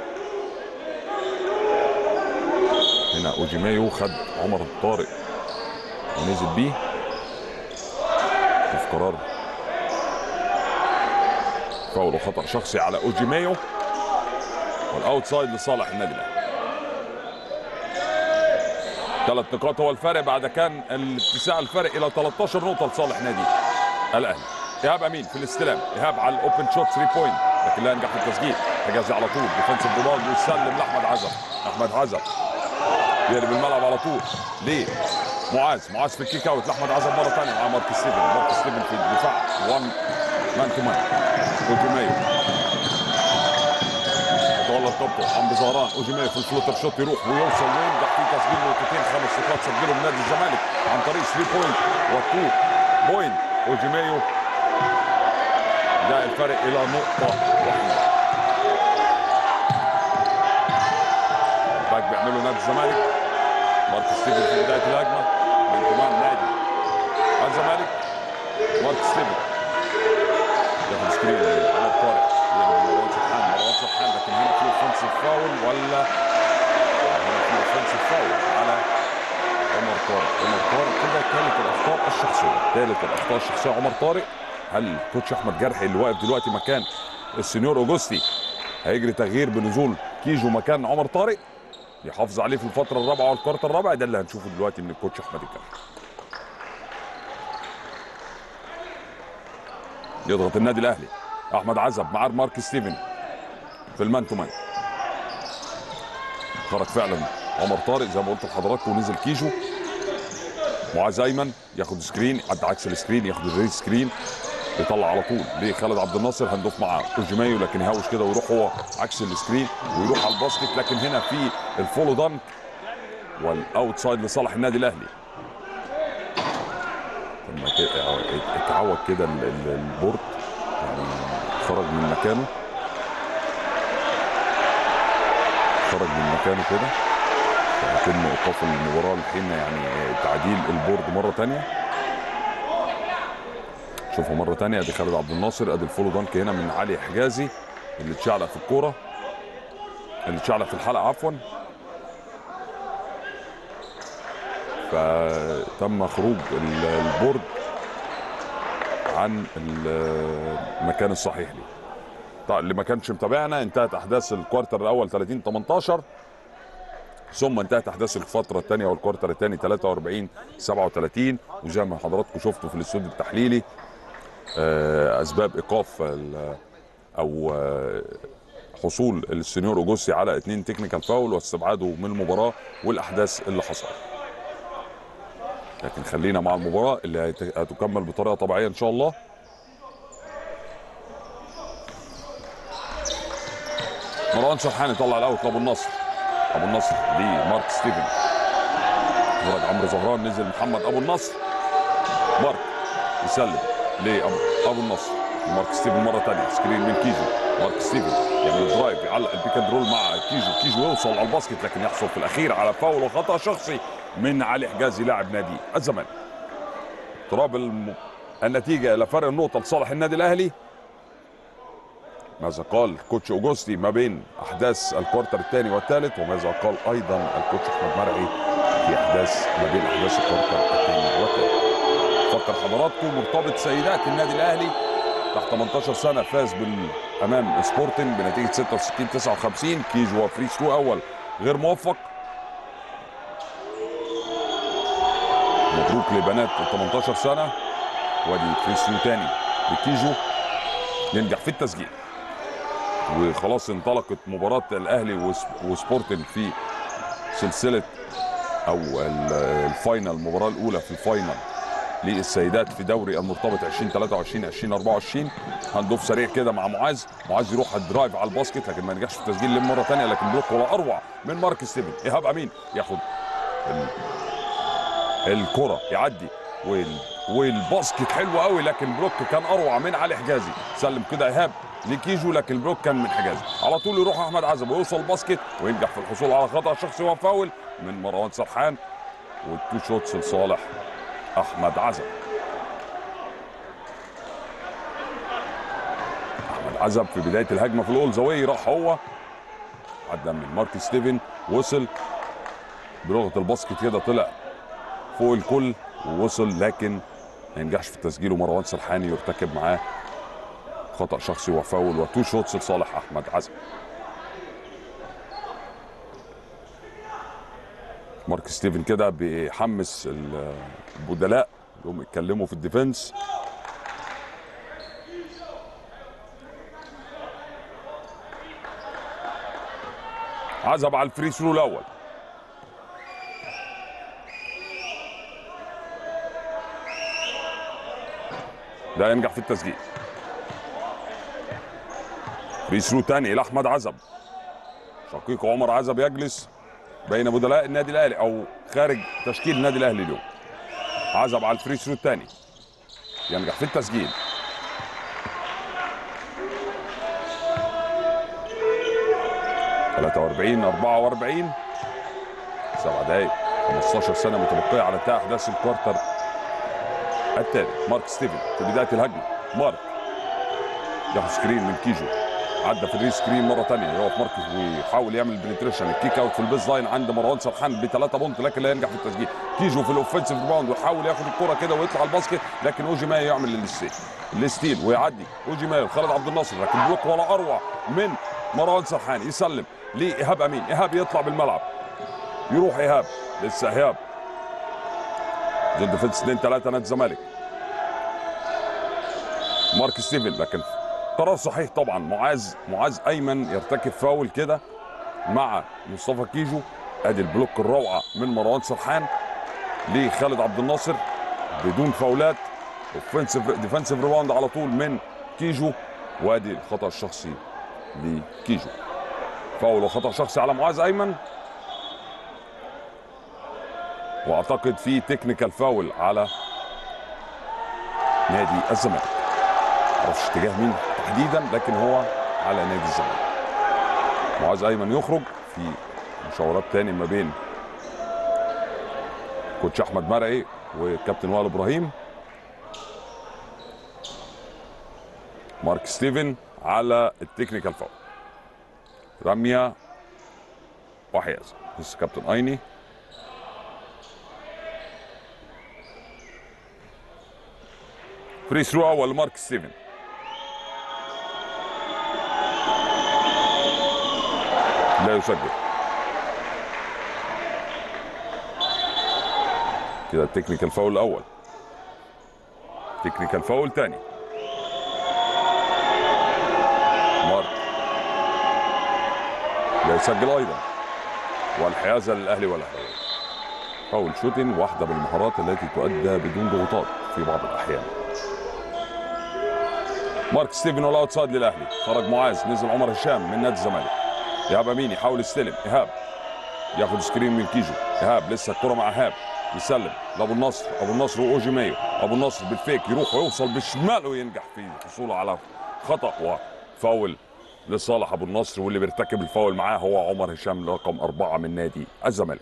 هنا اوجيمايو خد عمر طارق ونزل بيه شوف قرار فاول وخطا شخصي على اوجيمايو والاوتسايد لصالح النادي الاهلي ثلاث نقاط هو الفارق بعد كان الاتساع الفارق الى 13 نقطه لصالح نادي الاهلي ايهاب امين في الاستلام ايهاب على الاوبن شوت 3 بوينت لكن لا ينجح في التسجيل حجازي على طول ديفنسيف ريباوند ويسلم لاحمد عزب احمد عزب يقلب الملعب على طول ليه معاذ معاذ في الكيك اوت لاحمد عزب مره ثانيه مع مارك ستيفن مارك ستيفن في الدفاع 1 مان تو مان اوجيمايو يتولى القبطه عمرو زهران اوجيمايو في الفلوتر شوت يروح ويوصل وينجح في تسجيل نقطتين خمس نقاط سجلهم نادي الزمالك عن طريق 3 بوينت و2 بوينت اوجيمايو ده الفرق الى نقطه واحده باك بيعملوا نادي الزمالك مارك ستيفن في بدايه الهجمه من كمان نادي الزمالك مارك ستيفن داخل سكرين عمر طارق يلعب مروان سرحان مروان سرحان لكن هنا في اوفنسيف فاول ولا هنا في اوفنسيف فاول على عمر طارق عمر طارق كده ثالث الاخطاء الشخصيه ثالث الاخطاء الشخصيه عمر طارق هل كوتش احمد جرحي اللي واقف دلوقتي مكان السنيور اوجوستي هيجري تغيير بنزول كيجو مكان عمر طارق يحافظ عليه في الفتره الرابعه والكوارتر الرابع ده اللي هنشوفه دلوقتي من الكوتش احمد الجرحي يضغط النادي الاهلي احمد عزب مع مارك ستيفن في المان تو مان خرج فعلا عمر طارق زي ما قلت لحضراتكم ونزل كيجو معاذ ايمن ياخد سكرين عدى عكس السكرين ياخد الريد سكرين يطلع على طول لخالد عبد الناصر هندوف مع اوجيمايو لكن يهوش كده ويروح هو عكس السكرين ويروح على الباسكت لكن هنا في الفولو دانك والاوتسايد لصالح النادي الاهلي لما ك- اتعوج كده ال- ال- البورد يعني خرج من مكانه خرج من مكانه كده يتم ايقاف المباراه لحين يعني تعديل البورد مره تانية شوفوا مره تانية ادي خالد عبد الناصر ادي الفولو دانك هنا من علي حجازي اللي اتشعلق في الكوره اللي اتشعلق في الحلقه عفوا فتم خروج ال- البورد عن ال- المكان الصحيح ليه طيب اللي ما كانش متابعنا انتهت احداث الكوارتر الاول 30 18 ثم انتهت احداث الفتره الثانيه والكوارتر الثاني 43 37 وزي ما حضراتكم شفتوا في الاستوديو التحليلي آه، اسباب ايقاف ال- او آه، حصول السنيور اوجوسي على اثنين تكنيكال فاول واستبعاده من المباراه والاحداث اللي حصلت لكن خلينا مع المباراه اللي هت- هتكمل بطريقه طبيعيه ان شاء الله مروان سرحان يطلع الاوت لابو النصر ابو النصر لمارك ستيفن خرج عمرو زهران نزل محمد ابو النصر مارك يسلم لابو ابو النصر مارك ستيفن مره ثانيه سكرين من كيجو مارك ستيفن يعمل درايف يعلق البيك اند رول مع كيجو كيجو يوصل على الباسكت لكن يحصل في الاخير على فاول وخطا شخصي من علي حجازي لاعب نادي الزمالك اضطراب الم... النتيجه الى فرق النقطه لصالح النادي الاهلي ماذا قال كوتش اوجوستي ما بين احداث الكوارتر الثاني والثالث وماذا قال ايضا الكوتش احمد مرعي في احداث ما بين احداث الكوارتر الثاني والثالث فكر حضراتكم مرتبط سيدات النادي الاهلي تحت 18 سنه فاز بال امام سبورتنج بنتيجه 66 59 كيجو وفري ثرو اول غير موفق مبروك لبنات ال 18 سنه وادي فري ثرو ثاني لكيجو ينجح في التسجيل وخلاص انطلقت مباراة الأهلي وس- وسبورتنج في سلسلة أو ال- الفاينل المباراة الأولى في الفاينل للسيدات في دوري المرتبط 2023 2024 هندوف سريع كده مع معاذ معاذ يروح الدرايف على الباسكت لكن ما نجحش في التسجيل ليه مرة ثانية لكن بلوك ولا أروع من مارك ستيفن إيهاب أمين ياخد ال- الكرة يعدي وال... والباسكت حلو قوي لكن بلوك كان اروع من علي حجازي سلم كده ايهاب لكيجو لكن البلوك كان من حجازي على طول يروح احمد عزب ويوصل الباسكت وينجح في الحصول على خطا شخصي وفاول من مروان سرحان والتو شوتس لصالح احمد عزب احمد عزب في بدايه الهجمه في الاول زاويه راح هو عدى من مارك ستيفن وصل بلغه الباسكت كده طلع فوق الكل ووصل لكن ما ينجحش في تسجيله مروان سرحاني يرتكب معاه خطا شخصي وفاول وتو شوتس لصالح احمد عزم مارك ستيفن كده بيحمس البدلاء اللي هم يتكلموا في الديفنس عزب على الفري ثرو الاول لا ينجح في التسجيل فري ثرو تاني لاحمد عزب شقيق عمر عزب يجلس بين بدلاء النادي الاهلي او خارج تشكيل النادي الاهلي اليوم عزب على الفري ثرو الثاني ينجح في التسجيل ثلاثة وأربعين أربعة وأربعين سبع دقايق 15 سنة متبقية على انتهاء أحداث الكوارتر الثالث مارك ستيفن في بداية الهجمة مارك ياخد سكرين من كيجو عدى في الري سكرين مره ثانيه يقف ماركس ويحاول يعمل بنتريشن الكيك اوت في البيز لاين عند مروان سرحان بثلاثه بونت لكن لا ينجح في التسجيل كيجو في الاوفنسيف ريباوند ويحاول ياخد الكره كده ويطلع الباسكت لكن اوجي ماي يعمل الستيل الستيل ويعدي اوجي ماي خالد عبد الناصر لكن بلوك ولا اروع من مروان سرحان يسلم لايهاب امين ايهاب يطلع بالملعب يروح ايهاب لسه ايهاب ضد ديفنس 2 3 نادي الزمالك مارك ستيفن لكن قرار صحيح طبعا معاذ معاذ ايمن يرتكب فاول كده مع مصطفى كيجو ادي البلوك الروعه من مروان سرحان لخالد عبد الناصر بدون فاولات اوفنسيف ديفنسيف ريباوند على طول من كيجو وادي الخطا الشخصي لكيجو فاول وخطا شخصي على معاذ ايمن واعتقد في تكنيكال فاول على نادي الزمالك معرفش اتجاه مين تحديدا لكن هو على نادي الزمالك معاذ ايمن يخرج في مشاورات تاني ما بين كوتش احمد مرعي وكابتن وائل ابراهيم مارك ستيفن على التكنيكال فاول رميه وحياز بس كابتن ايني فري ثرو اول مارك ستيفن لا يسجل كده التكنيكال فاول الاول تكنيكال فاول تاني مارك لا يسجل ايضا والحيازه للاهلي والاهلاويه فاول شوتين واحده من المهارات التي تؤدى بدون ضغوطات في بعض الاحيان مارك ستيفن والاوتسايد للاهلي خرج معاذ نزل عمر هشام من نادي الزمالك ايهاب امين يحاول يستلم ايهاب ياخد سكرين من كيجو ايهاب لسه الكره مع ايهاب يسلم لابو النصر ابو النصر واوجي مايو ابو النصر بالفيك يروح ويوصل بشماله وينجح في الحصول على خطا وفاول لصالح ابو النصر واللي بيرتكب الفاول معاه هو عمر هشام رقم اربعه من نادي الزمالك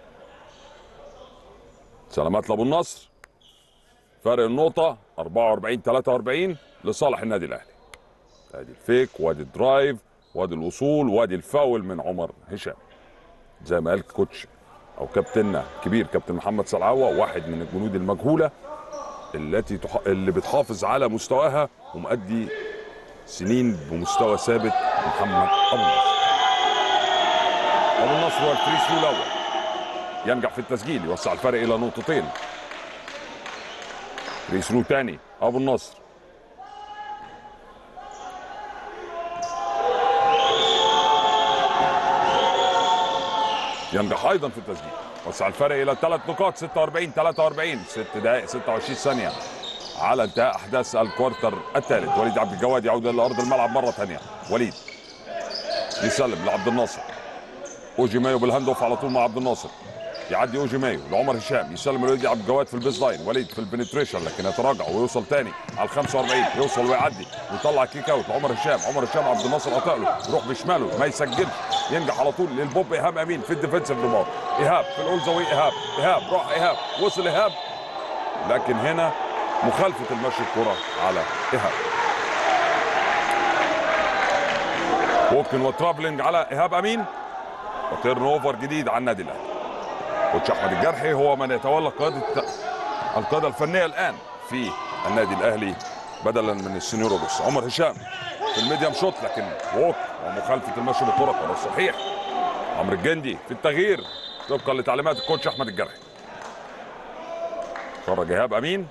سلامات لابو النصر فرق النقطة 44 43 لصالح النادي الأهلي. ادي الفيك وادي الدرايف وادي الوصول وادي الفاول من عمر هشام. زي ما قال كوتش او كابتننا كبير كابتن محمد سلعوه واحد من الجنود المجهوله التي تح... اللي بتحافظ على مستواها ومؤدي سنين بمستوى ثابت محمد ابو النصر. ابو النصر هو الفري ثرو الاول ينجح في التسجيل يوسع الفرق الى نقطتين فري ثرو تاني ابو النصر ينجح ايضا في التسجيل وسع الفرق الى ثلاث نقاط 46 43 ست دقائق 26 ثانيه على انتهاء احداث الكوارتر الثالث وليد عبد الجواد يعود الى ارض الملعب مره ثانيه وليد يسلم لعبد الناصر اوجي مايو بالهاند اوف على طول مع عبد الناصر يعدي اوجي مايو لعمر هشام يسلم لوليد عبد الجواد في البيز لاين وليد في البنتريشن لكن يتراجع ويوصل تاني على ال 45 يوصل ويعدي ويطلع كيك اوت لعمر هشام عمر هشام عبد الناصر قطع له يروح بشماله ما يسجلش ينجح على طول للبوب ايهاب امين في الديفنسيف ريباوند ايهاب في الاول زاويه ايهاب ايهاب راح ايهاب وصل ايهاب لكن هنا مخالفه المشي الكره على ايهاب ووكن وترافلنج على ايهاب امين وتيرن اوفر جديد على النادي الاهلي كوتش احمد الجرحي هو من يتولى قياده القياده الفنيه الان في النادي الاهلي بدلا من السنيور اوجوس عمر هشام في الميديم شوت لكن ووك ومخالفه المشي بالكره قرار صحيح عمرو الجندي في التغيير طبقا لتعليمات الكوتش احمد الجرحي خرج ايهاب امين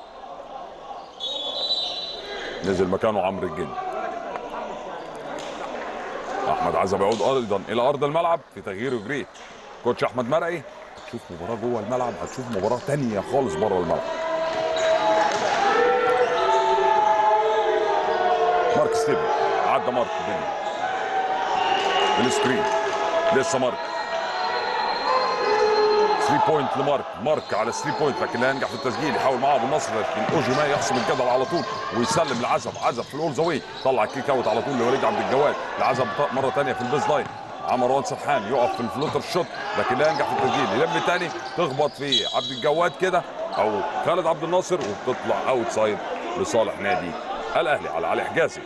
نزل مكانه عمرو الجندي احمد عزب يعود ايضا الى ارض الملعب في تغيير جريت كوتش احمد مرعي هتشوف مباراه جوه الملعب هتشوف مباراه تانية خالص بره الملعب مارك ستيفن عدى مارك الدنيا السكرين لسه مارك 3 بوينت لمارك مارك على 3 بوينت لكن لا ينجح في التسجيل يحاول معاه ابو النصر لكن اوجي ما يحسم الجدل على طول ويسلم لعزب عزب في الاول زاويه طلع كيك اوت على طول لوليد عبد الجواد لعزب مره ثانيه في البيز لاين مع مروان سرحان يقف في الفلوتر شوت لكن لا ينجح في التسجيل يلم تاني تخبط في عبد الجواد كده او خالد عبد الناصر وبتطلع اوت سايد لصالح نادي الاهلي على علي حجازي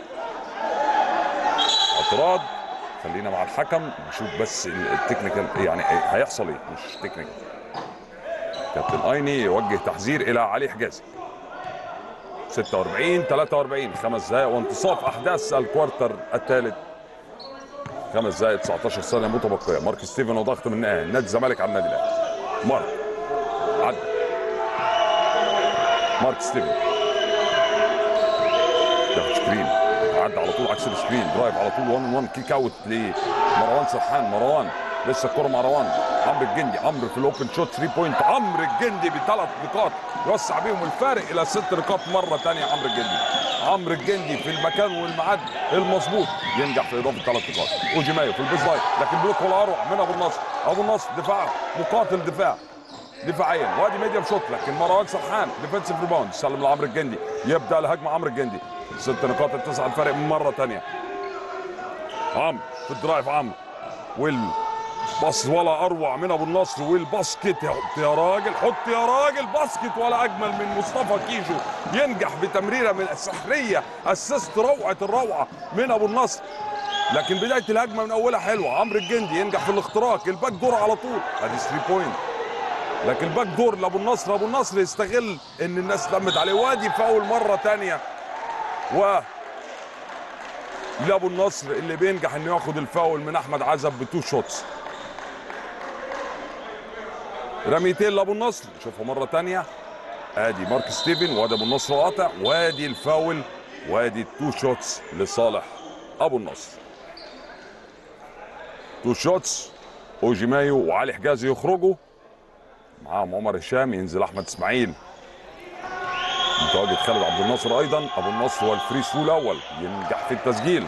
اعتراض خلينا مع الحكم نشوف بس التكنيكال يعني هيحصل ايه مش تكنيكال كابتن ايني يوجه تحذير الى علي حجازي 46 43 خمس دقائق وانتصاف احداث الكوارتر الثالث خمس دقائق 19 ثانيه متبقيه مارك ستيفن وضغط من نادي الزمالك على النادي الاهلي مارك عدى مارك ستيفن ياخد سكرين عدى على طول عكس السكرين درايف على طول 1 1 كيك اوت لمروان سرحان مروان لسه الكره مروان عمرو الجندي عمرو في الاوبن شوت 3 بوينت عمرو الجندي بثلاث نقاط يوسع بيهم الفارق الى ست نقاط مره ثانيه عمرو الجندي عمرو الجندي في المكان والميعاد المظبوط ينجح في اضافه ثلاث نقاط اوجي مايو في البيز لاين لكن بلوك ولا اروع من ابو النصر ابو النصر دفاع مقاتل دفاع دفاعيا وادي ميديم شوت لكن مروان سرحان ديفنسيف ريباوند سلم لعمرو الجندي يبدا الهجمه عمرو الجندي ست نقاط اتسع الفرق مره ثانيه عمرو في الدرايف عمرو ويل باص ولا اروع من ابو النصر والباسكت حط يا راجل حط يا راجل باسكت ولا اجمل من مصطفى كيجو ينجح بتمريره من السحريه اسيست روعه الروعه من ابو النصر لكن بدايه الهجمه من اولها حلوه عمرو الجندي ينجح في الاختراق الباك دور على طول ادي 3 بوينت لكن الباك دور لابو النصر ابو النصر يستغل ان الناس لمت عليه وادي فاول مره ثانيه و لابو النصر اللي بينجح انه ياخد الفاول من احمد عزب بتو شوتس رميتين لابو النصر نشوفها مره تانية ادي مارك ستيفن وادي ابو النصر قاطع وادي الفاول وادي التو شوتس لصالح ابو النصر تو شوتس اوجي مايو وعلي حجازي يخرجوا معاهم عمر هشام ينزل احمد اسماعيل متواجد خالد عبد الناصر ايضا ابو النصر هو الفري ثرو الاول ينجح في التسجيل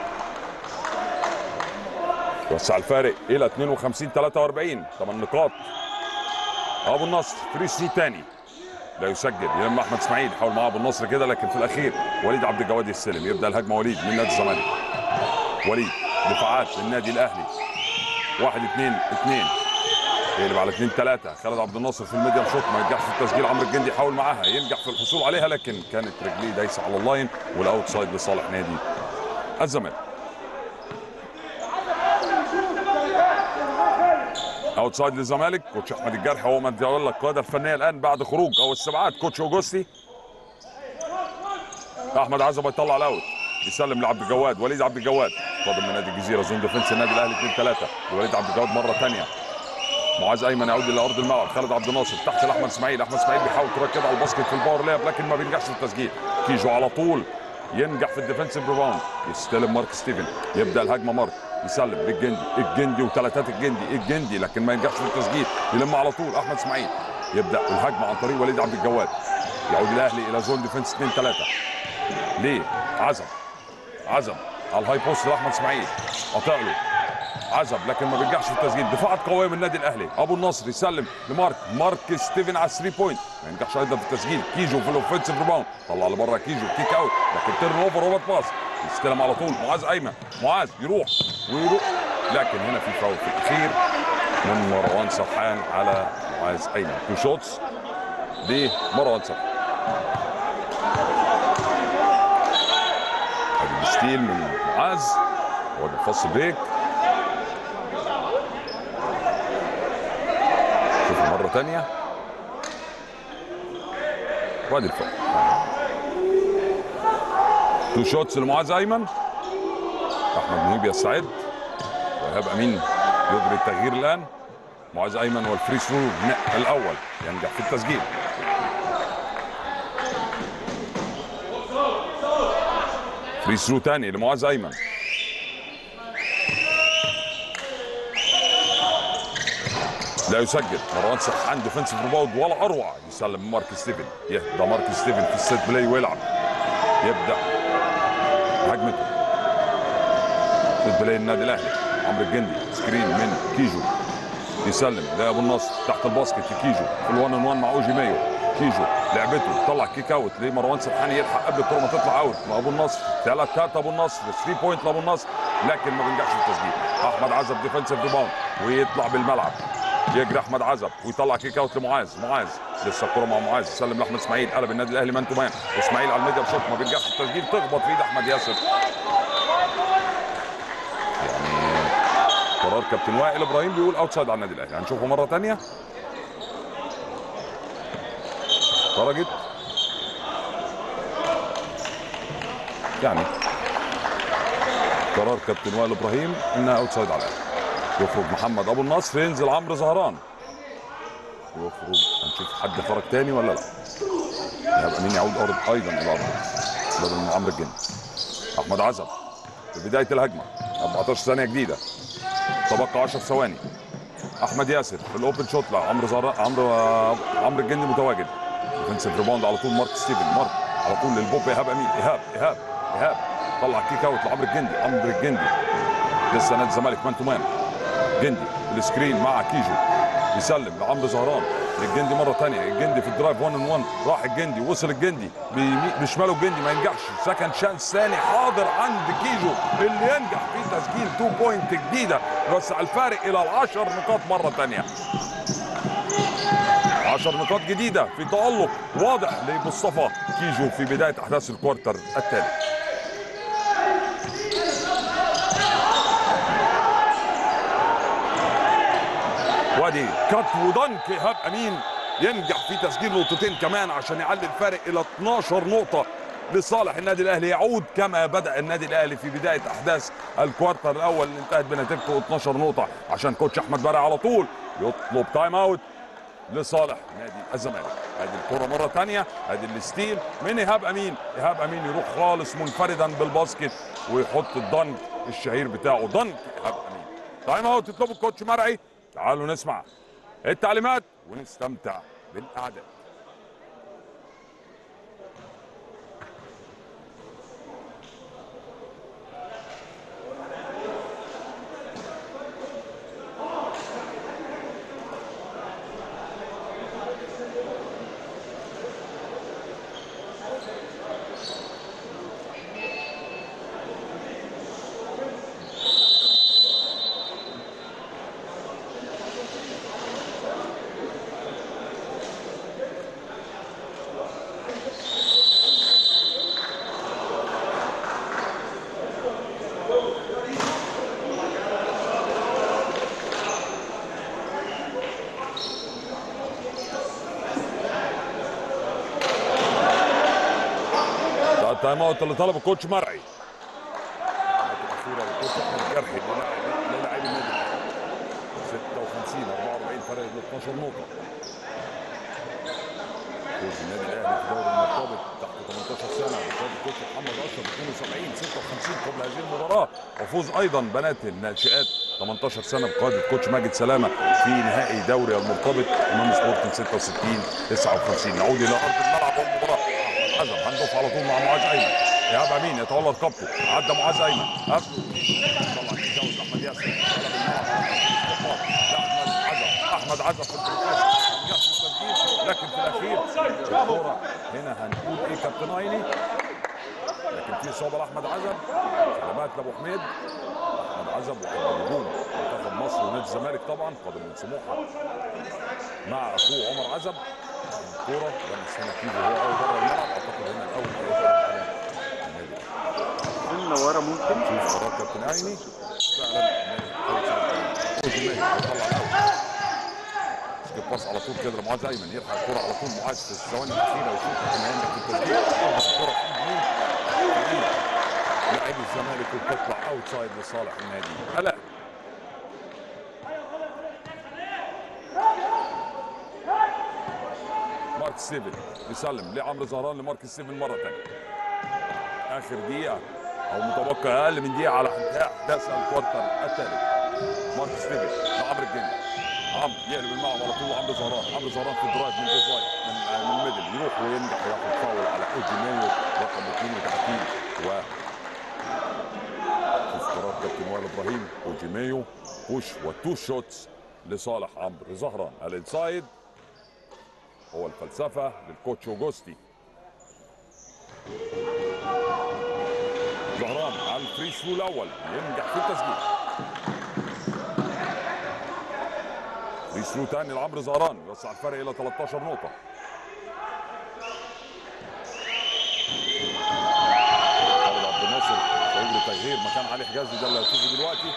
يوسع الفارق الى 52 43 8 نقاط ابو النصر فري ثرو تاني لا يسجل يلم احمد اسماعيل حاول معاه ابو النصر كده لكن في الاخير وليد عبد الجواد يستلم يبدا الهجمه وليد من نادي الزمالك وليد دفاعات للنادي الاهلي واحد اثنين اثنين يقلب على اثنين ثلاثة خالد عبد الناصر في الميديم شوت ما ينجحش في التسجيل عمرو الجندي يحاول معاها ينجح في الحصول عليها لكن كانت رجليه دايسة على اللاين والاوت سايد لصالح نادي الزمالك اوت سايد للزمالك كوتش احمد الجرح هو من يتولى القياده الفنيه الان بعد خروج او استبعاد كوتش اوجوستي احمد عزب يطلع الاوت يسلم لعبد الجواد وليد عبد الجواد قادم من نادي الجزيره زون ديفنس النادي الاهلي 2 3 لوليد عبد الجواد مره ثانيه معاذ ايمن يعود الى ارض الملعب خالد عبد الناصر تحت لاحمد اسماعيل احمد اسماعيل بيحاول كره كده على الباسكت في الباور لاب لكن ما بينجحش في التسجيل كيجو على طول ينجح في الديفنسيف ريباوند يستلم مارك ستيفن يبدا الهجمه مارك يسلم للجندي الجندي وثلاثات الجندي الجندي لكن ما ينجحش في التسجيل يلم على طول احمد اسماعيل يبدا الهجمه عن طريق وليد عبد الجواد يعود الاهلي الى زون ديفنس 2 3 ليه عزم عزم على الهاي بوست لاحمد اسماعيل قاطع له عزب لكن ما بينجحش في التسجيل دفاعات قويه من النادي الاهلي ابو النصر يسلم لمارك مارك ستيفن على 3 بوينت ما ينجحش ايضا في التسجيل كيجو في الاوفنسيف ريباوند طلع لبره كيجو كيك اوت لكن تيرن اوفر روبرت باس يستلم على طول معاذ ايمن معاذ يروح ويروح لكن هنا في فاول في الاخير من مروان سرحان على معاذ ايمن تو شوتس لمروان سرحان ادي الستيل من معاذ وادي الفاست بريك شوف مرة تانية وادي الفاول تو شوتس لمعاذ ايمن احمد منيب يستعد وإيهاب امين يجري التغيير الان معاذ ايمن والفري ثرو الاول ينجح في التسجيل فري ثرو تاني لمعاذ ايمن لا يسجل مروان سرحان ديفنسيف ريباوند ولا اروع يسلم مارك ستيفن يهدى مارك ستيفن في السيت بلاي ويلعب يبدا هجمته سيت بلاي النادي الاهلي عمرو الجندي سكرين من كيجو يسلم لابو النصر تحت الباسكت لكيجو في الوان ان وان مع اوجي مايو كيجو لعبته طلع كيك اوت لمروان سرحان يلحق قبل الكوره ما تطلع اوت مع ابو النصر ثلاث كات ابو النصر 3 بوينت لابو النصر لكن ما بينجحش في التسجيل احمد عزب ديفنسيف ريباوند ويطلع بالملعب يجري احمد عزب ويطلع كيك اوت لمعاذ معاذ لسه الكوره مع معاذ يسلم لاحمد اسماعيل قلب النادي الاهلي مان تو مان اسماعيل على الميديا شوت ما بينجحش في التسجيل تخبط في ايد احمد ياسر يعني قرار كابتن وائل ابراهيم بيقول اوتسايد على النادي الاهلي هنشوفه مره ثانيه خرجت يعني قرار كابتن وائل ابراهيم انها اوتسايد على الاهلي يخرج محمد ابو النصر ينزل عمرو زهران يخرج هنشوف حد خرج تاني ولا لا يبقى مين يعود ارض ايضا الى ارض بدل من عمرو الجندي احمد عزب في بدايه الهجمه 14 ثانيه جديده تبقى 10 ثواني احمد ياسر في الاوبن شوت لا عمرو زهران عمرو عمرو الجندي متواجد ديفنسيف ريباوند على طول مارك ستيفن مارك على طول للبوب ايهاب امين ايهاب ايهاب ايهاب طلع كيك اوت لعمرو الجندي عمرو الجندي لسه نادي الزمالك مان تو مان جندي السكرين مع كيجو يسلم لعمرو زهران للجندي مره ثانيه الجندي في الدرايف 1 ان 1 راح الجندي وصل الجندي بيمي- بشماله الجندي ما ينجحش سكند شانس ثاني حاضر عند كيجو اللي ينجح في تسجيل 2 بوينت جديده يوسع الفارق الى العشر نقاط مره ثانيه 10 نقاط جديده في تالق واضح لمصطفى كيجو في بدايه احداث الكوارتر الثالث وادي كات ودنك ايهاب امين ينجح في تسجيل نقطتين كمان عشان يعلي الفارق الى 12 نقطه لصالح النادي الاهلي يعود كما بدا النادي الاهلي في بدايه احداث الكوارتر الاول اللي انتهت بنتيجته 12 نقطه عشان كوتش احمد برع على طول يطلب تايم اوت لصالح نادي الزمالك ادي الكره مره ثانيه ادي الستيل من ايهاب امين ايهاب امين يروح خالص منفردا بالباسكت ويحط الدنك الشهير بتاعه دنك ايهاب امين تايم اوت يطلبه الكوتش مرعي تعالوا نسمع التعليمات ونستمتع بالاعداد ده التايم اوت اللي طلبه الكوتش مرعي الاخيره للكوتش احمد جرحي للاعب- للاعب النادي الأهلي. 56 44 فرق ل 12 نقطه فوز النادي الاهلي في دوري المرتبط تحت 18 سنه بقياده الكوتش محمد اشرف 72 56 قبل هذه المباراه وفوز ايضا بنات الناشئات 18 سنه بقياده كوتش ماجد سلامه في نهائي دوري المرتبط امام سبورتنج 66 59 نعود الى ارض الملعب والمباراه حزم هندوف على طول مع معاذ ايمن ايهاب امين يتولى رقبته عدى معاذ ايمن قبله طلع يتجوز احمد ياسر قلب الملعب لاحمد عزب احمد عزب في البروفيشن نجح في التسجيل لكن في الاخير الكوره هنا هنقول ايه كابتن ايني لكن في اصابه لاحمد عزب سلامات لابو حميد احمد عزب واحد من نجوم منتخب مصر ونادي الزمالك طبعا قادم من سموحه مع اخوه عمر عزب الكوره لمس هنا كيجو هو اول بره الملعب اعتقد هنا الاول هيطلع على النادي سنة ورا ممكن شوف قرار كابتن عيني فعلا النادي يطلع الاول يسكت باص على طول كده لمعاذ ايمن يلحق الكره على طول معاذ في الثواني الاخيره ويشوف لكن هينجح في التسديد تخبط الكره في يمين يمين لاعب الزمالك وبتطلع اوت سايد لصالح النادي هلا مارك ستيفن يسلم لعمرو زهران لمارك ستيفن مره ثانيه اخر دقيقه او متبقي اقل من دقيقه على انتهاء احداث الكوارتر الثالث مارك ستيفن لعمرو الجندي عمرو يقلب الملعب على طول عمرو زهران عمرو زهران في الدرايف من جوز من آه، من الميدل يروح وينجح وياخد فاول على اوجي مايو رقم 32 و شوف قرار كابتن وائل ابراهيم اوجي مايو بوش وتو شوتس لصالح عمرو زهران الانسايد هو الفلسفه للكوتش اوجوستي زهران على الفري ثرو الاول ينجح في التسجيل فري ثرو ثاني لعمرو زهران يوسع الفرق الى 13 نقطه خالد عبد الناصر فوق تغيير مكان علي حجازي ده اللي هتشوفه دلوقتي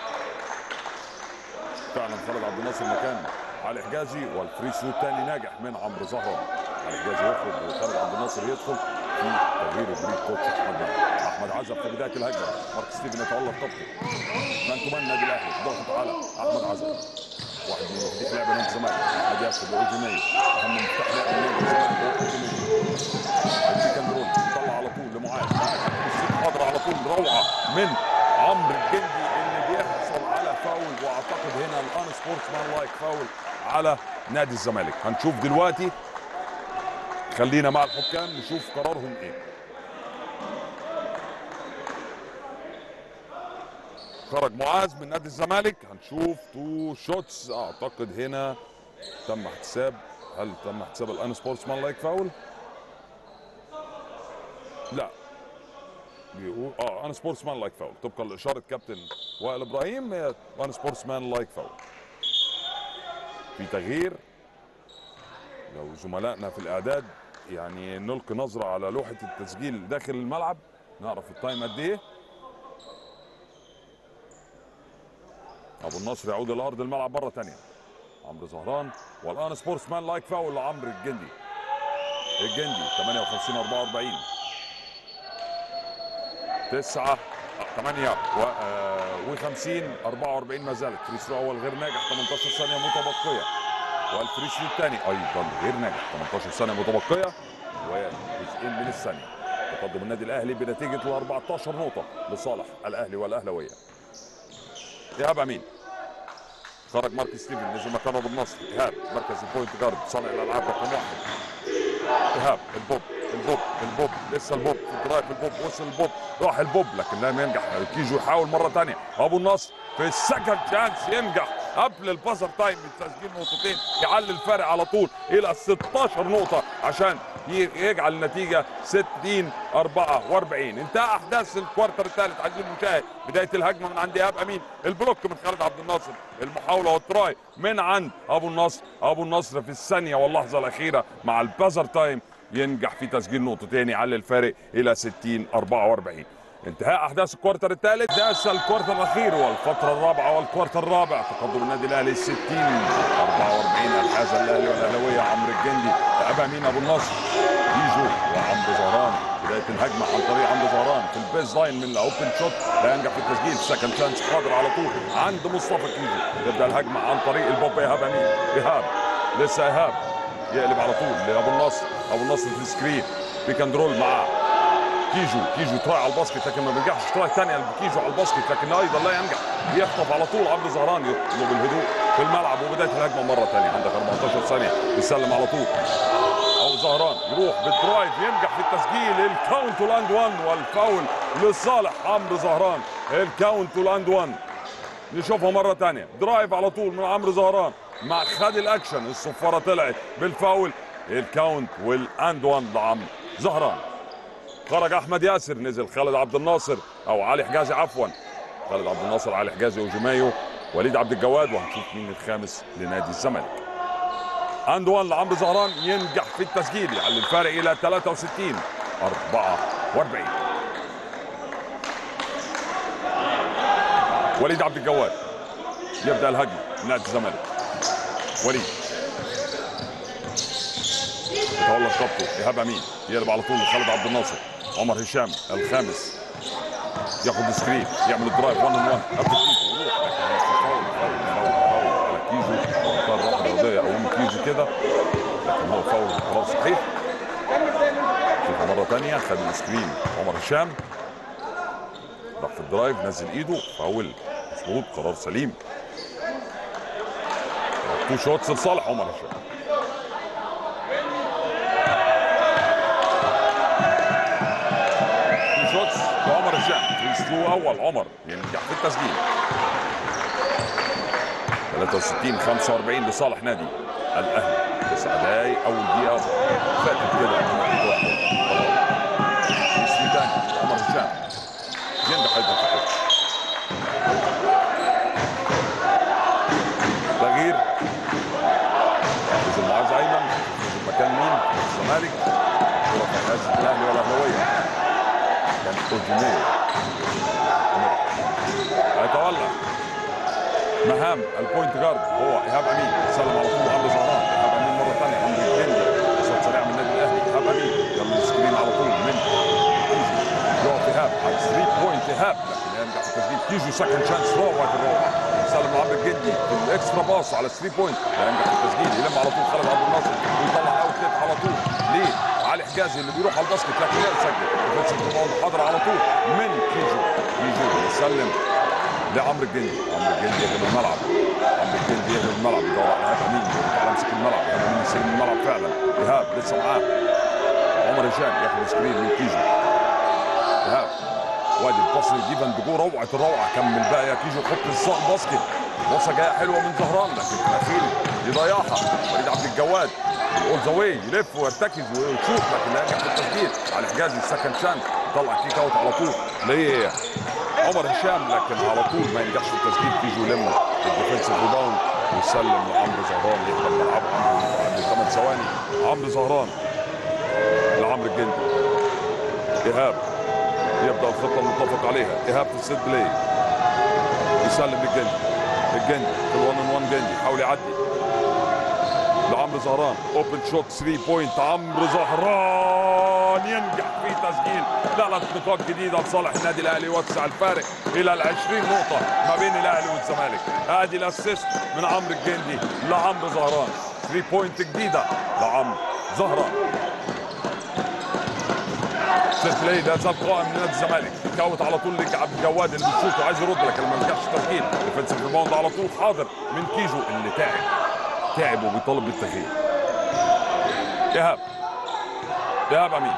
فعلا خالد عبد الناصر مكان علي حجازي والفري ثرو الثاني ناجح من عمرو زهران علي حجازي يخرج وخالد عبد الناصر يدخل في تغيير بريك كوتش احمد عزب. احمد عزب في بدايه الهجمه مارك ستيفن يتولى الطبق مان تو مان النادي الاهلي ضغط على احمد عزب واحد من مفاتيح لعب نادي الزمالك احمد ياسر واوجي ماي اهم مفتاح لعب نادي الزمالك هو اوجي ماي البيك اند رول يطلع على طول لمعاذ السيب حاضر على طول روعه من عمرو الجندي اللي بيحصل على فاول واعتقد هنا الان سبورتس مان لايك فاول على نادي الزمالك هنشوف دلوقتي خلينا مع الحكام نشوف قرارهم ايه خرج معاذ من نادي الزمالك هنشوف تو شوتس اعتقد هنا تم احتساب هل تم احتساب الان سبورتس مان لايك فاول لا بيقول اه انا سبورتس مان لايك فاول طبقا لاشاره كابتن وائل ابراهيم هي انا سبورتس مان لايك فاول في تغيير لو زملائنا في الاعداد يعني نلقي نظره على لوحه التسجيل داخل الملعب نعرف التايم قد ايه ابو النصر يعود الى ارض الملعب مره ثانيه عمرو زهران والان سبورتس مان لايك فاول لعمرو الجندي الجندي 58 44 9 8 و آه، و50 44 ما زالت فري ثرو اول غير ناجح 18 ثانيه متبقيه والفري ثرو الثاني ايضا غير ناجح 18 ثانيه متبقيه وجزئين من الثانيه تقدم النادي الاهلي بنتيجه ال 14 نقطه لصالح الاهلي والاهلاويه ايهاب امين خرج مارك ستيفن نزل مكانه ابو النصر ايهاب مركز البوينت جارد صانع الالعاب رقم واحد ايهاب البوب البوب البوب لسه البوب في الدرايف البوب وصل البوب راح البوب لكن لم ينجح كيجو يحاول مره ثانيه ابو النصر في السكند شانس ينجح قبل البازر تايم بتسجيل نقطتين يعلي الفارق على طول الى 16 نقطه عشان ي- يجعل النتيجه 60 44 انتهى احداث الكوارتر الثالث عزيزي المشاهد بدايه الهجمه من عند ايهاب امين البلوك من خالد عبد الناصر المحاوله والتراي من عند ابو النصر ابو النصر في الثانيه واللحظه الاخيره مع البازر تايم ينجح في تسجيل نقطتين يعلي الفارق الى 60 44 انتهاء احداث الكوارتر الثالث داس الكوارتر الاخير والفتره الرابعه والكوارتر الرابع تقدم النادي الاهلي 60 44 الحاز الاهلي والاهلاويه عمرو الجندي لعبها مين ابو النصر بيجو وعمرو زهران بدايه الهجمه عن طريق عمرو زهران في البيز لاين من الاوبن شوت لا ينجح في التسجيل سكند شانس قادر على طول عند مصطفى كيجو تبدا الهجمه عن طريق البوب ايهاب امين ايهاب لسه ايهاب يقلب على طول لابو النصر ابو النصر في السكرين بيك اند رول مع كيجو كيجو تراي على الباسكت لكن ما بينجحش تراي ثانيه لكيجو على الباسكت لكن ايضا لا ينجح يخطف على طول عمرو زهران يطلب الهدوء في الملعب وبدايه الهجمه مره ثانيه عندك 14 ثانيه يسلم على طول او زهران يروح بالدرايف ينجح في التسجيل الكاونت لاند 1 والفاول لصالح عمرو زهران الكاونت لاند 1 نشوفها مره تانية درايف على طول من عمرو زهران مع خد الاكشن الصفاره طلعت بالفاول الكاونت والاند وان لعمرو زهران خرج احمد ياسر نزل خالد عبد الناصر او علي حجازي عفوا خالد عبد الناصر علي حجازي وجمايو وليد عبد الجواد وهنشوف مين الخامس لنادي الزمالك اند وان لعمرو زهران ينجح في التسجيل يعلي الفارق الى 63 44 وليد عبد الجواد يبدا الهجمه نادي الزمالك وليد يتولى خطه ايهاب امين يقلب على طول لخالد عبد الناصر عمر هشام الخامس ياخد سكرين يعمل الدرايف 1 ان 1 قبل كيزو يروح لكن هو فاول فاول فاول على كيزو اختار رقم رياضيه او من كيزو كده لكن هو فاول قرار صحيح شوفها مره ثانيه خد السكرين عمر هشام راح في الدرايف نزل ايده فاول مظبوط قرار سليم تو شوتس لصالح عمر هشام تو شوتس لعمر هشام فري ثرو اول عمر ينجح في التسجيل 63 45 لصالح نادي الاهلي تسع دقايق اول دقيقه فاتت كده اسم تاني عمر هشام ينجح ايضا في التسجيل تغيير نزل معاذ ايمن نزل مكان مين؟ الزمالك كرة في حياة الاهلي والاهلاويه كان اوجينيو هيتولى مهام البوينت جارد هو ايهاب امين سلم على طول عمرو زهران ايهاب امين مره ثانيه عمرو الجندي صوت سريع من النادي الاهلي ايهاب امين يلا السكرين على طول من يقف ايهاب على 3 بوينت ايهاب لكن ينجح في التسجيل كيجو سكند شانس روعه الروعه سلم لعمرو الجندي في الاكسترا باص على 3 بوينت ينجح في التسجيل يلم على طول خالد عبد الناصر ويطلع اوت ليت على طول ليه؟ علي حجازي اللي بيروح على الباسكت لكن يسجل ديفنسيف ريباوند حاضر على طول من كيجو كيجو يسلم لعمرو الجندي عمرو الجندي يهجم الملعب عمرو الجندي يهجم الملعب يدور على ايهاب امين يروح على مسك الملعب ايهاب امين يسلم الملعب فعلا ايهاب لسه معاه عمر هشام ياخد سكرين من كيجو ايهاب وادي الباص لجيف اند جو روعه الروعه كمل بقى يا كيجو حط الصاق باسكت بصه جايه حلوه من زهران لكن في الاخير يضيعها وليد عبد الجواد اول ذا واي يلف ويرتكز ويشوط لكن لا ينجح في التسجيل على حجازي السكند شانس طلع كيك اوت على طول ليه عمر هشام لكن على طول ما ينجحش في التسجيل كيجو يلم الديفنسيف ريباوند ويسلم لعمرو زهران يقدر ملعبه بعد 8 ثواني عمرو زهران لعمرو الجندي ايهاب يبدا الخطه المتفق عليها ايهاب في السيت بلاي يسلم للجندي الجندي في الون ان 1 جندي يحاول يعدي لعمرو زهران اوبن شوت 3 بوينت عمرو زهران ينجح في تسجيل ثلاث نقاط جديده لصالح النادي الاهلي يوسع الفارق الى ال 20 نقطه ما بين الاهلي والزمالك ادي الاسيست من عمرو الجندي لعمرو زهران 3 بوينت جديده لعمرو زهران ست بلاي لا زال قائم من نادي الزمالك كاوت على طول لعبد الجواد اللي بيشوط وعايز يرد لكن ما نجحش تسجيل ديفنسيف ريباوند على طول حاضر من كيجو اللي تعب تعب وبيطالب بالتغيير ايهاب ايهاب امين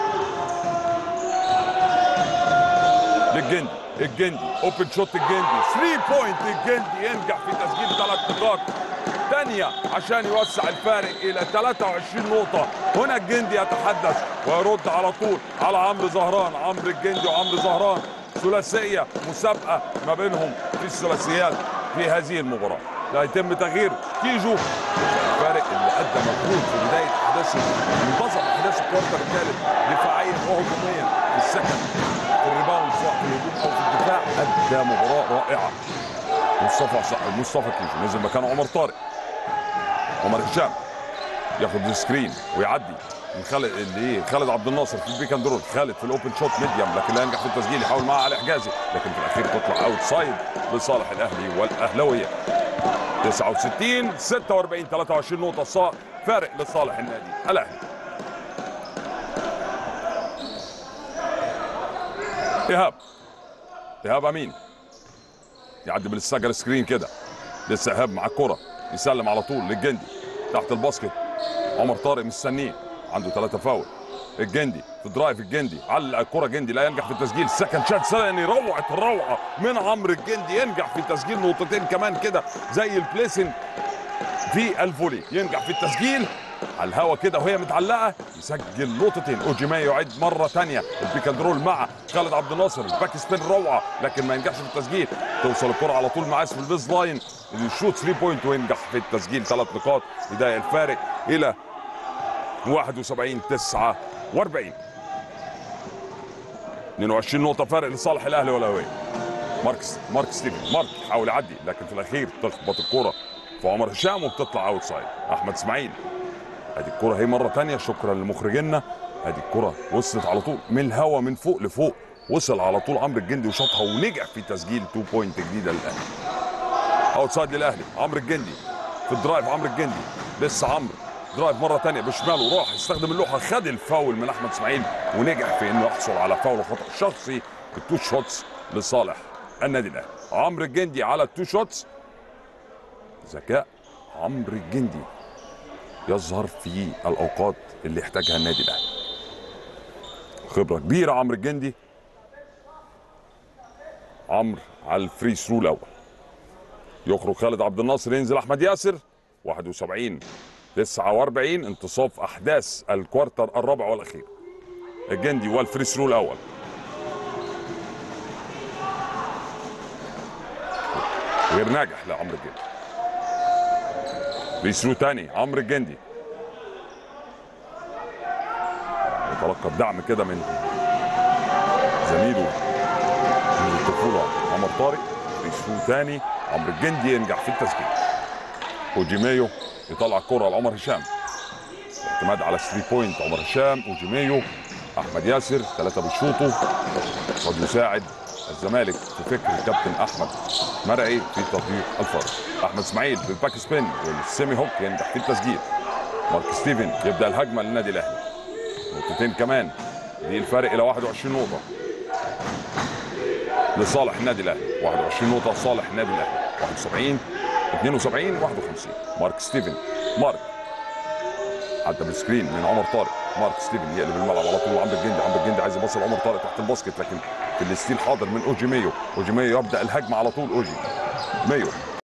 للجندي الجندي اوبن شوت الجندي 3 بوينت الجندي ينجح في تسجيل ثلاث نقاط ثانية عشان يوسع الفارق إلى 23 نقطة هنا الجندي يتحدث ويرد على طول على عمرو زهران عمرو الجندي وعمرو زهران ثلاثية مسابقة ما بينهم في الثلاثيات في هذه المباراة لا يتم تغيير كيجو الفارق اللي أدى مجهود في بداية أحداث منتصف أحداث الكوارتر الثالث دفاعيا وهجوميا في السكن في الريباوند سواء في الهجوم أو في الدفاع أدى مباراة رائعة مصطفى مصطفى كيجو نزل مكان عمر طارق عمر هشام ياخد السكرين ويعدي من خالد اللي ايه خالد عبد الناصر في البيك اند رول خالد في الاوبن شوت ميديم لكن لا ينجح في التسجيل يحاول معاه علي حجازي لكن في الاخير تطلع اوت سايد لصالح الاهلي والاهلاويه 69 46 23 نقطه صا فارق لصالح النادي الاهلي ايهاب ايهاب امين يعدي بالسجل سكرين كده لسه ايهاب مع الكره يسلم على طول للجندي تحت الباسكت عمر طارق مستنيه عنده ثلاثة فاول الجندي في درايف الجندي علق الكره جندي لا ينجح في التسجيل سكند شات ثاني روعه الروعه من عمرو الجندي ينجح في تسجيل نقطتين كمان كده زي البليسن في الفولي ينجح في التسجيل على الهوا كده وهي متعلقه يسجل نقطتين اوجيماي يعد مره ثانيه البيكاندرول مع خالد عبد الناصر الباك سبين روعه لكن ما ينجحش في التسجيل توصل الكره على طول معاه في البيز لاين يشوط 3 بوينت وينجح في التسجيل ثلاث نقاط يضايق الفارق الى 71 49 22 نقطة فرق لصالح الأهلي والأهلي ماركس مارك ستيفن مارك حاول يعدي لكن في الأخير تخبط الكرة في عمر هشام وبتطلع أوت سايد أحمد إسماعيل ادي الكرة هي مرة تانية شكرا لمخرجنا ادي الكرة وصلت على طول من الهوا من فوق لفوق وصل على طول عمرو الجندي وشاطها ونجح في تسجيل 2 بوينت جديدة للأهلي اوت سايد للأهلي عمرو الجندي في الدرايف عمرو الجندي لسه عمرو درايف مرة تانية بشماله راح استخدم اللوحة خد الفاول من أحمد إسماعيل ونجح في إنه يحصل على فاول خطأ شخصي التو شوتس لصالح النادي الأهلي عمرو الجندي على التو شوتس ذكاء عمرو الجندي يظهر في الاوقات اللي يحتاجها النادي الاهلي خبره كبيره عمرو الجندي عمرو على الفري ثرو الاول يخرج خالد عبد الناصر ينزل احمد ياسر 71 49 انتصاف احداث الكوارتر الرابع والاخير الجندي والفري ثرو الاول غير ناجح لعمرو الجندي فري ثرو تاني عمرو الجندي يتلقى بدعم كده من زميله من الطفوله عمر طارق فري ثرو تاني عمرو الجندي ينجح في التسجيل اوجيميو يطلع الكره لعمر هشام اعتماد على 3 بوينت عمر هشام اوجيميو احمد ياسر ثلاثه بيشوطوا قد يساعد الزمالك في فكر الكابتن احمد مرعي في تطبيق الفرق احمد اسماعيل بالباك سبين والسيمي هوك ينجح في التسجيل مارك ستيفن يبدا الهجمه للنادي الاهلي نقطتين كمان دي الفارق الى 21 نقطه لصالح النادي الاهلي 21 نقطه لصالح النادي الاهلي 71 72 51 مارك ستيفن مارك عدى بالسكرين من عمر طارق مارك ستيفن يقلب الملعب على طول عمرو الجندي عمرو الجندي عايز يبص لعمر طارق تحت الباسكت لكن في الستيل حاضر من اوجي ميو اوجي ميو يبدا الهجمه على طول اوجي ميو